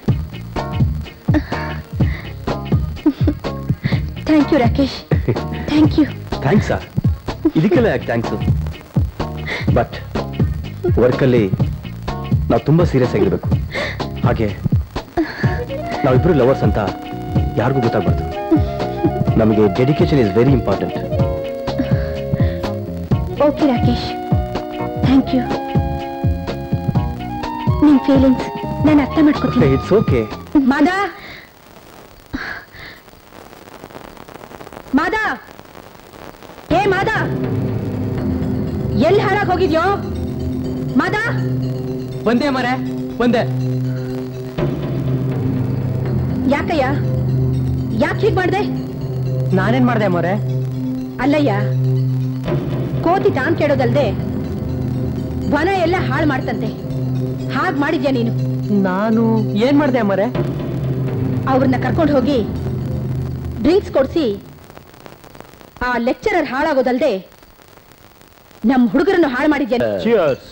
thank you Rakesh thank you ಥ್ಯಾಂಕ್ಸಾ ಇದಕ್ಕೆಲ್ಲ ಯಾಕೆ ಥ್ಯಾಂಕ್ಸು ಬಟ್ ವರ್ಕಲ್ಲಿ ನಾವು ತುಂಬ ಸೀರಿಯಸ್ ಆಗಿರ್ಬೇಕು ಹಾಗೆ ನಾವಿಬ್ರು ಲವರ್ಸ್ ಅಂತ ಯಾರಿಗೂ ಗೊತ್ತಾಗ್ಬಾರ್ದು ನಮಗೆ dedication is very important okay Rakesh thank you ನಿನ್ ಫೀಲಿಂಗ್ಸ್ ನಾನು ಅರ್ಥ ಮಾಡ್ಕೊತೀನಿ ಇಟ್ಸ್ ಓಕೆ ಮಾದ ಮಾದ ಏ ಮಾದ ಎಲ್ಲಿ ಹಾಳಾಗ್ ಹೋಗಿದ್ಯೋ ಮಾದ ಬಂದೆ ಮರೆ ಬಂದೆ ಯಾಕಯ್ಯ ಯಾಕೆ ಹೀಗ್ ಮಾಡ್ದೆ ನಾನೇನ್ ಮಾಡ್ದೆ ಮರೆ ಅಲ್ಲಯ್ಯ ಕೋತಿ ತಾನ್ ಕೆಡೋದಲ್ದೆ ವನ ಎಲ್ಲ ಹಾಳು ಮಾಡ್ತಂತೆ ಹಾಗ್ ಮಾಡಿದ್ಯಾ ನೀನು ನಾನು ಏನ್ ಮಾಡ್ದೆ ಮರೆ ಅವ್ರನ್ನ ಕರ್ಕೊಂಡು ಹೋಗಿ ಡ್ರಿಂಕ್ಸ್ ಕೊಡ್ಸಿ ಆ ಲೆಕ್ಚರರ್ ಹಾಳಾಗೋದಲ್ದೆ ನಮ್ ಹುಡುಗರನ್ನು ಹಾಳು ಮಾಡಿದ್ಯಾ ನೀನು. ಚಿಯರ್ಸ್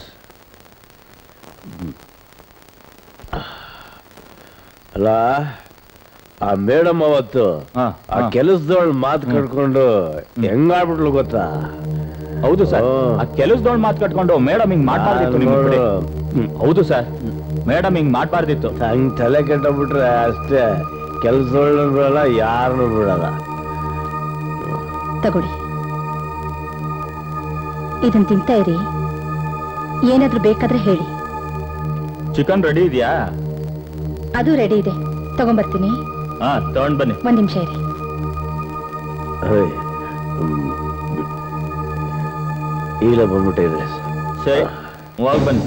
ಅಲ್ಲ ಆ ಮೇಡಮ್ ಅವತ್ತು ಹಾ, ಆ ಹಾ. ಕೆಲಸದವಳು ಮಾತು ಕಟ್ಕೊಂಡು ಹೆಂಗಾಡ್ಬಿಟ್ಲು ಗೊತ್ತಾ ಹೌದು ಸರ್ ಓ. ಆ ಕೆಲಸದೊಳ್ ಮಾತು ಕಟ್ಕೊಂಡು ಮೇಡಮ್ ಹಿಂಗ್ ಮಾಡ್ಬಾರ್ದಿತ್ತು ನಿಮ್ಮ ನೋಡು. ಬಿಡಿ. ಹ್ಮ್, ಹೌದು ಸರ್ ಮೇಡಮ್ ಹಿಂಗ್ ಮಾಡ್ಬಾರ್ದಿತ್ತು ಹಂಗ್ ತಲೆ ಕೆಟ್ಟಬಿಟ್ರೆ ಅಷ್ಟೇ ಕೆಲಸದವಳನ್ನ ಬಿಡಲ್ಲ ಯಾರನ್ನು ಬಿಡಲ್ಲ ತಗೊಳ್ಳಿ ಇದನ್ ತಿಂತಾ ಇರಿ ಏನಾದ್ರೂ ಬೇಕಾದ್ರೆ ಹೇಳಿ ಚಿಕನ್ ರೆಡಿ ಇದೆಯಾ ಅದು ರೆಡಿ ಇದೆ ತಗೊಂಬರ್ತೀನಿ ಹಾ ತಗೊಂಡ್ ಬನ್ನಿ ಒಂದ್ ನಿಮಿಷ ಇರಿ ಹೇಯ್, ಹ್ಮ್. ಈಗ ಬಂದ್ಬಿಟ್ಟಿದ್ರೆ ಸರಿ ಹೋಗ್ ಬನ್ನಿ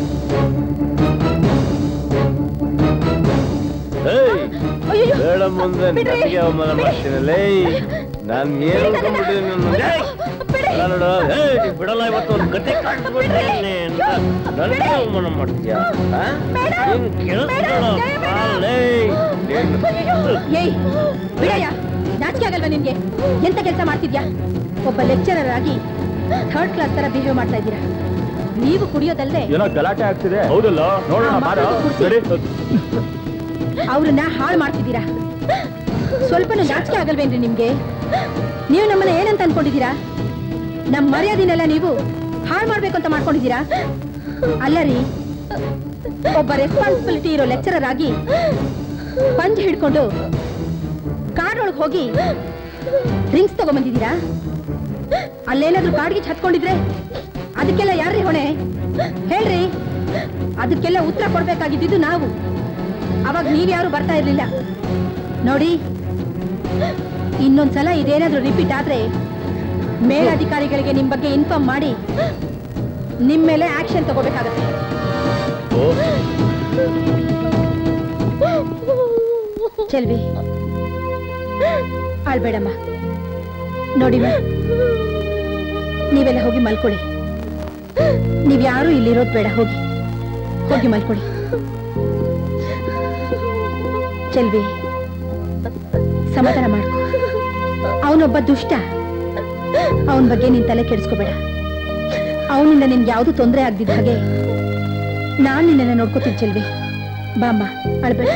ಅಯ್ಯಯ್ಯೋ, ಮೇಡಮ್ ಮುಂದೆ ಬಿಡ್ರಿ. ನನಗೆ ಅವಮಾನ ಮಾಡ್ತೀನಲ್ಲೇ ನಾನು ಏನು ಅನ್ಕೊಂಡ್ಬಿಟ್ಟಿದ್ದೀನಿ ನನ್ನ ಏಯ್! ಅಲ್ಲ ನೋಡು, ಏಯ್, ನೀನ್ ಬಿಡಲ್ಲ ಇವತ್ತು ಒಂದು ಗತಿ ಕಾಣಿಸ್ಬಿಡ್ತೀನಿ ನನಗೆ ಅವಮಾನ ಮಾಡ್ತೀಯಾ ಆ? ನೀನ್ ಕೇಳಿಸ್ಕೊಳ್ಳೋ. ಅಲ್ಲೇ, ನೀನ್- ಏಯ್ ಬಿಡಯ್ಯ ನಾಚಿಕೆ ಆಗಲ್ವಾ ನಿನ್ಗೆ ಎಂತ ಕೆಲಸ ಮಾಡ್ತಿದ್ಯಾ ಒಬ್ಬ ಲೆಕ್ಚರರ್ ಆಗಿ ಥರ್ಡ್ ಕ್ಲಾಸ್ ತರ ಬಿಹೇವ್ ಮಾಡ್ತಾ ಇದ್ದೀರಾ ನೀವು ಕುಡಿಯೋದಲ್ದೆ ಏನೋ ಗಲಾಟೆ ಆಗ್ತಿದೆ ಹೌದಲ್ಲ ನೋಡೋಣ ಆ, ಬಾರೋ ಮಕ್ಕಳು ಕೂರ್ಸಿ. ಸರಿ ಅವ್ರನ್ನ ಹಾಳು ಮಾಡ್ತಿದ್ದೀರಾ ಸ್ವಲ್ಪನೂ ನಾಚಿಕೆ ಆಗಲ್ವೇನ್ರಿ ನಿಮ್ಗೆ ನೀವು ನಮ್ಮನ್ನ ಏನಂತ ಅನ್ಕೊಂಡಿದ್ದೀರಾ ನಮ್ ಮರ್ಯಾದಿನೆಲ್ಲ ನೀವು ಹಾಳು ಮಾಡ್ಬೇಕು ಅಂತ ಮಾಡ್ಕೊಂಡಿದ್ದೀರಾ ಅಲ್ಲ ರೀ ಒಬ್ಬ ರೆಸ್ಪಾನ್ಸಿಬಿಲಿಟಿ ಇರೋ ಲೆಕ್ಚರರ್ ಆಗಿ ಪಂಜ್ ಹಿಡ್ಕೊಂಡು ಕಾಡೊಳಗೆ ಹೋಗಿ ಡ್ರಿಂಕ್ಸ್ ತಗೊಂಬಂದಿದ್ದೀರಾ ಅಲ್ಲೇನಾದ್ರೂ ಕಾಡ್ಗೆ ಹತ್ಕೊಂಡಿದ್ರೆ ಅದಕ್ಕೆಲ್ಲ ಯಾರ್ರಿ ಹೊಣೆ ಹೇಳ್ರಿ ಅದಕ್ಕೆಲ್ಲ ಉತ್ತರ ಕೊಡ್ಬೇಕಾಗಿದ್ದು ನಾವು ಅವಾಗ ನೀವ್ಯಾರು ಬರ್ತಾ ಇರ್ಲಿಲ್ಲ ನೋಡಿ ಇನ್ನೊಂದ್ಸಲ ಇದೇನಾದ್ರೂ ರಿಪೀಟ್ ಆದ್ರೆ ಮೇಲಧಿಕಾರಿಗಳಿಗೆ ನಿಮ್ ಬಗ್ಗೆ ಇನ್ಫಾರ್ಮ್ ಮಾಡಿ ನಿಮ್ ಮೇಲೆ ಆಕ್ಷನ್ ತಗೋಬೇಕಾಗತ್ತೆ ಚೆಲ್ವಿ ಆಳ್ಬೇಡಮ್ಮ ನೋಡಿ ನೀವೆಲ್ಲ ಹೋಗಿ ಮಲ್ಕೊಳ್ಳಿ ನೀವ್ಯಾರು ಇಲ್ಲಿರೋದ್ ಬೇಡ ಹೋಗಿ ಹೋಗಿ ಮಲ್ಕೊಳ್ಳಿ ಚೆಲ್ವಿ ಸಮಾಧಾನ ಮಾಡ್ಕೊ ಅವನೊಬ್ಬ ದುಷ್ಟ ಅವನ ಬಗ್ಗೆ ನೀನ್ ತಲೆ ಕೆಡಿಸ್ಕೋಬೇಡ ಅವನಿಂದ ನಿನ್ಗೆ ಯಾವುದು ತೊಂದರೆ ಆಗ್ದಿದ್ದ ಹಾಗೆ ನಾನ್ ನಿನ್ನನ್ನ ನೋಡ್ಕೋತೀನಿ ಚೆಲ್ವಿ ಬಾಮ್ಮ ಅಳ್ಬೇಡ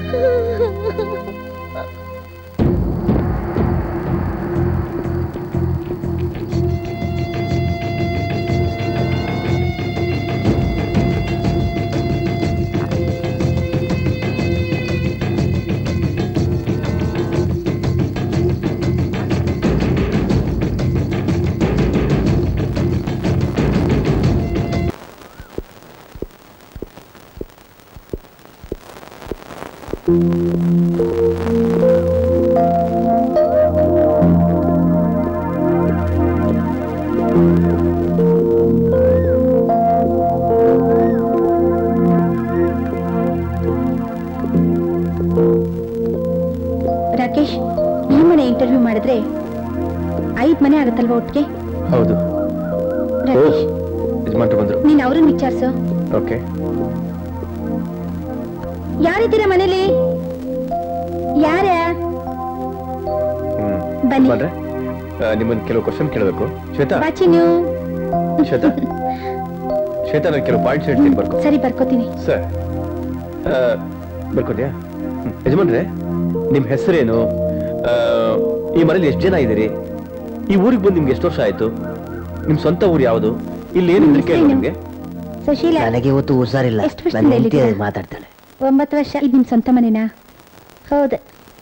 ರಾಕೇಶ್ ಈ ಮನೆ ಇಂಟರ್ವ್ಯೂ ಮಾಡಿದ್ರೆ ಐದ್ ಮನೆ ಆಗತ್ತಲ್ವಾ ಒಟ್ಟಿಗೆ ಹೌದು ರಾಕೇಶ್ ಯಜಮಾನ್ರು ಬಂದ್ರು ನೀನ್ ಅವ್ರನ್ನ ವಿಚಾರಿಸು ಓಕೆ ಯಾರಿದ್ದೀರಾ ಮನೇಲಿ ಯಾರ ಹ್ಮ್ ಬನ್ನಿ. ಯಜಮಾನ್ರೆ ನಿಮ್ಮನ್ನ ಕೆಲವು ಕ್ವಶನ್ ಕೇಳಬೇಕು ಶ್ವೇತಾ ಬಾಚಿನ್ಯೂ ಶ್ವೇತಾ ಶ್ವೇತಾ ನಾನು ಕೆಲವು ಪಾಯಿಂಟ್ಸ್ ಹೇಳ್ತೀನಿ ಬರ್ಕೋ ಸರಿ ಬರ್ಕೋತೀನಿ ಸರ್ ಬರ್ಕೋದ್ಯಾ ಹ್ಮ್. ಯಜಮಾನ್ರೆ ನಿಮ್ ಹೆಸರೇನು ಆ, ಈ ಮನೇಲಿ ಎಷ್ಟು ಜನ ಇದ್ದೀರಿ ಈ ಊರಿಗೆ ಬಂದು ನಿಮ್ಗೆ ಎಷ್ಟು ವರ್ಷ ಆಯ್ತು ನಿಮ್ ಸ್ವಂತ ಊರು ಯಾವುದು ಇಲ್ಲಿ ಏನು ಹೆದರಿಕೆ ಇಲ್ಲ ನಿಮ್ಗೆ ಸುಶೀಲ ನನಗೆ ಇವತ್ತು ಹುಷಾರಿಲ್ಲ ಎಷ್ಟು ವರ್ಷದಿಂದ ನನ್ನ ಹೆಂಡತಿ ಇಲ್ಲಿದ್ದೀರಾ? ಮಾತಾಡ್ತಾಳೆ ಒಂಬತ್ತು ವರ್ಷ ಇದು ನಿಮ್ ಸ್ವಂತ ಮನೆನಾ ಹೌದು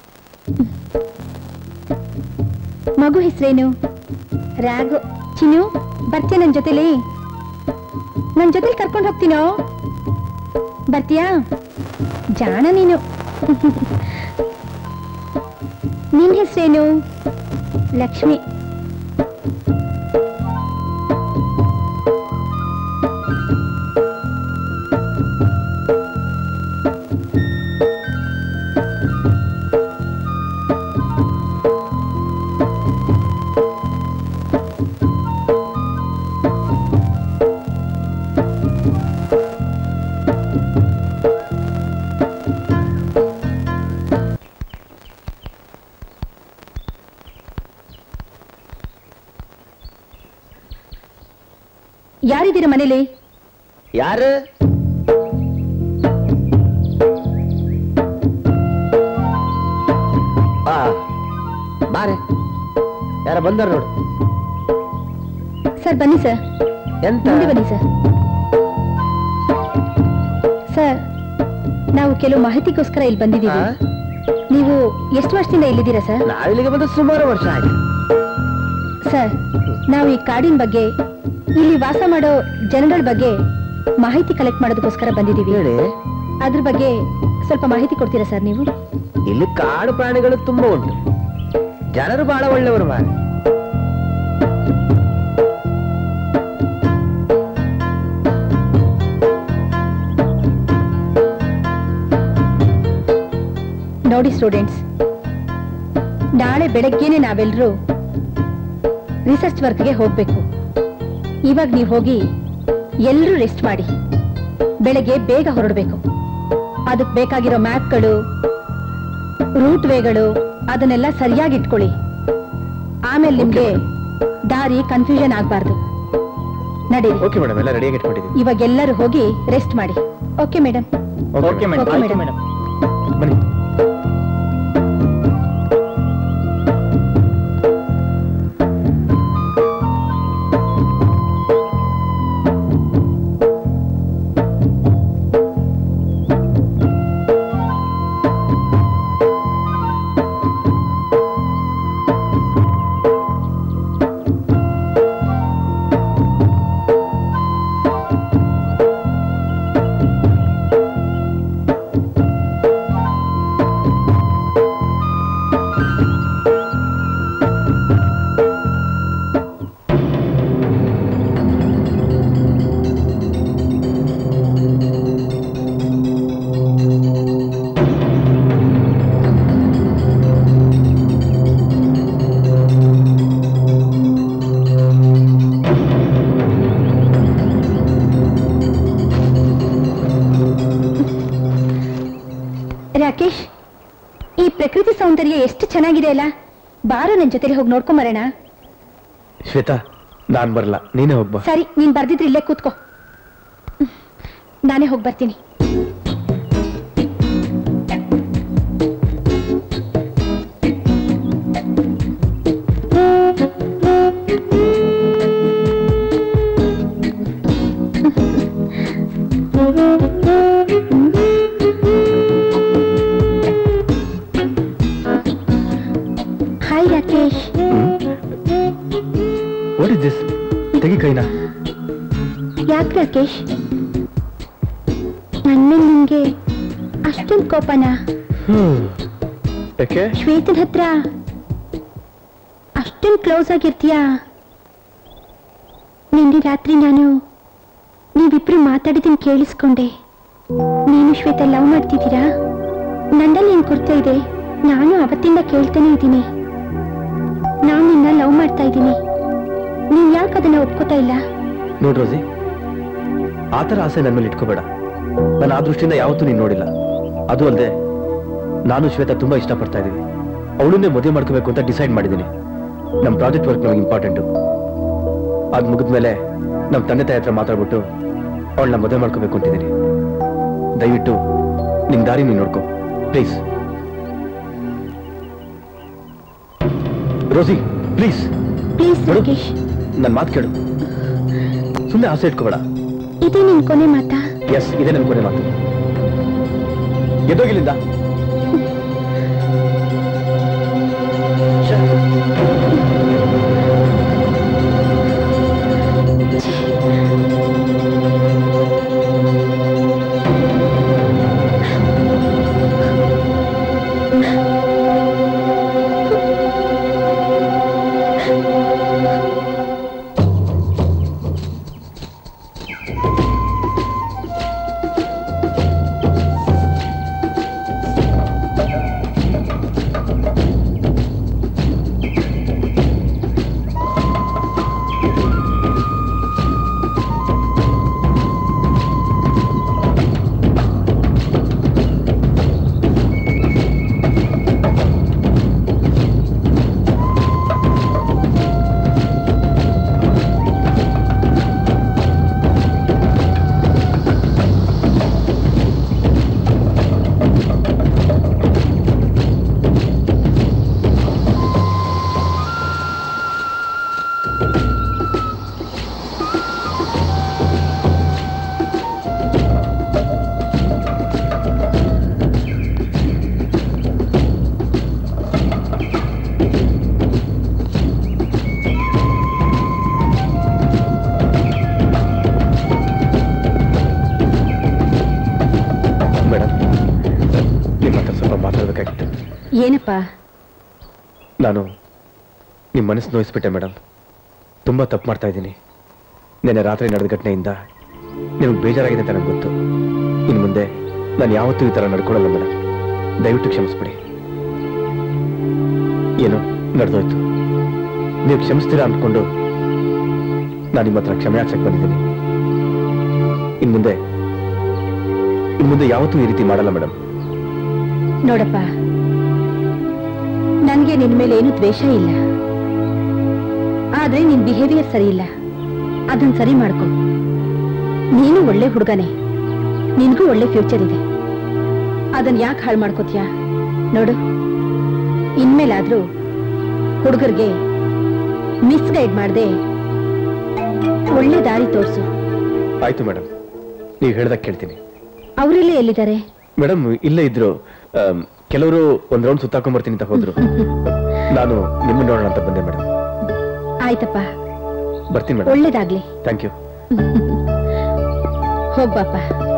ಮಗು ಹೆಸರೇನು ರಾಗು ಚಿನ್ನು ಬರ್ತೀಯ ನನ್ ಜೊತೆಲಿ ನನ್ ಜೊತೆಲಿ ಕರ್ಕೊಂಡು ಹೋಗ್ತೀನೋ ಬರ್ತೀಯಾ ಜಾಣ ನೀನು ನಿನ್ ಹೆಸರೇನು ಲಕ್ಷ್ಮಿ ಯಾರಿದ್ದೀರ ಮನೇಲಿ ಯಾರು ಆ ಬಾರೆ ಯಾರ ಬಂದಾರ ನೋಡು ಸರ್ ಬನ್ನಿ ಸರ್ ಎಂತ ಮುಂದೆ ಬನ್ನಿ ಸರ್ ಸರ್ ನಾವು ಕೆಲವು ಮಾಹಿತಿಗೋಸ್ಕರ ಇಲ್ಲಿ ಆ? ಬಂದಿದ್ದೀವಿ ನೀವು ಎಷ್ಟು ವರ್ಷದಿಂದ ಇಲ್ಲಿದ್ದೀರಾ ಸರ್ ನಾವಿಲ್ಲಿಗೆ ಬಂದು ಸುಮಾರು ವರ್ಷ ಆಯ್ತು ಸರ್ ನಾವು ಈ ಕಾಡಿನ ಬಗ್ಗೆ ಇಲ್ಲಿ ವಾಸ ಮಾಡೋ ಜನಗಳ ಬಗ್ಗೆ ಮಾಹಿತಿ ಕಲೆಕ್ಟ್ ಮಾಡೋದಕ್ಕೋಸ್ಕರ ಬಂದಿದ್ದೀವಿ ಹೇಳಿ ಅದ್ರ ಬಗ್ಗೆ ಸ್ವಲ್ಪ ಮಾಹಿತಿ ಕೊಡ್ತೀರಾ ಸರ್ ನೀವು ಇಲ್ಲಿ ಕಾಡು ಪ್ರಾಣಿಗಳು ತುಂಬಾ ಉಂಟು ಜನರು ಬಹಳ ಒಳ್ಳೆಯವರು ಮಾರೆ ನೋಡಿ ಸ್ಟೂಡೆಂಟ್ಸ್ ನಾಳೆ ಬೆಳಗ್ಗೆನೆ ನಾವೆಲ್ಲರೂ ರಿಸರ್ಚ್ ವರ್ಕ್ಗೆ ಹೋಗ್ಬೇಕು ಇವಾಗ ನೀವು ಹೋಗಿ ಎಲ್ಲರೂ ರೆಸ್ಟ್ ಮಾಡಿ ಬೆಳಗ್ಗೆ ಬೇಗ ಹೊರಡಬೇಕು ಅದಕ್ಕೆ ಬೇಕಾಗಿರೋ ಮ್ಯಾಪ್ಗಳು ರೂಟ್ ವೇಗಳು ಅದನ್ನೆಲ್ಲ ಸರಿಯಾಗಿ ಇಟ್ಕೊಳ್ಳಿ ಆಮೇಲೆ ನಿಮ್ಗೆ ದಾರಿ ಕನ್ಫ್ಯೂಷನ್ ಆಗ್ಬಾರ್ದು ನಡೀರಿ ಓಕೆ ಮೇಡಮ್ ಎಲ್ಲ ರೆಡಿಯಾಗಿ ಇಟ್ಕೊಂಡಿದ್ದೀವಿ ಇವಾಗ ಎಲ್ಲರೂ ಹೋಗಿ ರೆಸ್ಟ್ ಮಾಡಿ okay madam okay madam Okay, ಆಯ್ತು madam. ಮೇಡಮ್ ಬನ್ನಿ ರಾಕೇಶ್ ಈ ಪ್ರಕೃತಿ ಸೌಂದರ್ಯ ಎಷ್ಟು ಚೆನ್ನಾಗಿದೆ ಅಲ್ಲ ಬಾರೋ ನನ್ ಜೊತೆಲಿ ಹೋಗಿ ನೋಡ್ಕೊಂಬರೋಣ ಶ್ವೇತಾ ನಾನ್ ಬರಲ್ಲ ನೀನೇ ಹೋಗ್ಬಾ ಸರಿ ನೀನ್ ಬರ್ದಿದ್ರೆ ಇಲ್ಲೇ ಕೂತ್ಕೋ ಹ್ಮ್. ನಾನೇ ಹೋಗಿ ಬರ್ತೀನಿ hi Rakesh what is this ತೆಗಿ ಕೈನಾ ಯಾಕೆ ರಾಕೇಶ್ ನನ್ನ ನಿಂಗೆ ಅಷ್ಟೊಂದು ಕೋಪನಾ ಹ್ಮ್ ಯಾಕೆ ಶ್ವೇತನ್ ಹತ್ರ ಅಷ್ಟೊಂದು ಕ್ಲೋಸ್ ಆಗಿರ್ತೀಯಾ ನಿನ್ನೆ ರಾತ್ರಿ ನಾನು ನೀವಿಬ್ರು ಮಾತಾಡಿದ್ದನ್ನು ಕೇಳಿಸ್ಕೊಂಡೆ ನೀನು ಶ್ವೇತ ಲವ್ ಮಾಡ್ತಿದ್ದೀರಾ ನನ್ನಲ್ಲಿ ಏನ್ ಕೊಡ್ತಾ ಇದೆ ನಾನು ಅವತ್ತಿಂದ ಕೇಳ್ತಾನೆ ಇದ್ದೀನಿ ನಾನು ನಿನ್ನ ಲವ್ ಮಾಡ್ತಾ ಇದ್ದೀನಿ ನೀನ್ ಯಾಕೆ ಅದನ್ನ ಒಪ್ಕೋತಾ ಇಲ್ಲ ನೋಡ್ ರೋಸಿ ಆ ಥರ ಆಸೆ ನನ್ನ ಮೇಲೆ ಇಟ್ಕೋಬೇಡ ನಾನು ಆ ದೃಷ್ಟಿಯಿಂದ ಯಾವತ್ತೂ ನೀನು ನೋಡಿಲ್ಲ ಅದು ಅಲ್ಲದೆ ನಾನು ಶ್ವೇತಾ ತುಂಬಾ ಇಷ್ಟಪಡ್ತಾ ಇದ್ದೀವಿ ಅವಳನ್ನೇ ಮದುವೆ ಮಾಡ್ಕೋಬೇಕು ಅಂತ ಡಿಸೈಡ್ ಮಾಡಿದ್ದೀನಿ ನಮ್ಮ ಪ್ರಾಜೆಕ್ಟ್ ವರ್ಕ್ ನಮಗೆ ಇಂಪಾರ್ಟೆಂಟು ಅದು ಮುಗಿದ್ಮೇಲೆ ನಮ್ಮ ತಂದೆ ತಾಯಿ ಹತ್ರ ಮಾತಾಡ್ಬಿಟ್ಟು ಅವಳನ್ನ ಮದುವೆ ಮಾಡ್ಕೋಬೇಕು ಅಂತಿದ್ದೀನಿ ದಯವಿಟ್ಟು ನಿನ್ ದಾರಿ ನೀನು ನೋಡ್ಕೋ ಪ್ಲೀಸ್ ರೋಸಿ ಪ್ಲೀಸ್ ಪ್ಲೀಸ್ ನೋಡು. ರಾಕೇಶ್ ನನ್ನ ಮಾತು ಕೇಳು ಸುಮ್ಮನೆ ಆಸೆ ಇಟ್ಕೋಬೇಡ ಇದೇ ನಿನ್ ಕೊನೆ ಮಾತಾ ಎಸ್ ಇದೇ ನನ್ನ ಕೊನೆ ಮಾತು ಎದ್ದೋಗಿಲ್ಲಿಂದ ಏನಪ್ಪ ನಾನು ನಿಮ್ಮ ಮನಸ್ಸು ನೋಯಿಸ್ಬಿಟ್ಟೆ ಮೇಡಮ್ ತುಂಬ ತಪ್ಪು ಮಾಡ್ತಾ ಇದ್ದೀನಿ ನಿನ್ನೆ ರಾತ್ರಿ ನಡೆದ ಘಟನೆಯಿಂದ ನಿಮಗೆ ಬೇಜಾರಾಗಿದೆ ಅಂತ ನನಗೆ ಗೊತ್ತು ಇನ್ನು ಮುಂದೆ ನಾನು ಯಾವತ್ತೂ ಈ ಥರ ನಡ್ಕೊಳ್ಳಲ್ಲ ಮೇಡಮ್ ದಯವಿಟ್ಟು ಕ್ಷಮಿಸ್ಬಿಡಿ ಏನೋ ನಡೆದೋಯ್ತು ನೀವು ಕ್ಷಮಿಸ್ತೀರಾ ಅಂದ್ಕೊಂಡು ನಾನು ನಿಮ್ಮ ಹತ್ರ ಕ್ಷಮೆ ಯಾಚಕ್ಕೆ ಬಂದಿದ್ದೀನಿ ಇನ್ನು ಮುಂದೆ ಇನ್ನು ಮುಂದೆ ಯಾವತ್ತೂ ಈ ರೀತಿ ಮಾಡಲ್ಲ ಮೇಡಮ್ ನೋಡಪ್ಪ ನನ್ಗೆ ನಿನ್ ಮೇಲೆ ಏನು ದ್ವೇಷ ಇಲ್ಲ ಆದ್ರೆ ನಿನ್ ಬಿಹೇವಿಯರ್ ಸರಿ ಇಲ್ಲ ಅದನ್ನ ಸರಿ ಮಾಡ್ಕೊ ನೀನು ಒಳ್ಳೆ ಹುಡುಗನೇ ನಿನ್ಗೂ ಒಳ್ಳೆ ಫ್ಯೂಚರ್ ಇದೆ ಅದನ್ನ ಯಾಕೆ ಹಾಳು ಮಾಡ್ಕೋತೀಯ ನೋಡು ಇನ್ಮೇಲಾದ್ರೂ ಹುಡುಗರಿಗೆ ಮಿಸ್ಗೈಡ್ ಮಾಡದೆ ಒಳ್ಳೆ ದಾರಿ ತೋರ್ಸು ಆಯ್ತು ಮೇಡಮ್ ನೀವು ಹೇಳ್ದಾಗ ಕೇಳ್ತೀನಿ ಅವರೆಲ್ಲೇ ಎಲ್ಲಿದ್ದಾರೆ ಮೇಡಮ್ ಇಲ್ಲೇ ಇದ್ರು ಆಮ್, ಕೆಲವರು ಒಂದ್ ರೌಂಡ್ ಸುತ್ತಾಕೊಂಡ್ ಬರ್ತೀನಿ ಅಂತ ಹೋದ್ರು ನಾನು ನಿಮ್ಮನ್ನ ನೋಡೋಣ ಅಂತ ಬಂದೆ ಮೇಡಮ್ ಆಯ್ತಪ್ಪ ಬರ್ತೀನಿ ಮೇಡಮ್ ಒಳ್ಳೇದಾಗ್ಲಿ ಥ್ಯಾಂಕ್ ಯು ಹೋಗ್ಬಾಪ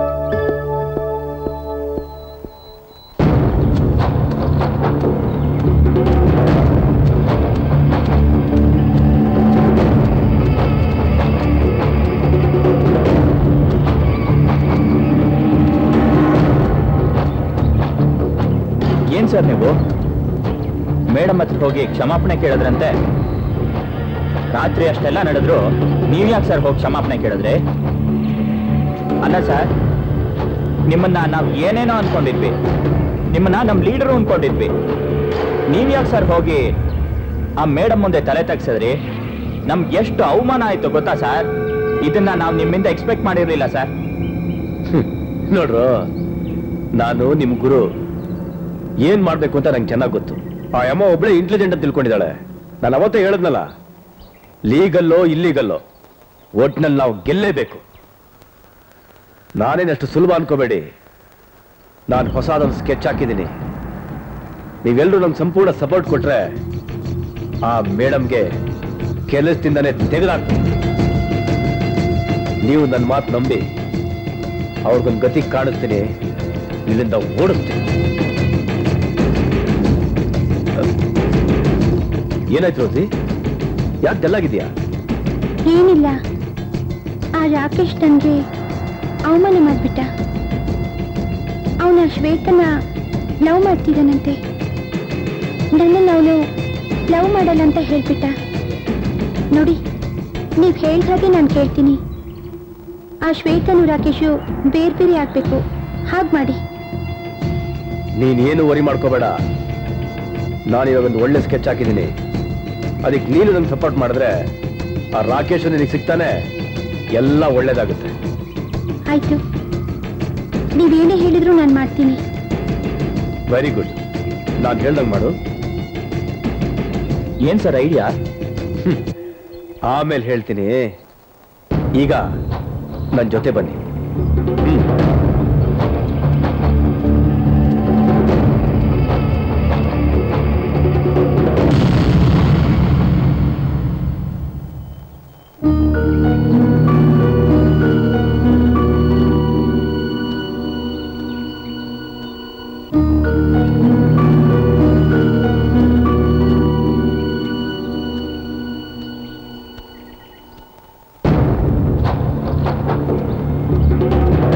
ಏನ್ ಸರ್ ನೀವು ಮೇಡಮ್ ಹತ್ರ ಹೋಗಿ ಕ್ಷಮಾಪಣೆ ಕೇಳಿದ್ರಂತೆ ರಾತ್ರಿ ಅಷ್ಟೆಲ್ಲ ನಡೆದ್ರು ನೀವ್ ಯಾಕೆ ಸರ್ ಹೋಗಿ ಕ್ಷಮಾಪಣೆ ಕೇಳಿದ್ರಿ ಅಲ್ಲ ಸರ್ ನಿಮ್ಮನ್ನ ನಾವ್ ಏನೇನೋ ಅನ್ಕೊಂಡಿದ್ವಿ ನಿಮ್ಮನ್ನ ನಮ್ ಲೀಡರು ಅನ್ಕೊಂಡಿದ್ವಿ ನೀವ್ ಯಾಕೆ ಸರ್ ಹೋಗಿ ಆ ಮೇಡಮ್ ಮುಂದೆ ತಲೆ ತಗ್ಸಿದ್ರಿ ನಮ್ಗೆ ಎಷ್ಟು ಅವಮಾನ ಆಯ್ತು ಗೊತ್ತಾ ಸರ್ ಇದನ್ನ ನಾವು ನಿಮ್ಮಿಂದ ಎಕ್ಸ್ಪೆಕ್ಟ್ ಮಾಡಿರ್ಲಿಲ್ಲ ಸರ್ ನೋಡ್ರು ನಾನು ನಿಮ್ ಗುರು ಏನ್ ಮಾಡ್ಬೇಕು ಅಂತ ನಂಗೆ ಚೆನ್ನಾಗಿ ಗೊತ್ತು ಆ ಅಮ್ಮ ಒಬ್ಳೆ ಇಂಟೆಲಿಜೆಂಟ್ ಅಂತ ತಿಳ್ಕೊಂಡಿದ್ದಾಳೆ ನಾನು ಅವತ್ತೇ ಹೇಳದ್ನಲ್ಲ ಲೀಗಲ್ಲೋ ಇಲ್ಲಿಗಲ್ಲೋ ಒಟ್ನಲ್ಲಿ ನಾವು ಗೆಲ್ಲೇಬೇಕು ನಾನೇನಷ್ಟು ಸುಲಭ ಅನ್ಕೋಬೇಡಿ ನಾನು ಹೊಸದೊಂದು ಸ್ಕೆಚ್ ಹಾಕಿದ್ದೀನಿ ನೀವೆಲ್ಲರೂ ನಮ್ಗೆ ಸಂಪೂರ್ಣ ಸಪೋರ್ಟ್ ಕೊಟ್ರೆ ಆ ಮೇಡಮ್ಗೆ ಕೆಲಸದಿಂದನೇ ತೆಗೆದಾಕ್ತೀನಿ ನೀವು ನನ್ನ ಮಾತು ನಂಬಿ ಅವ್ರಿಗೊಂದು ಗತಿ ಕಾಣಿಸ್ತೀನಿ ಇಲ್ಲಿಂದ ಓಡಿಸ್ತೀನಿ ಏನಾಯ್ತು ರೋಸಿ ಯಾಕೆ ಡಲ್ಲಾಗಿದ್ಯಾ ಏನಿಲ್ಲ ಆ ರಾಕೇಶ್ ನನ್ಗೆ ಅವಮಾನ ಮಾಡ್ಬಿಟ್ಟ ಅವನ ಶ್ವೇತನ ಲವ್ ಮಾಡ್ತಿದ್ದಾನಂತೆ ನನ್ನನ್ನು ಅವನು ಲವ್ ಮಾಡಲ್ಲ ಅಂತ ಹೇಳ್ಬಿಟ್ಟ ನೋಡಿ ನೀವು ಹೇಳ್ದ ಹಾಗೆ ನಾನು ಕೇಳ್ತೀನಿ ಆ ಶ್ವೇತನು ರಾಕೇಶು ಬೇರೆ ಬೇರೆ ಆಗ್ಬೇಕು ಹಾಗೆ ಮಾಡಿ ನೀನೇನು ವರಿ ಮಾಡ್ಕೋಬೇಡ ನಾನು ಇವಾಗ ಒಂದು ಒಳ್ಳೆ ಸ್ಕೆಚ್ ಹಾಕಿದ್ದೀನಿ ಅದಕ್ಕೆ ನೀನು ನಂಗೆ ಸಪೋರ್ಟ್ ಮಾಡಿದ್ರೆ ಆ ರಾಕೇಶ್ ನಿನಗೆ ಸಿಗ್ತಾನೆ ಎಲ್ಲ ಒಳ್ಳೇದಾಗುತ್ತೆ ಆಯ್ತು ನೀವೇನೇ ಹೇಳಿದ್ರು ನಾನು ಮಾಡ್ತೀನಿ ವೆರಿ ಗುಡ್ ನಾನು ಹೇಳ್ದಂಗೆ ಮಾಡು ಏನ್ ಸರ್ ಐಡಿಯಾ ಆಮೇಲೆ ಹೇಳ್ತೀನಿ ಈಗ ನನ್ನ ಜೊತೆ ಬನ್ನಿ ಹ್ಮ್ ಆ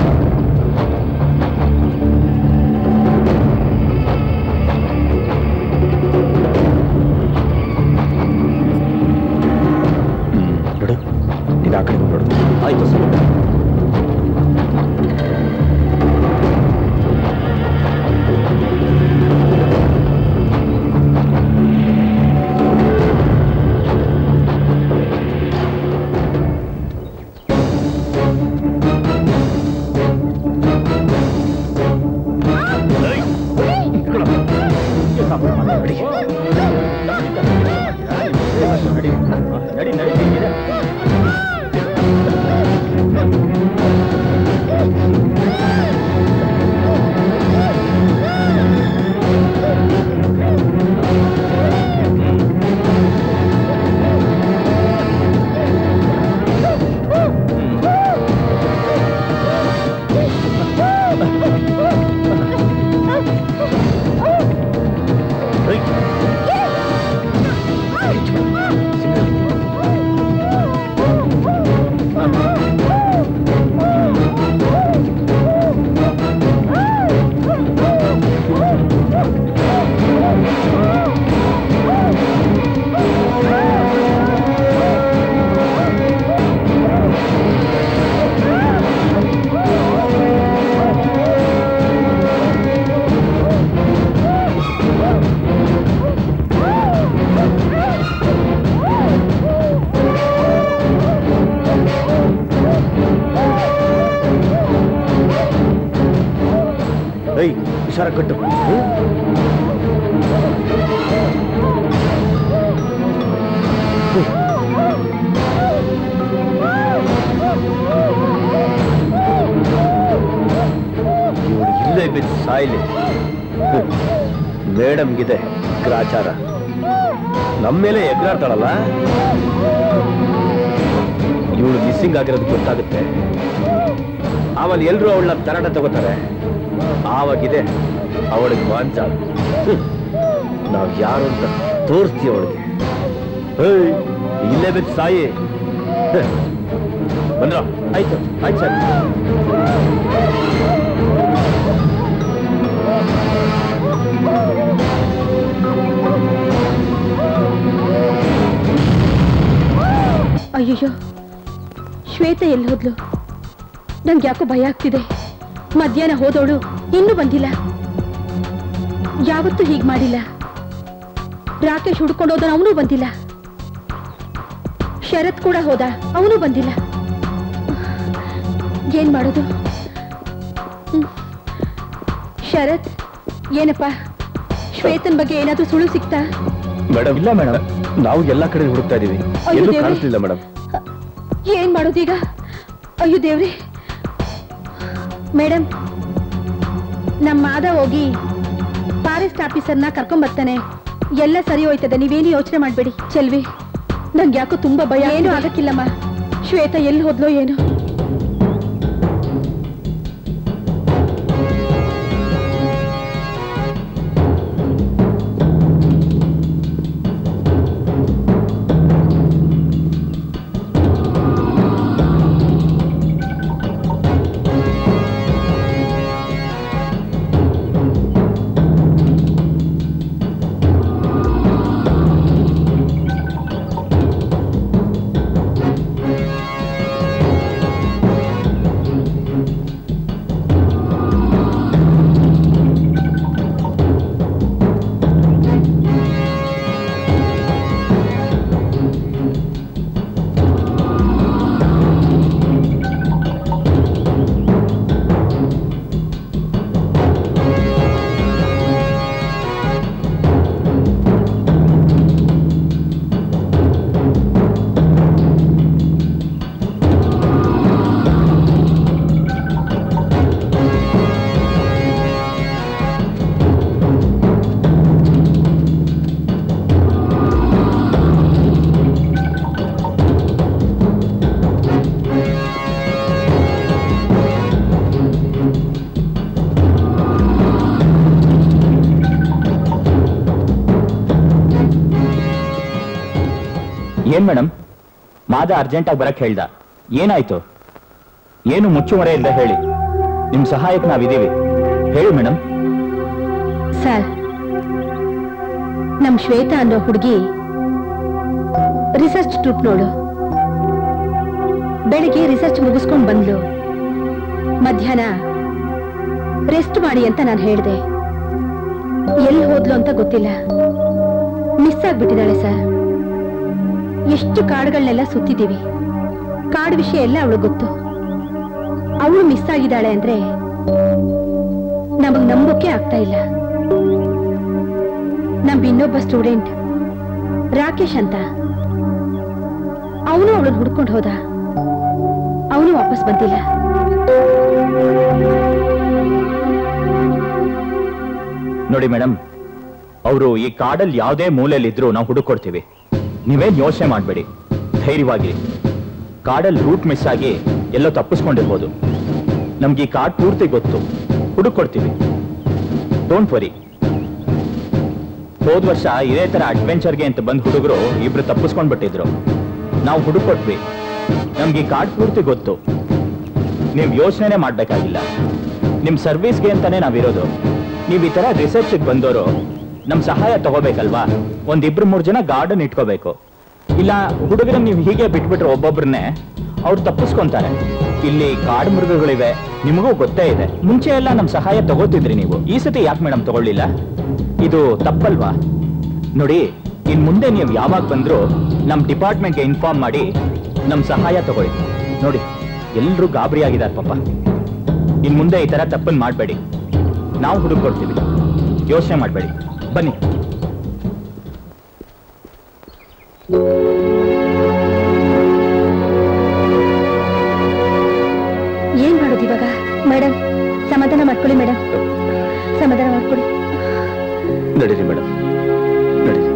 ಹುಷಾರ ಕಟ್ಟು ಇವಳು ಇಲ್ಲೇ ಬಿದ್ದು ಸಾಯ್ಲಿ ಮೇಡಮ್ಗಿದೆ ಗ್ರಾಚಾರ ನಮ್ಮ ಮೇಲೆ ಎಗ್ರಾಡ್ತಾಳಲ್ಲ ಇವಳು ಮಿಸ್ಸಿಂಗ್ ಆಗಿರೋದು ಗೊತ್ತಾಗುತ್ತೆ ಆಮೇಲೆ ಎಲ್ರು ಅವಳನ್ನ ತರಾಟ ತಗೋತಾರೆ ಆವಾಗಿದೆ ಅವಳಿಗೆ ವಾಂಚ ನಾವು ಯಾರು ಅಂತ ತೋರಿಸ್ತೀವಿ ಅವಳಿಗೆ ಹೇಯ್, ಇಲ್ಲೇ ಬಿದ್ದು ಸಾಯಿ ಹ. ಬಂದ್ರ ಆಯ್ತು ಆಯ್ತು ಸರ್ ಅಯ್ಯಯ್ಯೋ ಶ್ವೇತ ಎಲ್ಲಿ ಹೋದ್ಲು ನಂಗೆ ಯಾಕೋ ಭಯ ಆಗ್ತಿದೆ ಮಧ್ಯಾಹ್ನ ಹೋದವಳು ಇನ್ನೂ ಬಂದಿಲ್ಲ ಯಾವತ್ತೂ ಹೀಗ್ ಮಾಡಿಲ್ಲ ರಾಕೇಶ್ ಹುಡ್ಕೊಂಡು ಹೋದ ಅವನು ಬಂದಿಲ್ಲ ಶರತ್ ಕೂಡ ಹೋದ ಅವನು ಬಂದಿಲ್ಲ ಏನ್ ಮಾಡೋದು ಹ್ಮ್. ಶರತ್ ಏನಪ್ಪ ಶ್ವೇತನ್ ಬಗ್ಗೆ ಏನಾದ್ರೂ ಸುಳ್ಳು ಸಿಕ್ತಾ ಮೇಡಮ್ ಇಲ್ಲ ಮೇಡಮ್ ನಾವು ಎಲ್ಲಾ ಕಡೆ ಹುಡುಕ್ತಾ ಇದೀವಿ ಅಯ್ಯೋ ಎಲ್ಲೂ ದೇವ್ರೇ. ಕಾಣಿಸ್ಲಿಲ್ಲ ಮೇಡಮ್ ಏನ್ ಮಾಡೋದೀಗ ಅಯ್ಯೋ ದೇವ್ರಿ ಮೇಡಮ್ ನಮ್ಮ ಮಾದ ಹೋಗಿ ಫಾರೆಸ್ಟ್ ಆಫೀಸರ್ನ ಕರ್ಕೊಂಡ್ ಬರ್ತಾನೆ ಎಲ್ಲ ಸರಿ ಹೋಯ್ತದೆ ನೀವೇನು ಯೋಚನೆ ಮಾಡ್ಬೇಡಿ ಚೆಲ್ವಿ ನಂಗೆ ಯಾಕೋ ತುಂಬಾ ಭಯ ಏನು ಆಗಕ್ಕಿಲ್ಲಮ್ಮ ಶ್ವೇತ ಎಲ್ಲಿ ಹೋದ್ಲೋ ಏನು ಏನ್ ಮೇಡಮ್ ಮಾದ ಅರ್ಜೆಂಟಾಗಿ ಬರಕ್ ಹೇಳ್ದ ಏನಾಯ್ತು ಏನು ಮುಚ್ಚುಮರೆ ಇಲ್ಲದೆ ಹೇಳಿ ನಿಮ್ ಸಹಾಯಕ್ಕೆ ನಾವಿದ್ದೀವಿ ಹೇಳಿ ಮೇಡಮ್ ಸರ್ ನಮ್ ಶ್ವೇತಾ ಅನ್ನೋ ಹುಡುಗಿ ರಿಸರ್ಚ್ ಟ್ರೂಪ್ ನೋಡು ಬೆಳಿಗ್ಗೆ ರಿಸರ್ಚ್ ಮುಗಿಸ್ಕೊಂಡ್ ಬಂದ್ಲು ಮಧ್ಯಾಹ್ನ ರೆಸ್ಟ್ ಮಾಡಿ ಅಂತ ನಾನು ಹೇಳ್ದೆ ಎಲ್ಲಿ ಹೋದ್ಲು ಅಂತ ಗೊತ್ತಿಲ್ಲ ಮಿಸ್ ಆಗ್ಬಿಟ್ಟಿದ್ದಾಳೆ ಸರ್ ಎಷ್ಟು ಕಾಡುಗಳನ್ನೆಲ್ಲ ಸುತ್ತಿದ್ದೀವಿ ಕಾಡು ವಿಷಯ ಎಲ್ಲ ಅವಳು ಗೊತ್ತು ಅವಳು ಮಿಸ್ ಆಗಿದ್ದಾಳೆ ಅಂದ್ರೆ ನಮಗ್ ನಂಬೋಕೆ ಆಗ್ತಾ ಇಲ್ಲ ನಮ್ ಇನ್ನೊಬ್ಬ ಸ್ಟೂಡೆಂಟ್ ರಾಕೇಶ್ ಅಂತ ಅವನು ಅವಳನ್ನ ಹುಡ್ಕೊಂಡು ಹೋದ ಅವನು ವಾಪಸ್ ಬಂದಿಲ್ಲ ನೋಡಿ ಮೇಡಮ್ ಅವರು ಈ ಕಾಡಲ್ಲಿ ಯಾವುದೇ ಮೂಲೆಯಲ್ಲಿದ್ರು ನಾವು ಹುಡುಕೊಡ್ತೀವಿ ನೀವೇನ್ ಯೋಚನೆ ಮಾಡಬೇಡಿ ಧೈರ್ಯವಾಗಿ ಕಾಡಲ್ಲಿ ರೂಟ್ ಮಿಸ್ ಆಗಿ ಎಲ್ಲೋ ತಪ್ಪಿಸ್ಕೊಂಡಿರ್ಬೋದು ನಮ್ಗೆ ಈ ಕಾಡ್ ಪೂರ್ತಿ ಗೊತ್ತು ಹುಡುಕೊಡ್ತೀವಿ ಡೋಂಟ್ ವರಿ ಹೋದ್ ವರ್ಷ ಇದೇ ತರ ಅಡ್ವೆಂಚರ್ಗೆ ಅಂತ ಬಂದ್ ಹುಡುಗರು ಇಬ್ರು ತಪ್ಪಿಸ್ಕೊಂಡ್ಬಿಟ್ಟಿದ್ರು ನಾವು ಹುಡುಕೊಟ್ವಿ ನಮ್ಗೆ ಈ ಕಾಡ್ ಪೂರ್ತಿ ಗೊತ್ತು ನೀವು ಯೋಚನೆ ಮಾಡ್ಬೇಕಾಗಿಲ್ಲ ನಿಮ್ ಸರ್ವಿಸ್ಗೆ ಅಂತಾನೆ ನಾವಿರೋದು ನೀವು ಈ ತರ ರಿಸರ್ಚ್ ಬಂದವರು ನಮ್ ಸಹಾಯ ತಗೋಬೇಕಲ್ವಾ ಒಂದಿಬ್ರು ಮೂರ್ ಜನ ಗಾರ್ಡನ್ ಇಟ್ಕೋಬೇಕು ಇಲ್ಲ ಹುಡುಗರನ್ನ ನೀವು ಹೀಗೆ ಬಿಟ್ಬಿಟ್ರೆ ಒಬ್ಬೊಬ್ರನ್ನೇ ಅವ್ರು ತಪ್ಪಿಸ್ಕೊಂತಾರೆ ಇಲ್ಲಿ ಕಾಡು ಮೃಗಗಳಿವೆ ನಿಮಗೂ ಗೊತ್ತೇ ಇದೆ ಮುಂಚೆ ಎಲ್ಲ ನಮ್ ಸಹಾಯ ತಗೋತಿದ್ರಿ ನೀವು ಈ ಸತಿ ಯಾಕೆ ಮೇಡಮ್ ತಗೊಳ್ಳಿಲ್ಲ ಇದು ತಪ್ಪಲ್ವಾ ನೋಡಿ ಇನ್ ಮುಂದೆ ನೀವು ಯಾವಾಗ ಬಂದ್ರು ನಮ್ ಡಿಪಾರ್ಟ್ಮೆಂಟ್ಗೆ ಇನ್ಫಾರ್ಮ್ ಮಾಡಿ ನಮ್ ಸಹಾಯ ತಗೊಳ್ಳಿ ನೋಡಿ ಎಲ್ರೂ ಗಾಬರಿ ಆಗಿದ್ದಾರೆ ಪಾಪ ಇನ್ ಮುಂದೆ ಈ ತರ ತಪ್ಪನ್ ಮಾಡಬೇಡಿ ನಾವು ಹುಡುಕೊಡ್ತೀವಿ ಯೋಚನೆ ಮಾಡಬೇಡಿ ಬನ್ನಿ ಏನ್ ಮಾಡೋದು ಇವಾಗ ಮೇಡಮ್ ಸಮಾಧಾನ ಮಾಡ್ಕೊಳ್ಳಿ ಮೇಡಮ್ ಸಮಾಧಾನ ಮಾಡ್ಕೊಳ್ಳಿ ನಡೀರಿ ಮೇಡಮ್ ನಡೀರಿ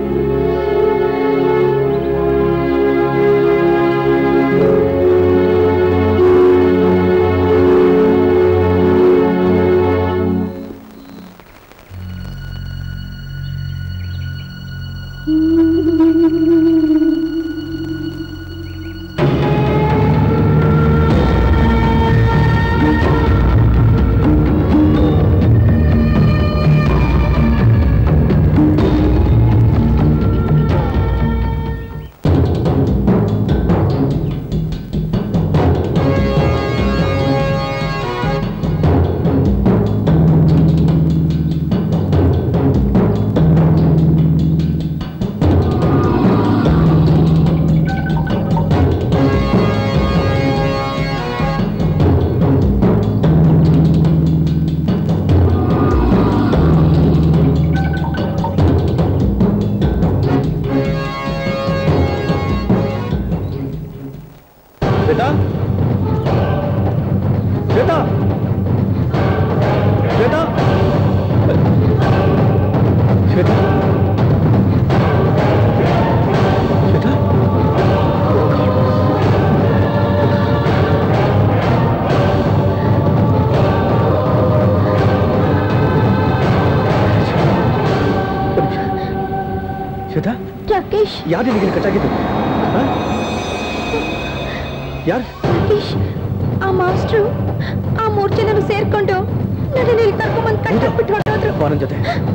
ಶ್ವೇತಾ ಶ್ವೇತಾ ಶ್ವೇತಾ ಶ್ವೇತಾ ಶ್ವೇತಾ ಶ್ವೇತಾ ರಾಕೇಶ್ ಯಾರು ನಿನಗೆ ಕಟ್ಟಾಗಿದ್ದು ಯಾರು ರಾಕೇಶ್ ಆ ಮಾಸ್ಟ್ರು ಆ ಮೂರ್ ಜನರು ಸೇರ್ಕೊಂಡು ನನ್ನ ಇಲ್ಲಿ ಕರ್ಕೊಂಡ್ಬಂದು ಕಟ್ಟಾಕ್ಬಿಟ್ಟು ಹೊರಟೋದ್ರು ಬಾ ನನ್ ಜೊತೆ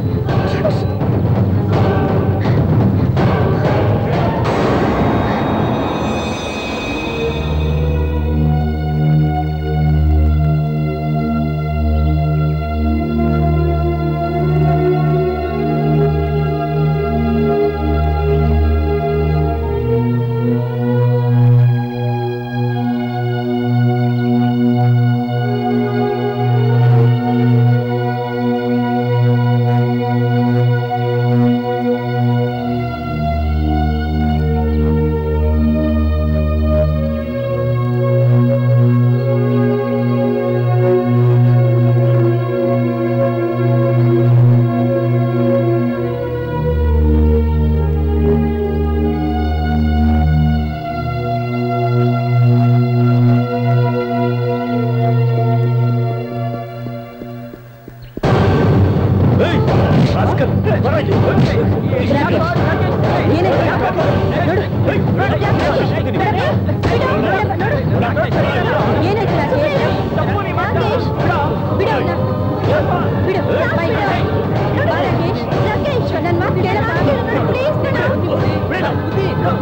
ಏನಾಯ್ತು ರಾಕೇಶ್ ರಾಕೇಶ್ ಬಿಡು ಅವ್ನ. ಬಿಡು ಬಾ ಇಲ್ಲಿ. ಬಾ ರಾಕೇಶ್ ರಾಕೇಶ್ ನನ್ನ ಮಾತು ಕೇಳಪ್ಪ ಪ್ಲೀಸ್ ಕಣ ಬಾ ರಾಕೇಶ್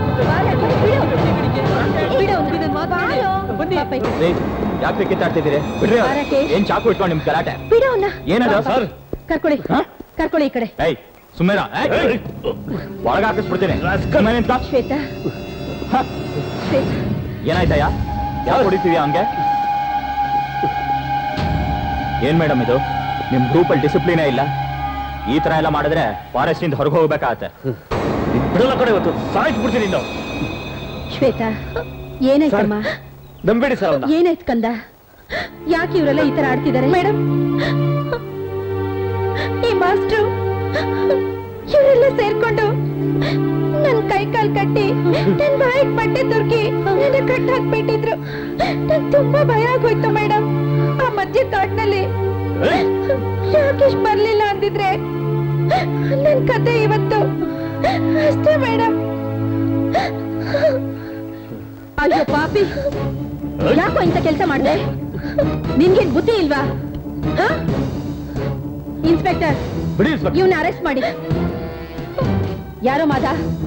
ಬಿಡು ಬಿಡು ಅವ್ನ. ಬಾರೋ. ಪಾಪ ಇದು. ರೀ ಯಾಕೆ ಕಿತ್ತಾಡ್ತಿದ್ದೀರಿ ಬಿಡ್ರಿ ಬಾ ರಾಕೇಶ್. ಏನ್ ಚಾಕು ಇಟ್ಕೊಂಡು ನಿಮ್ ಗಲಾಟೆ ಬಿಡು ಅವ್ನ. ಏನದು ಪಾಪ. ಸರ್ ಕರ್ಕೊಳ್ಳಿ ಹಾ? ಕರ್ಕೊಳ್ಳಿ ಈ ಕಡೆ ಏಯ್ ಸುಮ್ಮನೆ ಒಳಗ ಹಾಕಿಸ್ಬಿಡ್ತೀನಿ ಸುಮ್ಮನೆ ನಿಂತ್ಕೊ. ಶ್ವೇತಾ ಹ, ಶ್ವೇತಾ ಏನಾಯ್ತಯ್ಯ ಯಾಕೆ ಹೊಡಿತೀವಿ ಹಂಗೆ ಏನ್ ಮೇಡಮ್ ಇದು ನಿಮ್ ಗ್ರೂಪಲ್ಲಿ ಡಿಸಿಪ್ಲಿನೇ ಇಲ್ಲ ಈ ತರ ಎಲ್ಲ ಮಾಡಿದ್ರೆ ಫಾರೆಸ್ಟ್ ಇಂದ ಹೊರಗೆ ಹೋಗ್ಬೇಕಾಗತ್ತೆ ಬಿಡಲ್ಲ ಕಡೆ ಇವತ್ತು ಸಾಯಿಸ್ಬಿಡ್ತೀನಿ ಇನ್ನು ಶ್ವೇತಾ ಏನಾಯ್ತಮ್ಮ ನಂಬೇಡಿ ಸರ್ ಅವನ್ನ ಏನಾಯ್ತು ಕಂದ ಯಾಕೆ ಇವರೆಲ್ಲ ಈ ತರ ಆಡ್ತಿದ್ದಾರೆ ಮೇಡಮ್ ಈ ಮಾಸ್ಟ್ರು ಇವರೆಲ್ಲ ಸೇರ್ಕೊಂಡು ನನ್ ಕೈ ಕಾಲ್ ಕಟ್ಟಿ ನನ್ ಬಾಯಿಗೆ ಬಟ್ಟೆ ತುರ್ಕಿ ನನ್ನ ಕಟ್ ಹಾಕ್ಬಿಟ್ಟಿದ್ರು ನಂಗ್ ತುಂಬಾ ಭಯ ಆಗೋಯ್ತು ಮೇಡಮ್ ಆ ಮಧ್ಯ ಕಾಟ್ನಲ್ಲಿ ರಾಕೇಶ್ ಬರ್ಲಿಲ್ಲ ಅಂದಿದ್ರೆ ನನ್ ಕತೆ ಇವತ್ತು ಅಷ್ಟೇ ಮೇಡಮ್ ಅಯ್ಯೋ ಪಾಪಿ ಯಾಕೋ ಇಂಥ ಕೆಲಸ ಮಾಡಿದೆ ನಿನ್ಗೇನ್ ಬುದ್ಧಿ ಇಲ್ವಾ ಹ? ಇನ್ಸ್ಪೆಕ್ಟರ್ ಬಿಡಿ ಇನ್ಸ್ಪೆಕ್ಟರ್. ಇವನ್ನ ಅರೆಸ್ಟ್ ಮಾಡಿ ಯಾರೋ ಮಾದ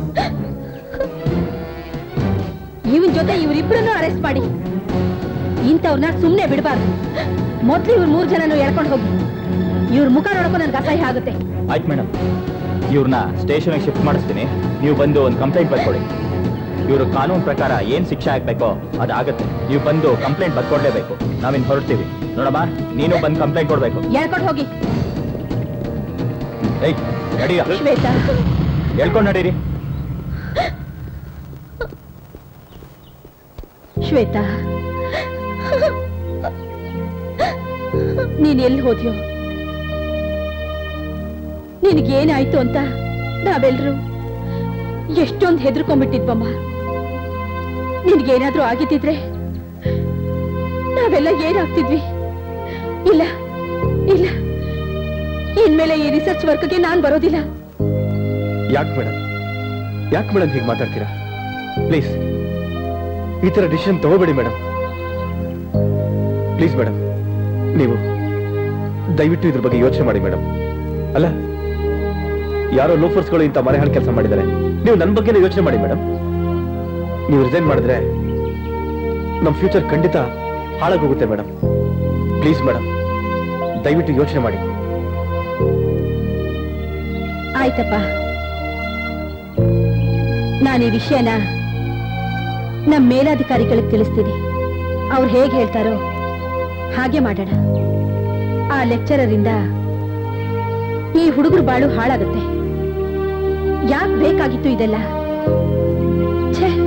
ಇವನ್ ಜೊತೆ ಇವರಿಬ್ಬರನ್ನು ಅರೆಸ್ಟ್ ಮಾಡಿ ಇಂಥವ್ರನ್ನ ಸುಮ್ಮನೆ ಬಿಡಬಾರ್ದು ಮೊದ್ಲು ಇವ್ರ ಮೂರ್ ಜನನು ಎಳ್ಕೊಂಡು ಹೋಗಿ ಇವ್ರ ಮುಖ ನೋಡಕ್ಕೂ ನನ್ಗೆ ಅಸಹ್ಯ ಆಗುತ್ತೆ ಆಯ್ತು ಮೇಡಮ್ ಇವ್ರನ್ನ ಸ್ಟೇಷನ್ಗೆ ಶಿಫ್ಟ್ ಮಾಡಿಸ್ತೀನಿ ನೀವು ಬಂದು ಒಂದು ಕಂಪ್ಲೇಂಟ್ ಬರ್ಕೊಡಿ ಇವರು ಕಾನೂನು ಪ್ರಕಾರ ಏನ್ ಶಿಕ್ಷೆ ಆಗ್ಬೇಕೋ ಅದಾಗತ್ತೆ ನೀವು ಬಂದು ಕಂಪ್ಲೇಂಟ್ ಬರ್ಕೊಡ್ಲೇಬೇಕು ನಾವಿನ್ ಹೊರಡ್ತೀವಿ ನೋಡಮ್ಮ ನೀನು ಬಂದು ಕಂಪ್ಲೇಂಟ್ ಕೊಡ್ಬೇಕು ಎಳ್ಕೊಂಡು ಹೋಗಿ ಏಯ್ ನಡಿಯ ಶ್ವೇತಾ ಹೇಳ್ಕೊಂಡು ನಡೀರಿ ಶ್ವೇತಾ ನೀನ್ ಎಲ್ಲಿ ಹೋದ್ಯೋ ನಿನಗೇನಾಯ್ತು ಅಂತ ನಾವೆಲ್ರು ಎಷ್ಟೊಂದು ಹೆದರ್ಕೊಂಡ್ಬಿಟ್ಟಿದ್ವಮ್ಮ ನಿನ್ಗೇನಾದ್ರೂ ಆಗಿದ್ದಿದ್ರೆ ನಾವೆಲ್ಲ ಏನಾಗ್ತಿದ್ವಿ ಇಲ್ಲ ಇಲ್ಲ ಇನ್ಮೇಲೆ ಈ ರಿಸರ್ಚ್ ವರ್ಕ್ಗೆ ನಾನ್ ಬರೋದಿಲ್ಲ ಯಾಕೆ ಮೇಡಮ್ ಯಾಕೆ ಮೇಡಮ್ ಹೀಗೆ ಮಾತಾಡ್ತೀರಾ ಪ್ಲೀಸ್ ಈ ತರ ಡಿಸಿಷನ್ ತಗೋಬೇಡಿ ಮೇಡಮ್ ಪ್ಲೀಸ್ ಮೇಡಮ್ ನೀವು ದಯವಿಟ್ಟು ಇದ್ರ ಬಗ್ಗೆ ಯೋಚನೆ ಮಾಡಿ ಮೇಡಮ್ ಅಲ್ಲ ಯಾರೋ ಲೋಫರ್ಸ್ಗಳು ಇಂಥ ಮನೆ ಹಾಳು ಕೆಲಸ ಮಾಡಿದ್ದಾರೆ ನೀವು ನನ್ನ ಬಗ್ಗೆನೇ ಯೋಚನೆ ಮಾಡಿ ಮೇಡಮ್ ನೀವು ರಿಸೈನ್ ಮಾಡಿದ್ರೆ ನಮ್ಮ ಫ್ಯೂಚರ್ ಖಂಡಿತ ಹಾಳಾಗೋಗುತ್ತೆ ಮೇಡಮ್ ಪ್ಲೀಸ್ ಮೇಡಮ್ ದಯವಿಟ್ಟು ಯೋಚನೆ ಮಾಡಿ ಆಯ್ತಪ್ಪ ನಾನು ಈ ವಿಷಯನ ನಮ್ಮ ಮೇಲಾಧಿಕಾರಿಗಳಿಗೆ ತಿಳಿಸ್ತೀನಿ ಅವ್ರು ಹೇಗೆ ಹೇಳ್ತಾರೋ ಹಾಗೆ ಮಾಡೋಣ ಆ ಲೆಕ್ಚರರಿಂದ ಈ ಹುಡುಗರು ಬಾಳು ಹಾಳಾಗುತ್ತೆ ಯಾಕೆ ಬೇಕಾಗಿತ್ತು ಇದೆಲ್ಲ ಛೇ